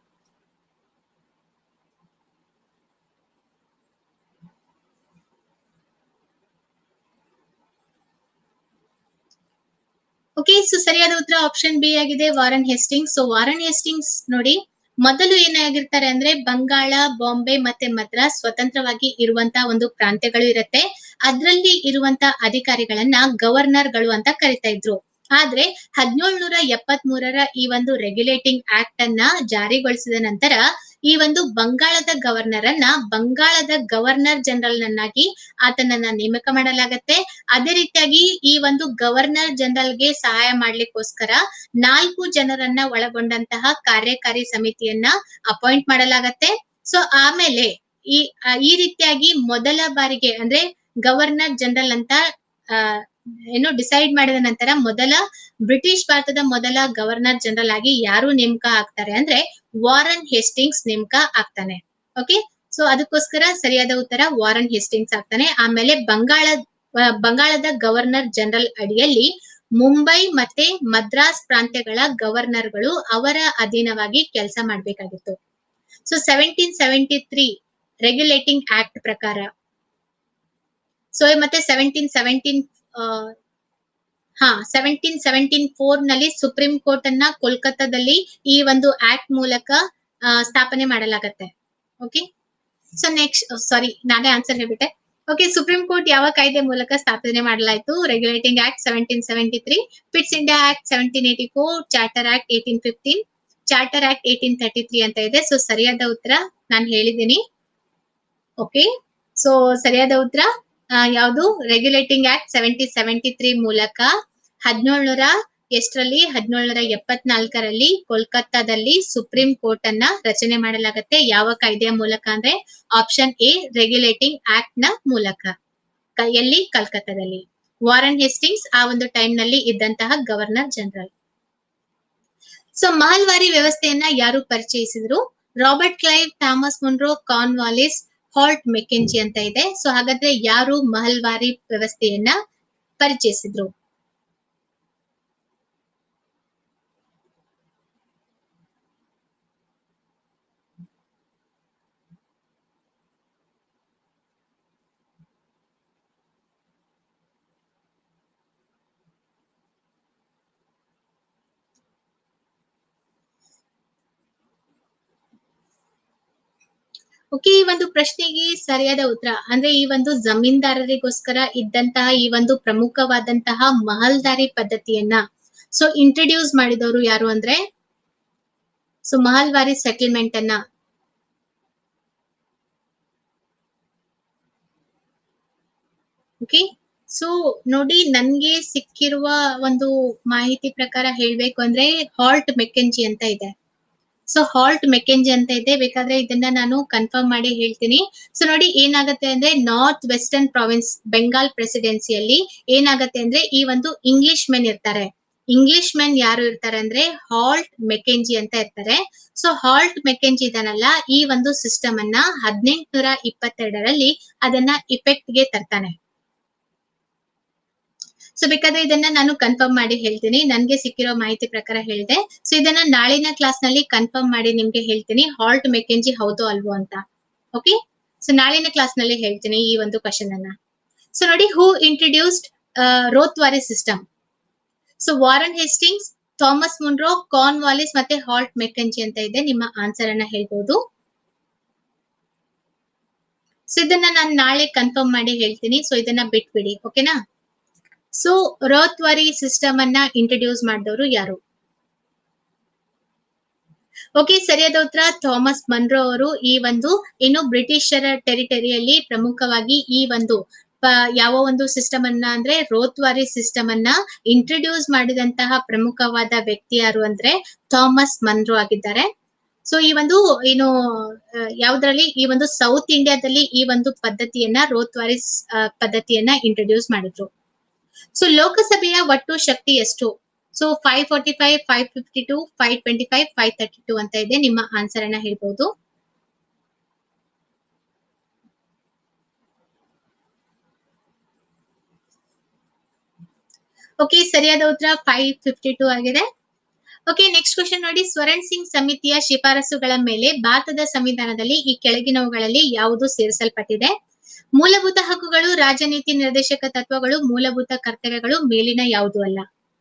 ಓಕೆ ಸೊ ಸರಿಯಾದ ಉತ್ತರ ಆಪ್ಷನ್ ಬಿ ಆಗಿದೆ Warren Hastings so Warren Hastings ನೋಡಿ ಮೊದಲು ಏನಾಗಿರ್ತಾರೆ ಅಂದ್ರೆ ಬಂಗಾಳ ಬಾಂಬೆ ಮತ್ತೆ ಮದ್ರಾಸ್ ಸ್ವತಂತ್ರವಾಗಿ ಇರುವಂತ ಒಂದು ಪ್ರಾಂತ್ಯಗಳು ಇರುತ್ತೆ ಅದ್ರಲ್ಲಿ ಇರುವಂತ ಅಧಿಕಾರಿಗಳನ್ನ ಗವರ್ನರ್ಗಳು ಅಂತ ಕರಿತಾ ಇದ್ರು ಆದ್ರೆ ಹದಿನೇಳು ನೂರ ಎಪ್ಪತ್ ಮೂರರ ಈ ಒಂದು ರೆಗ್ಯುಲೇಟಿಂಗ್ ಆಕ್ಟ್ ಅನ್ನ ಜಾರಿಗೊಳಿಸಿದ ನಂತರ ಈ ಒಂದು ಬಂಗಾಳದ ಗವರ್ನರ್ ಅನ್ನ ಬಂಗಾಳದ ಗವರ್ನರ್ ಜನರಲ್ ನನ್ನಾಗಿ ಆತನನ್ನ ನೇಮಕ ಮಾಡಲಾಗತ್ತೆ ಅದೇ ರೀತಿಯಾಗಿ ಈ ಒಂದು ಗವರ್ನರ್ ಜನರಲ್ಗೆ ಸಹಾಯ ಮಾಡ್ಲಿಕ್ಕೋಸ್ಕರ ನಾಲ್ಕು ಜನರನ್ನ ಒಳಗೊಂಡಂತಹ ಕಾರ್ಯಕಾರಿ ಸಮಿತಿಯನ್ನ ಅಪಾಯಿಂಟ್ ಮಾಡಲಾಗತ್ತೆ ಸೊ ಆಮೇಲೆ ಈ ಆ, ಈ ರೀತಿಯಾಗಿ ಮೊದಲ ಬಾರಿಗೆ ಅಂದ್ರೆ ಗವರ್ನರ್ ಜನರಲ್ ಅಂತ ಆ, ಏನು ಡಿಸೈಡ್ ಮಾಡಿದ ನಂತರ ಮೊದಲ ಬ್ರಿಟಿಷ್ ಭಾರತದ ಮೊದಲ ಗವರ್ನರ್ ಜನರಲ್ ಆಗಿ ಯಾರು ನೇಮಕ ಆಗ್ತಾರೆ ಅಂದ್ರೆ ವಾರನ್ ಹೇಸ್ಟಿಂಗ್ಸ್ ನೇಮಕ ಆಗ್ತಾನೆ ಓಕೆ ಸೊ ಅದಕ್ಕೋಸ್ಕರ ಸರಿಯಾದ ಉತ್ತರ ವಾರನ್ ಹೇಸ್ಟಿಂಗ್ಸ್ ಆಗ್ತಾನೆ ಆಮೇಲೆ ಬಂಗಾಳ ಆ, ಬಂಗಾಳದ ಗವರ್ನರ್ ಜನರಲ್ ಅಡಿಯಲ್ಲಿ ಮುಂಬೈ ಮತ್ತೆ ಮದ್ರಾಸ್ ಪ್ರಾಂತ್ಯಗಳ ಗವರ್ನರ್ಗಳು ಅವರ ಅಧೀನವಾಗಿ ಕೆಲಸ ಮಾಡ್ಬೇಕಾಗಿತ್ತು so seventeen seventy three regulating act ಪ್ರಕಾರ ಸೊ ಮತ್ತೆ ಸೆವೆಂಟೀನ್ ಸೆವೆಂಟೀನ್ ಹಾ ಸೆವೆಂಟೀನ್ ಸೆವೆಂಟೀನ್ ಫೋರ್ ನಲ್ಲಿ ಸುಪ್ರೀಂ ಕೋರ್ಟ್ ಅನ್ನ ಕೋಲ್ಕತ್ತಾದಲ್ಲಿ ಈ ಒಂದು ಆಕ್ಟ್ ಮೂಲಕ ಆ, ಸ್ಥಾಪನೆ ಮಾಡಲಾಗತ್ತೆ ಓಕೆ ಸೊ ನೆಕ್ಸ್ಟ್ ಸಾರಿ ನಾನೇ ಆನ್ಸರ್ ಹೇಳ್ಬಿಟ್ಟೆ ಓಕೆ ಸುಪ್ರೀಂ ಕೋರ್ಟ್ ಯಾವ ಕಾಯ್ದೆ ಮೂಲಕ ಸ್ಥಾಪನೆ ಮಾಡಲಾಯಿತು regulating act seventeen seventy three Pitt's India act seventeen eighty four charter act eighteen fifteen charter act eighteen thirty three ಅಂತ ಇದೆ ಸೊ ಸರಿಯಾದ ಉತ್ತರ ನಾನು ಹೇಳಿದ್ದೀನಿ ಓಕೆ ಸೊ ಸರಿಯಾದ ಉತ್ತರ ಯಾವುದು regulating act seventy seventy three ಮೂಲಕ ಹದಿನೇಳು ನೂರ ಎಷ್ಟರಲ್ಲಿ ಹದಿನೇಳರ ಎಪ್ಪತ್ನಾಲ್ಕರಲ್ಲಿ ಕೋಲ್ಕತ್ತಾದಲ್ಲಿ ಸುಪ್ರೀಂ ಕೋರ್ಟ್ ಅನ್ನ ರಚನೆ ಮಾಡಲಾಗುತ್ತೆ ಯಾವ ಕಾಯ್ದೆಯ ಮೂಲಕ ಅಂದ್ರೆ ಆಪ್ಷನ್ ಎ ರೆಗ್ಯುಲೇಟಿಂಗ್ ಆಕ್ಟ್ ನ ಮೂಲಕ ಕ- ಎಲ್ಲಿ ಕಲ್ಕತ್ತಾದಲ್ಲಿ ವಾರನ್ ಹೇಸ್ಟಿಂಗ್ಸ್ ಆ ಒಂದು ಟೈಮ್ ನಲ್ಲಿ ಇದ್ದಂತಹ ಗವರ್ನರ್ ಜನರಲ್ ಸೊ ಮಹಲ್ವಾರಿ ವ್ಯವಸ್ಥೆಯನ್ನ ಯಾರು ಪರಿಚಯಿಸಿದ್ರು Robert Clive Thomas Munro Cornwallis Holt Mackenzie ಅಂತ ಇದೆ ಸೊ ಹಾಗಾದ್ರೆ ಯಾರು ಮಹಲ್ವಾರಿ ವ್ಯವಸ್ಥೆಯನ್ನ ಪರಿಚಯಿಸಿದ್ರು ಓಕೆ ಈ ಒಂದು ಪ್ರಶ್ನೆಗೆ ಸರಿಯಾದ ಉತ್ತರ ಅಂದ್ರೆ ಈ ಒಂದು ಜಮೀನ್ದಾರರಿಗೋಸ್ಕರ ಇದ್ದಂತಹ ಈ ಒಂದು ಪ್ರಮುಖವಾದಂತಹ ಮಹಲ್ದಾರಿ ಪದ್ಧತಿಯನ್ನ ಸೊ ಇಂಟ್ರಡ್ಯೂಸ್ ಮಾಡಿದವರು ಯಾರು ಅಂದ್ರೆ ಸೊ ಮಹಲ್ವಾರಿ ಸೆಟಲ್ಮೆಂಟ್ ಅನ್ನ ಓಕೆ ಸೊ ನೋಡಿ ನನ್ಗೆ ಸಿಕ್ಕಿರುವ ಒಂದು ಮಾಹಿತಿ ಪ್ರಕಾರ ಹೇಳ್ಬೇಕು ಅಂದ್ರೆ ಹಾಲ್ಟ್ ಮೆಕೆಂಜಿ ಅಂತ ಇದೆ ಸೊ ಹಾಲ್ಟ್ ಮೆಕೆಂಜಿ ಅಂತ ಇದೆ ಬೇಕಾದ್ರೆ ಇದನ್ನ ನಾನು ಕನ್ಫರ್ಮ್ ಮಾಡಿ ಹೇಳ್ತೀನಿ ಸೊ ನೋಡಿ ಏನಾಗುತ್ತೆ ಅಂದ್ರೆ ನಾರ್ತ್ ವೆಸ್ಟರ್ನ್ ಪ್ರಾವಿನ್ಸ್ ಬೆಂಗಾಲ್ ಪ್ರೆಸಿಡೆನ್ಸಿಯಲ್ಲಿ ಏನಾಗುತ್ತೆ ಅಂದ್ರೆ ಈ ಒಂದು ಇಂಗ್ಲಿಷ್ ಮೆನ್ ಇರ್ತಾರೆ ಇಂಗ್ಲಿಷ್ ಮೆನ್ ಯಾರು ಇರ್ತಾರೆ ಅಂದ್ರೆ ಹಾಲ್ಟ್ ಮೆಕೆಂಜಿ ಅಂತ ಇರ್ತಾರೆ ಸೊ ಹಾಲ್ಟ್ ಮೆಕೆಂಜಿ ಇದನ್ನಲ್ಲ ಈ ಒಂದು ಸಿಸ್ಟಮ್ ಅನ್ನ ಹದಿನೆಂಟುನೂರ ಇಪ್ಪತ್ತೆರಡರಲ್ಲಿ ಅದನ್ನ ಇಫೆಕ್ಟ್ ಗೆ ತರ್ತಾನೆ ಸೊ ಬೇಕಾದ್ರೆ ಇದನ್ನ ನಾನು ಕನ್ಫರ್ಮ್ ಮಾಡಿ ಹೇಳ್ತೀನಿ ನನ್ಗೆ ಸಿಕ್ಕಿರೋ ಮಾಹಿತಿ ಪ್ರಕಾರ ಹೇಳಿದೆ ಸೊ ಇದನ್ನ ನಾಳಿನ ಕ್ಲಾಸ್ ನಲ್ಲಿ ಕನ್ಫರ್ಮ್ ಮಾಡಿ ನಿಮ್ಗೆ ಹೇಳ್ತೀನಿ ಹಾಲ್ಟ್ ಮೆಕೆಂಜಿ ಹೌದು ಅಲ್ವೋ ಅಂತ ಓಕೆ ಸೊ ನಾಳಿನ ಕ್ಲಾಸ್ ನಲ್ಲಿ ಹೇಳ್ತೀನಿ ಈ ಒಂದು ಕ್ವಶನ್ ಅನ್ನ ಸೊ ನೋಡಿ who introduced Ryotwari system so Warren Hastings Thomas Munro Cornwallis ಮತ್ತೆ ಹಾಲ್ಟ್ ಮೆಕೆಂಜಿ ಅಂತ ಇದೆ ನಿಮ್ಮ ಆನ್ಸರ್ ಅನ್ನ ಹೇಳ್ಬೋದು ಸೊ ಇದನ್ನ ನಾನು ನಾಳೆ ಕನ್ಫರ್ಮ್ ಮಾಡಿ ಹೇಳ್ತೀನಿ ಸೊ ಇದನ್ನ ಬಿಟ್ಬಿಡಿ ಓಕೆನಾ ಸೊ ರೋತ್ವಾರಿ ಸಿಸ್ಟಮ್ ಅನ್ನ ಇಂಟ್ರಡ್ಯೂಸ್ ಮಾಡಿದವರು ಯಾರು ಓಕೆ ಸರಿಯಾದ ಉತ್ತರ ಥಾಮಸ್ ಮನ್ರೋ ಅವರು ಈ ಒಂದು ಏನು ಬ್ರಿಟಿಷರ ಟೆರಿಟರಿಯಲ್ಲಿ ಪ್ರಮುಖವಾಗಿ ಈ ಒಂದು ಪ- ಯಾವ ಒಂದು ಸಿಸ್ಟಮ್ ಅನ್ನ ಅಂದ್ರೆ ರೋತ್ವಾರಿ ಸಿಸ್ಟಮ್ ಅನ್ನ ಇಂಟ್ರಡ್ಯೂಸ್ ಮಾಡಿದಂತಹ ಪ್ರಮುಖವಾದ ವ್ಯಕ್ತಿ ಯಾರು ಅಂದ್ರೆ ಥಾಮಸ್ ಮನ್ರೋ ಆಗಿದ್ದಾರೆ ಸೊ ಈ ಒಂದು ಏನು ಆ, ಯಾವ್ದ್ರಲ್ಲಿ ಈ ಒಂದು ಸೌತ್ ಇಂಡಿಯಾದಲ್ಲಿ ಈ ಒಂದು ಪದ್ಧತಿಯನ್ನ ರೋತ್ವಾರಿ ಸ್- ಆ, ಪದ್ಧತಿಯನ್ನ ಇಂಟ್ರಡ್ಯೂಸ್ ಮಾಡಿದ್ರು ಸೊ ಲೋಕಸಭೆಯ ಒಟ್ಟು ಶಕ್ತಿ ಎಷ್ಟು so five forty five five fifty two five twenty five five thirty two ಅಂತ ಇದೆ ನಿಮ್ಮ ಆನ್ಸರ್ ಅನ್ನ ಹೇಳ್ಬಹುದು ಓಕೆ ಸರಿಯಾದ ಉತ್ತರ ಫೈವ್ ಫಿಫ್ಟಿ ಟೂ ಆಗಿದೆ ಓಕೆ ನೆಕ್ಸ್ಟ್ ಕ್ವಶನ್ ನೋಡಿ ಸ್ವರಣ್ ಸಿಂಗ್ ಸಮಿತಿಯ ಶಿಫಾರಸುಗಳ ಮೇಲೆ ಭಾರತದ ಸಂವಿಧಾನದಲ್ಲಿ ಈ ಕೆಳಗಿನವುಗಳಲ್ಲಿ ಯಾವುದು ಸೇರಿಸಲ್ಪಟ್ಟಿದೆ ಮೂಲಭೂತ ಹಕ್ಕುಗಳು ರಾಜನೀತಿ ನಿರ್ದೇಶಕ ತತ್ವಗಳು ಮೂಲಭೂತ ಕರ್ತವ್ಯಗಳು ಮೇಲಿನ ಯಾವುದು ಅಲ್ಲ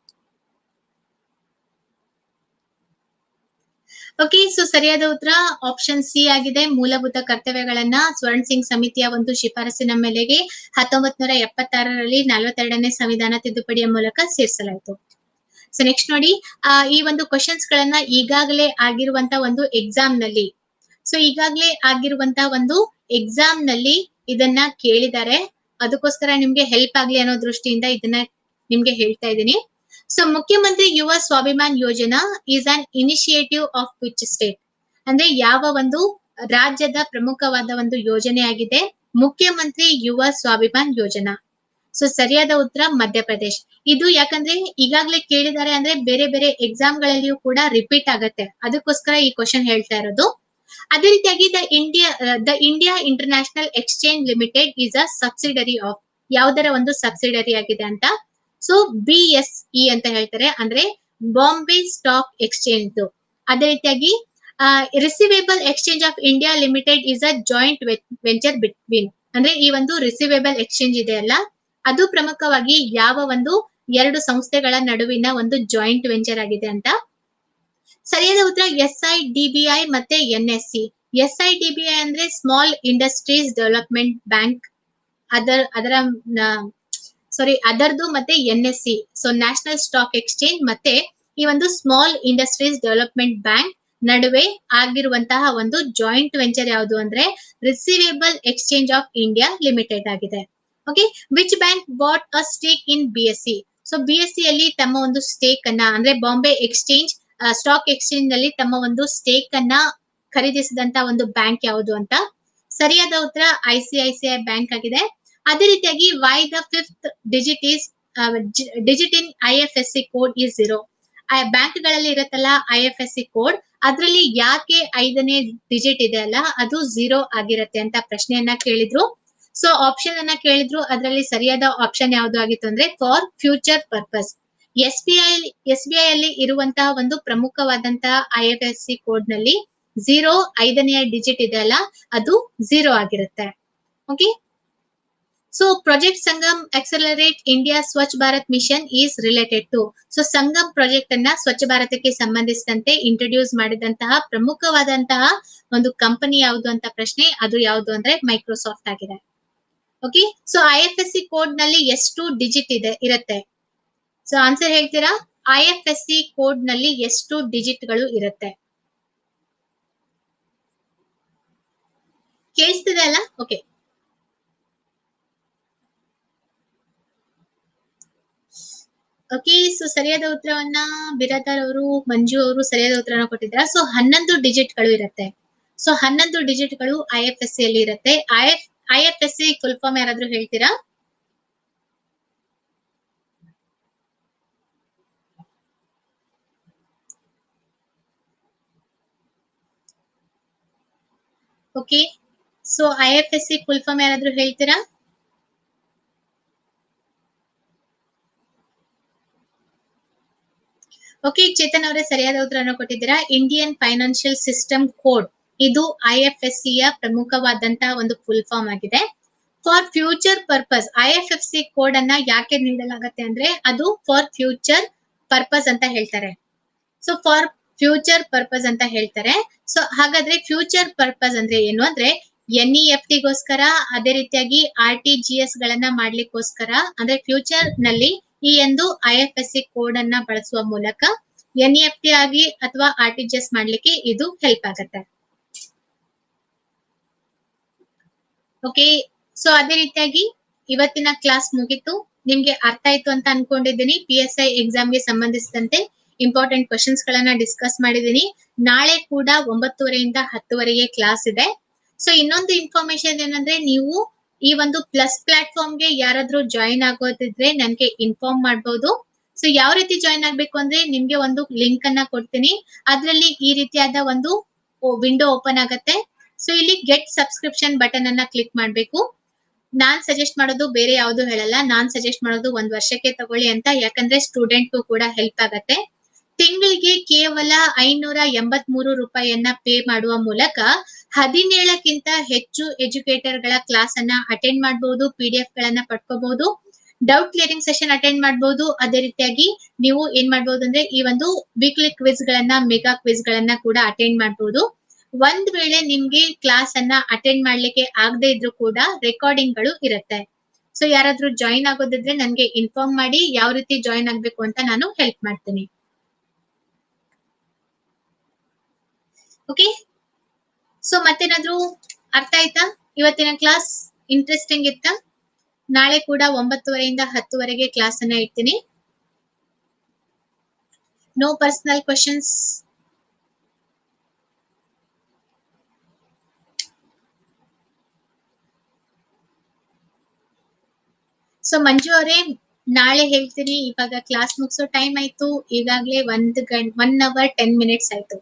ಓಕೆ ಸೊ ಸರಿಯಾದ ಉತ್ತರ ಆಪ್ಷನ್ ಸಿ ಆಗಿದೆ ಮೂಲಭೂತ ಕರ್ತವ್ಯಗಳನ್ನ ಸ್ವರ್ಣ್ ಸಿಂಗ್ ಸಮಿತಿಯ ಒಂದು ಶಿಫಾರಸಿನ ಮೇಲೆಗೆ ಹತ್ತೊಂಬತ್ ನೂರ ಎಪ್ಪತ್ತಾರರಲ್ಲಿ ನಲವತ್ತೆರಡನೇ ಸಂವಿಧಾನ ತಿದ್ದುಪಡಿಯ ಮೂಲಕ ಸೇರಿಸಲಾಯಿತು ಸೊ ನೆಕ್ಸ್ಟ್ ನೋಡಿ ಆ, ಈ ಒಂದು ಕ್ವಶನ್ಸ್ ಗಳನ್ನ ಈಗಾಗಲೇ ಆಗಿರುವಂತ ಒಂದು ಎಕ್ಸಾಮ್ ನಲ್ಲಿ ಸೊ ಈಗಾಗಲೇ ಆಗಿರುವಂತ ಒಂದು ಎಕ್ಸಾಮ್ ನಲ್ಲಿ ಇದನ್ನ ಕೇಳಿದ್ದಾರೆ ಅದಕ್ಕೋಸ್ಕರ ನಿಮ್ಗೆ ಹೆಲ್ಪ್ ಆಗ್ಲಿ ಅನ್ನೋ ದೃಷ್ಟಿಯಿಂದ ಇದನ್ನ ನಿಮ್ಗೆ ಹೇಳ್ತಾ ಇದ್ದೀನಿ ಸೊ ಮುಖ್ಯಮಂತ್ರಿ Yuva Swabhiman Yojana is an initiative of which state ಅಂದ್ರೆ ಯಾವ ಒಂದು ರಾಜ್ಯದ ಪ್ರಮುಖವಾದ ಒಂದು ಯೋಜನೆ ಆಗಿದೆ ಮುಖ್ಯಮಂತ್ರಿ ಯುವ ಸ್ವಾಭಿಮಾನ್ ಯೋಜನಾ ಸೊ ಸರಿಯಾದ ಉತ್ತರ ಮಧ್ಯಪ್ರದೇಶ್ ಇದು ಯಾಕಂದ್ರೆ ಈಗಾಗಲೇ ಕೇಳಿದ್ದಾರೆ ಅಂದ್ರೆ ಬೇರೆ ಬೇರೆ ಎಕ್ಸಾಮ್ ಗಳಲ್ಲಿಯೂ ಕೂಡ ರಿಪೀಟ್ ಆಗತ್ತೆ ಅದಕ್ಕೋಸ್ಕರ ಈ ಕ್ವಶನ್ ಹೇಳ್ತಾ ಇರೋದು ಅದೇ ರೀತಿಯಾಗಿ the India the India international exchange limited is a subsidiary of ಯಾವುದರ ಒಂದು ಸಬ್ಸಿಡರಿ ಆಗಿದೆ ಅಂತ ಸೊ ಬಿ ಎಸ್ ಇ ಅಂತ ಹೇಳ್ತಾರೆ ಅಂದ್ರೆ ಬಾಂಬೆ ಸ್ಟಾಕ್ ಎಕ್ಸ್ಚೇಂಜ್ ಅದೇ ರೀತಿಯಾಗಿ receivable exchange of India limited is a joint venture between ಅಂದ್ರೆ ಈ ಒಂದು ರಿಸಿವೇಬಲ್ ಎಕ್ಸ್ಚೇಂಜ್ ಇದೆ ಅಲ್ಲ ಅದು ಪ್ರಮುಖವಾಗಿ ಯಾವ ಒಂದು ಎರಡು ಸಂಸ್ಥೆಗಳ ನಡುವಿನ ಒಂದು ಜಾಯಿಂಟ್ ವೆಂಚರ್ ಆಗಿದೆ ಅಂತ ಸರಿಯಾದ ಉತ್ತರ ಎಸ್ ಐ ಡಿಬಿಐ ಮತ್ತೆ N S C S I DBI ಅಂದ್ರೆ ಸ್ಮಾಲ್ ಇಂಡಸ್ಟ್ರೀಸ್ ಡೆವಲಪ್ಮೆಂಟ್ ಬ್ಯಾಂಕ್ ಅದರ ಅದರ ಸಾರಿ ಅದರ್ದು ಮತ್ತೆ N S C so national stock exchange ಮತ್ತೆ ಈ ಒಂದು ಸ್ಮಾಲ್ ಇಂಡಸ್ಟ್ರೀಸ್ ಡೆವಲಪ್ಮೆಂಟ್ ಬ್ಯಾಂಕ್ ನಡುವೆ ಆಗಿರುವಂತಹ ಒಂದು ಜಾಯಿಂಟ್ ವೆಂಚರ್ ಯಾವುದು ಅಂದ್ರೆ receivable exchange of India limited ಆಗಿದೆ okay which bank bought a stake in B S C so B S C ಅಲ್ಲಿ ತಮ್ಮ ಒಂದು ಸ್ಟೇಕ್ ಅನ್ನ ಅಂದ್ರೆ ಬಾಂಬೆ ಎಕ್ಸ್ಚೇಂಜ್ ಸ್ಟಾಕ್ ಎಕ್ಸ್ಚೇಂಜ್ ನಲ್ಲಿ ತಮ್ಮ ಒಂದು ಸ್ಟೇಕ್ ಅನ್ನ ಖರೀದಿಸಿದಂತ ಒಂದು ಬ್ಯಾಂಕ್ ಯಾವುದು ಅಂತ ಸರಿಯಾದ ಉತ್ತರ I C I C I bank ಆಗಿದೆ ಅದೇ ರೀತಿಯಾಗಿ why the fifth digit is digit in I F S C code is zero bank ಗಳಲ್ಲಿ ಇರುತ್ತಲ್ಲ I F S C code ಅದ್ರಲ್ಲಿ ಯಾಕೆ ಐದನೇ ಡಿಜಿಟ್ ಇದೆ ಅಲ್ಲ ಅದು ಝೀರೋ ಆಗಿರತ್ತೆ ಅಂತ ಪ್ರಶ್ನೆಯನ್ನ ಕೇಳಿದ್ರು ಸೊ ಆಪ್ಷನ್ ಅನ್ನ ಕೇಳಿದ್ರು ಅದರಲ್ಲಿ ಸರಿಯಾದ ಆಪ್ಷನ್ ಯಾವುದು ಆಗಿತ್ತು ಅಂದ್ರೆ for future purpose S B I S B I ಅಲ್ಲಿ ಇರುವಂತಹ ಒಂದು ಪ್ರಮುಖವಾದಂತಹ I F S C code ನಲ್ಲಿ ಝೀರೋ ಐದನೆಯ ಡಿಜಿಟ್ ಇದೆ ಅಲ್ಲ ಅದು ಝೀರೋ ಆಗಿರುತ್ತೆ okay so project Sangam accelerate India Swachh Bharat mission is related to so Sangam project ಅನ್ನ ಸ್ವಚ್ಛ ಭಾರತಕ್ಕೆ ಸಂಬಂಧಿಸಿದಂತೆ ಇಂಟ್ರೊಡ್ಯೂಸ್ ಮಾಡಿದಂತಹ ಪ್ರಮುಖವಾದಂತಹ ಒಂದು ಕಂಪನಿ ಯಾವುದು ಅಂತ ಪ್ರಶ್ನೆ ಅದು ಯಾವುದು ಅಂದ್ರೆ ಮೈಕ್ರೋಸಾಫ್ಟ್ ಆಗಿದೆ okay so I F S C code ನಲ್ಲಿ ಎಷ್ಟು ಡಿಜಿಟ್ ಇದೆ ಇರುತ್ತೆ ಸೊ ಆನ್ಸರ್ ಹೇಳ್ತೀರಾ I F S C code ನಲ್ಲಿ ಎಷ್ಟು ಡಿಜಿಟ್ ಗಳು ಇರುತ್ತೆ ಕೇಳಿಸ್ತಿದೆ ಅಲ್ಲ ಓಕೆ ಓಕೆ ಸೊ ಸರಿಯಾದ ಉತ್ತರವನ್ನ ಬಿರಾದಾರ್ ಅವರು ಮಂಜು ಅವರು ಸರಿಯಾದ ಉತ್ತರನ ಕೊಟ್ಟಿದ್ದಾರೆ ಸೊ ಹನ್ನೊಂದು ಡಿಜಿಟ್ ಗಳು ಇರುತ್ತೆ ಸೊ ಹನ್ನೊಂದು ಡಿಜಿಟ್ ಗಳು ಐ ಎಫ್ ಎಸ್ ಸಿ ಅಲ್ಲಿ ಇರುತ್ತೆ I F I F S C full form ಯಾರಾದ್ರೂ ಹೇಳ್ತೀರಾ okay so I F S C full form ಯಾರಾದ್ರೂ ಹೇಳ್ತೀರಾ ಓಕೆ ಚೇತನ್ ಅವರೇ ಸರಿಯಾದ ಉತ್ತರವನ್ನು ಕೊಟ್ಟಿದ್ದೀರಾ ಇಂಡಿಯನ್ ಫೈನಾನ್ಷಿಯಲ್ ಸಿಸ್ಟಮ್ ಕೋಡ್ ಇದು ಐ ಎಫ್ ಎಸ್ ಸಿ ಯ ಪ್ರಮುಖವಾದಂತಹ ಒಂದು ಫುಲ್ ಫಾರ್ಮ್ ಆಗಿದೆ for future purpose I F F C code ಅನ್ನ ಯಾಕೆ ನೀಡಲಾಗತ್ತೆ ಅಂದ್ರೆ ಅದು ಫಾರ್ ಫ್ಯೂಚರ್ ಪರ್ಪಸ್ ಅಂತ ಹೇಳ್ತಾರೆ ಸೊ ಫಾರ್ ಫ್ಯೂಚರ್ ಪರ್ಪಸ್ ಅಂತ ಹೇಳ್ತಾರೆ ಸೊ ಹಾಗಾದ್ರೆ ಫ್ಯೂಚರ್ ಪರ್ಪಸ್ ಅಂದ್ರೆ ಏನು ಅಂದ್ರೆ ಎನ್ ಇ ಎಫ್ ಟಿಗೋಸ್ಕರ ಅದೇ ರೀತಿಯಾಗಿ ಆರ್ ಟಿ ಜಿ ಎಸ್ ಗಳನ್ನ ಮಾಡ್ಲಿಕ್ಕೋಸ್ಕರ ಅಂದ್ರೆ ಫ್ಯೂಚರ್ ನಲ್ಲಿ ಈ ಒಂದು I F S C code ಅನ್ನ ಬಳಸುವ ಮೂಲಕ ಎನ್ ಇ ಎಫ್ ಟಿ ಆಗಿ ಅಥವಾ ಆರ್ ಟಿ ಜಿ ಎಸ್ ಮಾಡ್ಲಿಕ್ಕೆ ಇದು ಹೆಲ್ಪ್ ಆಗತ್ತೆ ಓಕೆ ಸೊ ಅದೇ ರೀತಿಯಾಗಿ ಇವತ್ತಿನ ಕ್ಲಾಸ್ ಮುಗಿತು ನಿಮ್ಗೆ ಅರ್ಥ ಆಯ್ತು ಅಂತ ಅನ್ಕೊಂಡಿದ್ದೀನಿ ಪಿ ಎಸ್ ಐ ಎಕ್ಸಾಮ್ಗೆ ಸಂಬಂಧಿಸಿದಂತೆ ಇಂಪಾರ್ಟೆಂಟ್ ಕ್ವಶನ್ಸ್ ಗಳನ್ನ ಡಿಸ್ಕಸ್ ಮಾಡಿದೀನಿ ನಾಳೆ ಕೂಡ ಒಂಬತ್ತುವರೆಯಿಂದ ಹತ್ತುವರೆಗೆ ಕ್ಲಾಸ್ ಇದೆ ಸೊ ಇನ್ನೊಂದು ಇನ್ಫಾರ್ಮೇಶನ್ ಏನಂದ್ರೆ ನೀವು ಈ ಒಂದು ಪ್ಲಸ್ ಪ್ಲಾಟ್ಫಾರ್ಮ್ ಗೆ ಯಾರಾದ್ರೂ ಜಾಯಿನ್ ಆಗೋದಿದ್ರೆ ನನ್ಗೆ ಇನ್ಫಾರ್ಮ್ ಮಾಡಬಹುದು ಸೊ ಯಾವ ರೀತಿ ಜಾಯಿನ್ ಆಗ್ಬೇಕು ಅಂದ್ರೆ ನಿಮ್ಗೆ ಒಂದು ಲಿಂಕ್ ಅನ್ನ ಕೊಡ್ತೀನಿ ಅದ್ರಲ್ಲಿ ಈ ರೀತಿಯಾದ ಒಂದು ವಿಂಡೋ ಓಪನ್ ಆಗತ್ತೆ ಸೊ ಇಲ್ಲಿ ಗೆಟ್ ಸಬ್ಸ್ಕ್ರಿಪ್ಷನ್ ಬಟನ್ ಅನ್ನ ಕ್ಲಿಕ್ ಮಾಡ್ಬೇಕು ನಾನ್ ಸಜೆಸ್ಟ್ ಮಾಡೋದು ಬೇರೆ ಯಾವ್ದು ಹೇಳಲ್ಲ ನಾನ್ ಸಜೆಸ್ಟ್ ಮಾಡೋದು ಒಂದ್ ವರ್ಷಕ್ಕೆ ತಗೊಳ್ಳಿ ಅಂತ ಯಾಕಂದ್ರೆ ಸ್ಟೂಡೆಂಟ್ಗೂ ಕೂಡ ಹೆಲ್ಪ್ ಆಗತ್ತೆ ತಿಂಗಳಿಗೆ ಕೇವಲ ಐನೂರ ಎಂಬತ್ ಮೂರು ರೂಪಾಯಿಯನ್ನ ಪೇ ಮಾಡುವ ಮೂಲಕ ಹದಿನೇಳಕ್ಕಿಂತ ಹೆಚ್ಚು ಎಜುಕೇಟರ್ ಗಳ ಕ್ಲಾಸ್ ಅನ್ನ ಅಟೆಂಡ್ ಮಾಡಬಹುದು ಪಿ ಡಿ ಎಫ್ ಗಳನ್ನ ಪಡ್ಕೋಬಹುದು ಡೌಟ್ ಕ್ಲಿಯರಿಂಗ್ ಸೆಷನ್ ಅಟೆಂಡ್ ಮಾಡಬಹುದು ಅದೇ ರೀತಿಯಾಗಿ ನೀವು ಏನ್ ಮಾಡಬಹುದು ಅಂದ್ರೆ ಈ ಒಂದು ವೀಕ್ಲಿ ಕ್ವಿಸ್ ಗಳನ್ನ ಮೆಗಾ ಕ್ವಿಸ್ ಗಳನ್ನ ಕೂಡ ಅಟೆಂಡ್ ಮಾಡಬಹುದು ಒಂದ್ ವೇಳೆ ನಿಮ್ಗೆ ಕ್ಲಾಸ್ ಅನ್ನ ಅಟೆಂಡ್ ಮಾಡ್ಲಿಕ್ಕೆ ಆಗದೆ ಇದ್ರು ಕೂಡ ರೆಕಾರ್ಡಿಂಗ್ ಗಳು ಇರುತ್ತೆ ಸೊ ಯಾರಾದ್ರೂ ಜಾಯಿನ್ ಆಗೋದಿದ್ರೆ ನನ್ಗೆ ಇನ್ಫಾರ್ಮ್ ಮಾಡಿ ಯಾವ ರೀತಿ ಜಾಯಿನ್ ಆಗ್ಬೇಕು ಅಂತ ನಾನು ಹೆಲ್ಪ್ ಮಾಡ್ತೀನಿ ಓಕೆ ಸೊ ಮತ್ತೇನಾದ್ರೂ ಅರ್ಥ ಆಯ್ತಾ ಇವತ್ತಿನ ಕ್ಲಾಸ್ ಇಂಟ್ರೆಸ್ಟಿಂಗ್ ಇತ್ತ ನಾಳೆ ಕೂಡ ಒಂಬತ್ತುವರೆಯಿಂದ ಹತ್ತುವರೆಗೆ ಕ್ಲಾಸ್ ಅನ್ನ ಇಡ್ತೀನಿ no personal questions so Manju ಅವರೇ ನಾಳೆ ಹೇಳ್ತೀನಿ ಇವಾಗ ಕ್ಲಾಸ್ ಮುಗಿಸೋ ಟೈಮ್ ಆಯ್ತು ಈಗಾಗ್ಲೇ ಒಂದ್ ಗಂಟ್ ಒನ್ ಅವರ್ ಟೆನ್ ಮಿನಿಟ್ಸ್ ಆಯ್ತು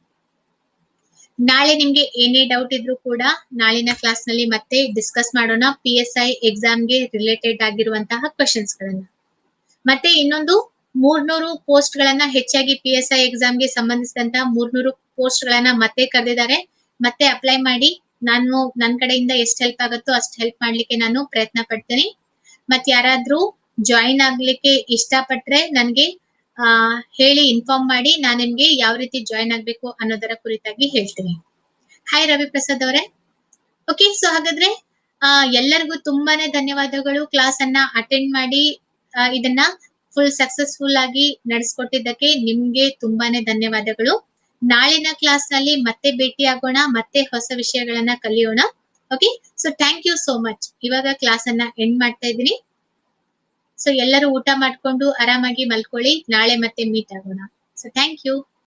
ನಾಳೆ ನಿಮ್ಗೆ ಏನೇ ಡೌಟ್ ಇದ್ರು ಕೂಡ ನಾಳಿನ ಕ್ಲಾಸ್ ನಲ್ಲಿ ಮತ್ತೆ ಡಿಸ್ಕಸ್ ಮಾಡೋಣ ಪಿ ಎಸ್ ಐ ಎಕ್ಸಾಮ್ಗೆ ರಿಲೇಟೆಡ್ ಆಗಿರುವಂತಹ ಕ್ವಶನ್ಸ್ ಗಳನ್ನ ಮತ್ತೆ ಇನ್ನೊಂದು ಮೂರ್ನೂರು ಪೋಸ್ಟ್ ಗಳನ್ನ ಹೆಚ್ಚಾಗಿ ಪಿ ಎಸ್ ಐ ಎಕ್ಸಾಮ್ಗೆ ಸಂಬಂಧಿಸಿದಂತಹ ಮೂರ್ನೂರು ಪೋಸ್ಟ್ ಗಳನ್ನ ಮತ್ತೆ ಕರೆದಿದ್ದಾರೆ ಮತ್ತೆ ಅಪ್ಲೈ ಮಾಡಿ ನಾನು ನನ್ನ ಕಡೆಯಿಂದ ಎಷ್ಟು ಹೆಲ್ಪ್ ಆಗುತ್ತೋ ಅಷ್ಟು ಹೆಲ್ಪ್ ಮಾಡ್ಲಿಕ್ಕೆ ನಾನು ಪ್ರಯತ್ನ ಪಡ್ತೀನಿ ಮತ್ ಯಾರಾದ್ರೂ ಜಾಯಿನ್ ಆಗ್ಲಿಕ್ಕೆ ಇಷ್ಟಪಟ್ರೆ ನನ್ಗೆ ಆ ಹೇಳಿ ಇನ್ಫಾರ್ಮ್ ಮಾಡಿ ನಾನ್ ನಿಮ್ಗೆ ಯಾವ ರೀತಿ ಜಾಯಿನ್ ಆಗ್ಬೇಕು ಅನ್ನೋದರ ಕುರಿತಾಗಿ ಹೇಳ್ತೀನಿ ಹಾಯ್ ರವಿ ಪ್ರಸಾದ್ ಅವರೇ ಓಕೆ ಸೊ ಹಾಗಾದ್ರೆ ಆ ಎಲ್ಲರಿಗೂ ತುಂಬಾನೇ ಧನ್ಯವಾದಗಳು ಕ್ಲಾಸ್ ಅನ್ನ ಅಟೆಂಡ್ ಮಾಡಿ ಆ, ಇದನ್ನ ಫುಲ್ ಸಕ್ಸಸ್ಫುಲ್ ಆಗಿ ನಡೆಸ್ಕೊಟ್ಟಿದ್ದಕ್ಕೆ ನಿಮ್ಗೆ ತುಂಬಾನೇ ಧನ್ಯವಾದಗಳು ನಾಳಿನ ಕ್ಲಾಸ್ ನಲ್ಲಿ ಮತ್ತೆ ಭೇಟಿ ಆಗೋಣ ಮತ್ತೆ ಹೊಸ ವಿಷಯಗಳನ್ನ ಕಲಿಯೋಣ okay so thank you so much ಇವಾಗ ಕ್ಲಾಸ್ ಅನ್ನ ಎಂಡ್ ಮಾಡ್ತಾ ಇದ್ದೀನಿ ಸೊ ಎಲ್ಲರೂ ಊಟ ಮಾಡ್ಕೊಂಡು ಆರಾಮಾಗಿ ಮಲ್ಕೊಳ್ಳಿ ನಾಳೆ ಮತ್ತೆ ಮೀಟ್ ಆಗೋಣ ಸೊ ಥ್ಯಾಂಕ್ ಯು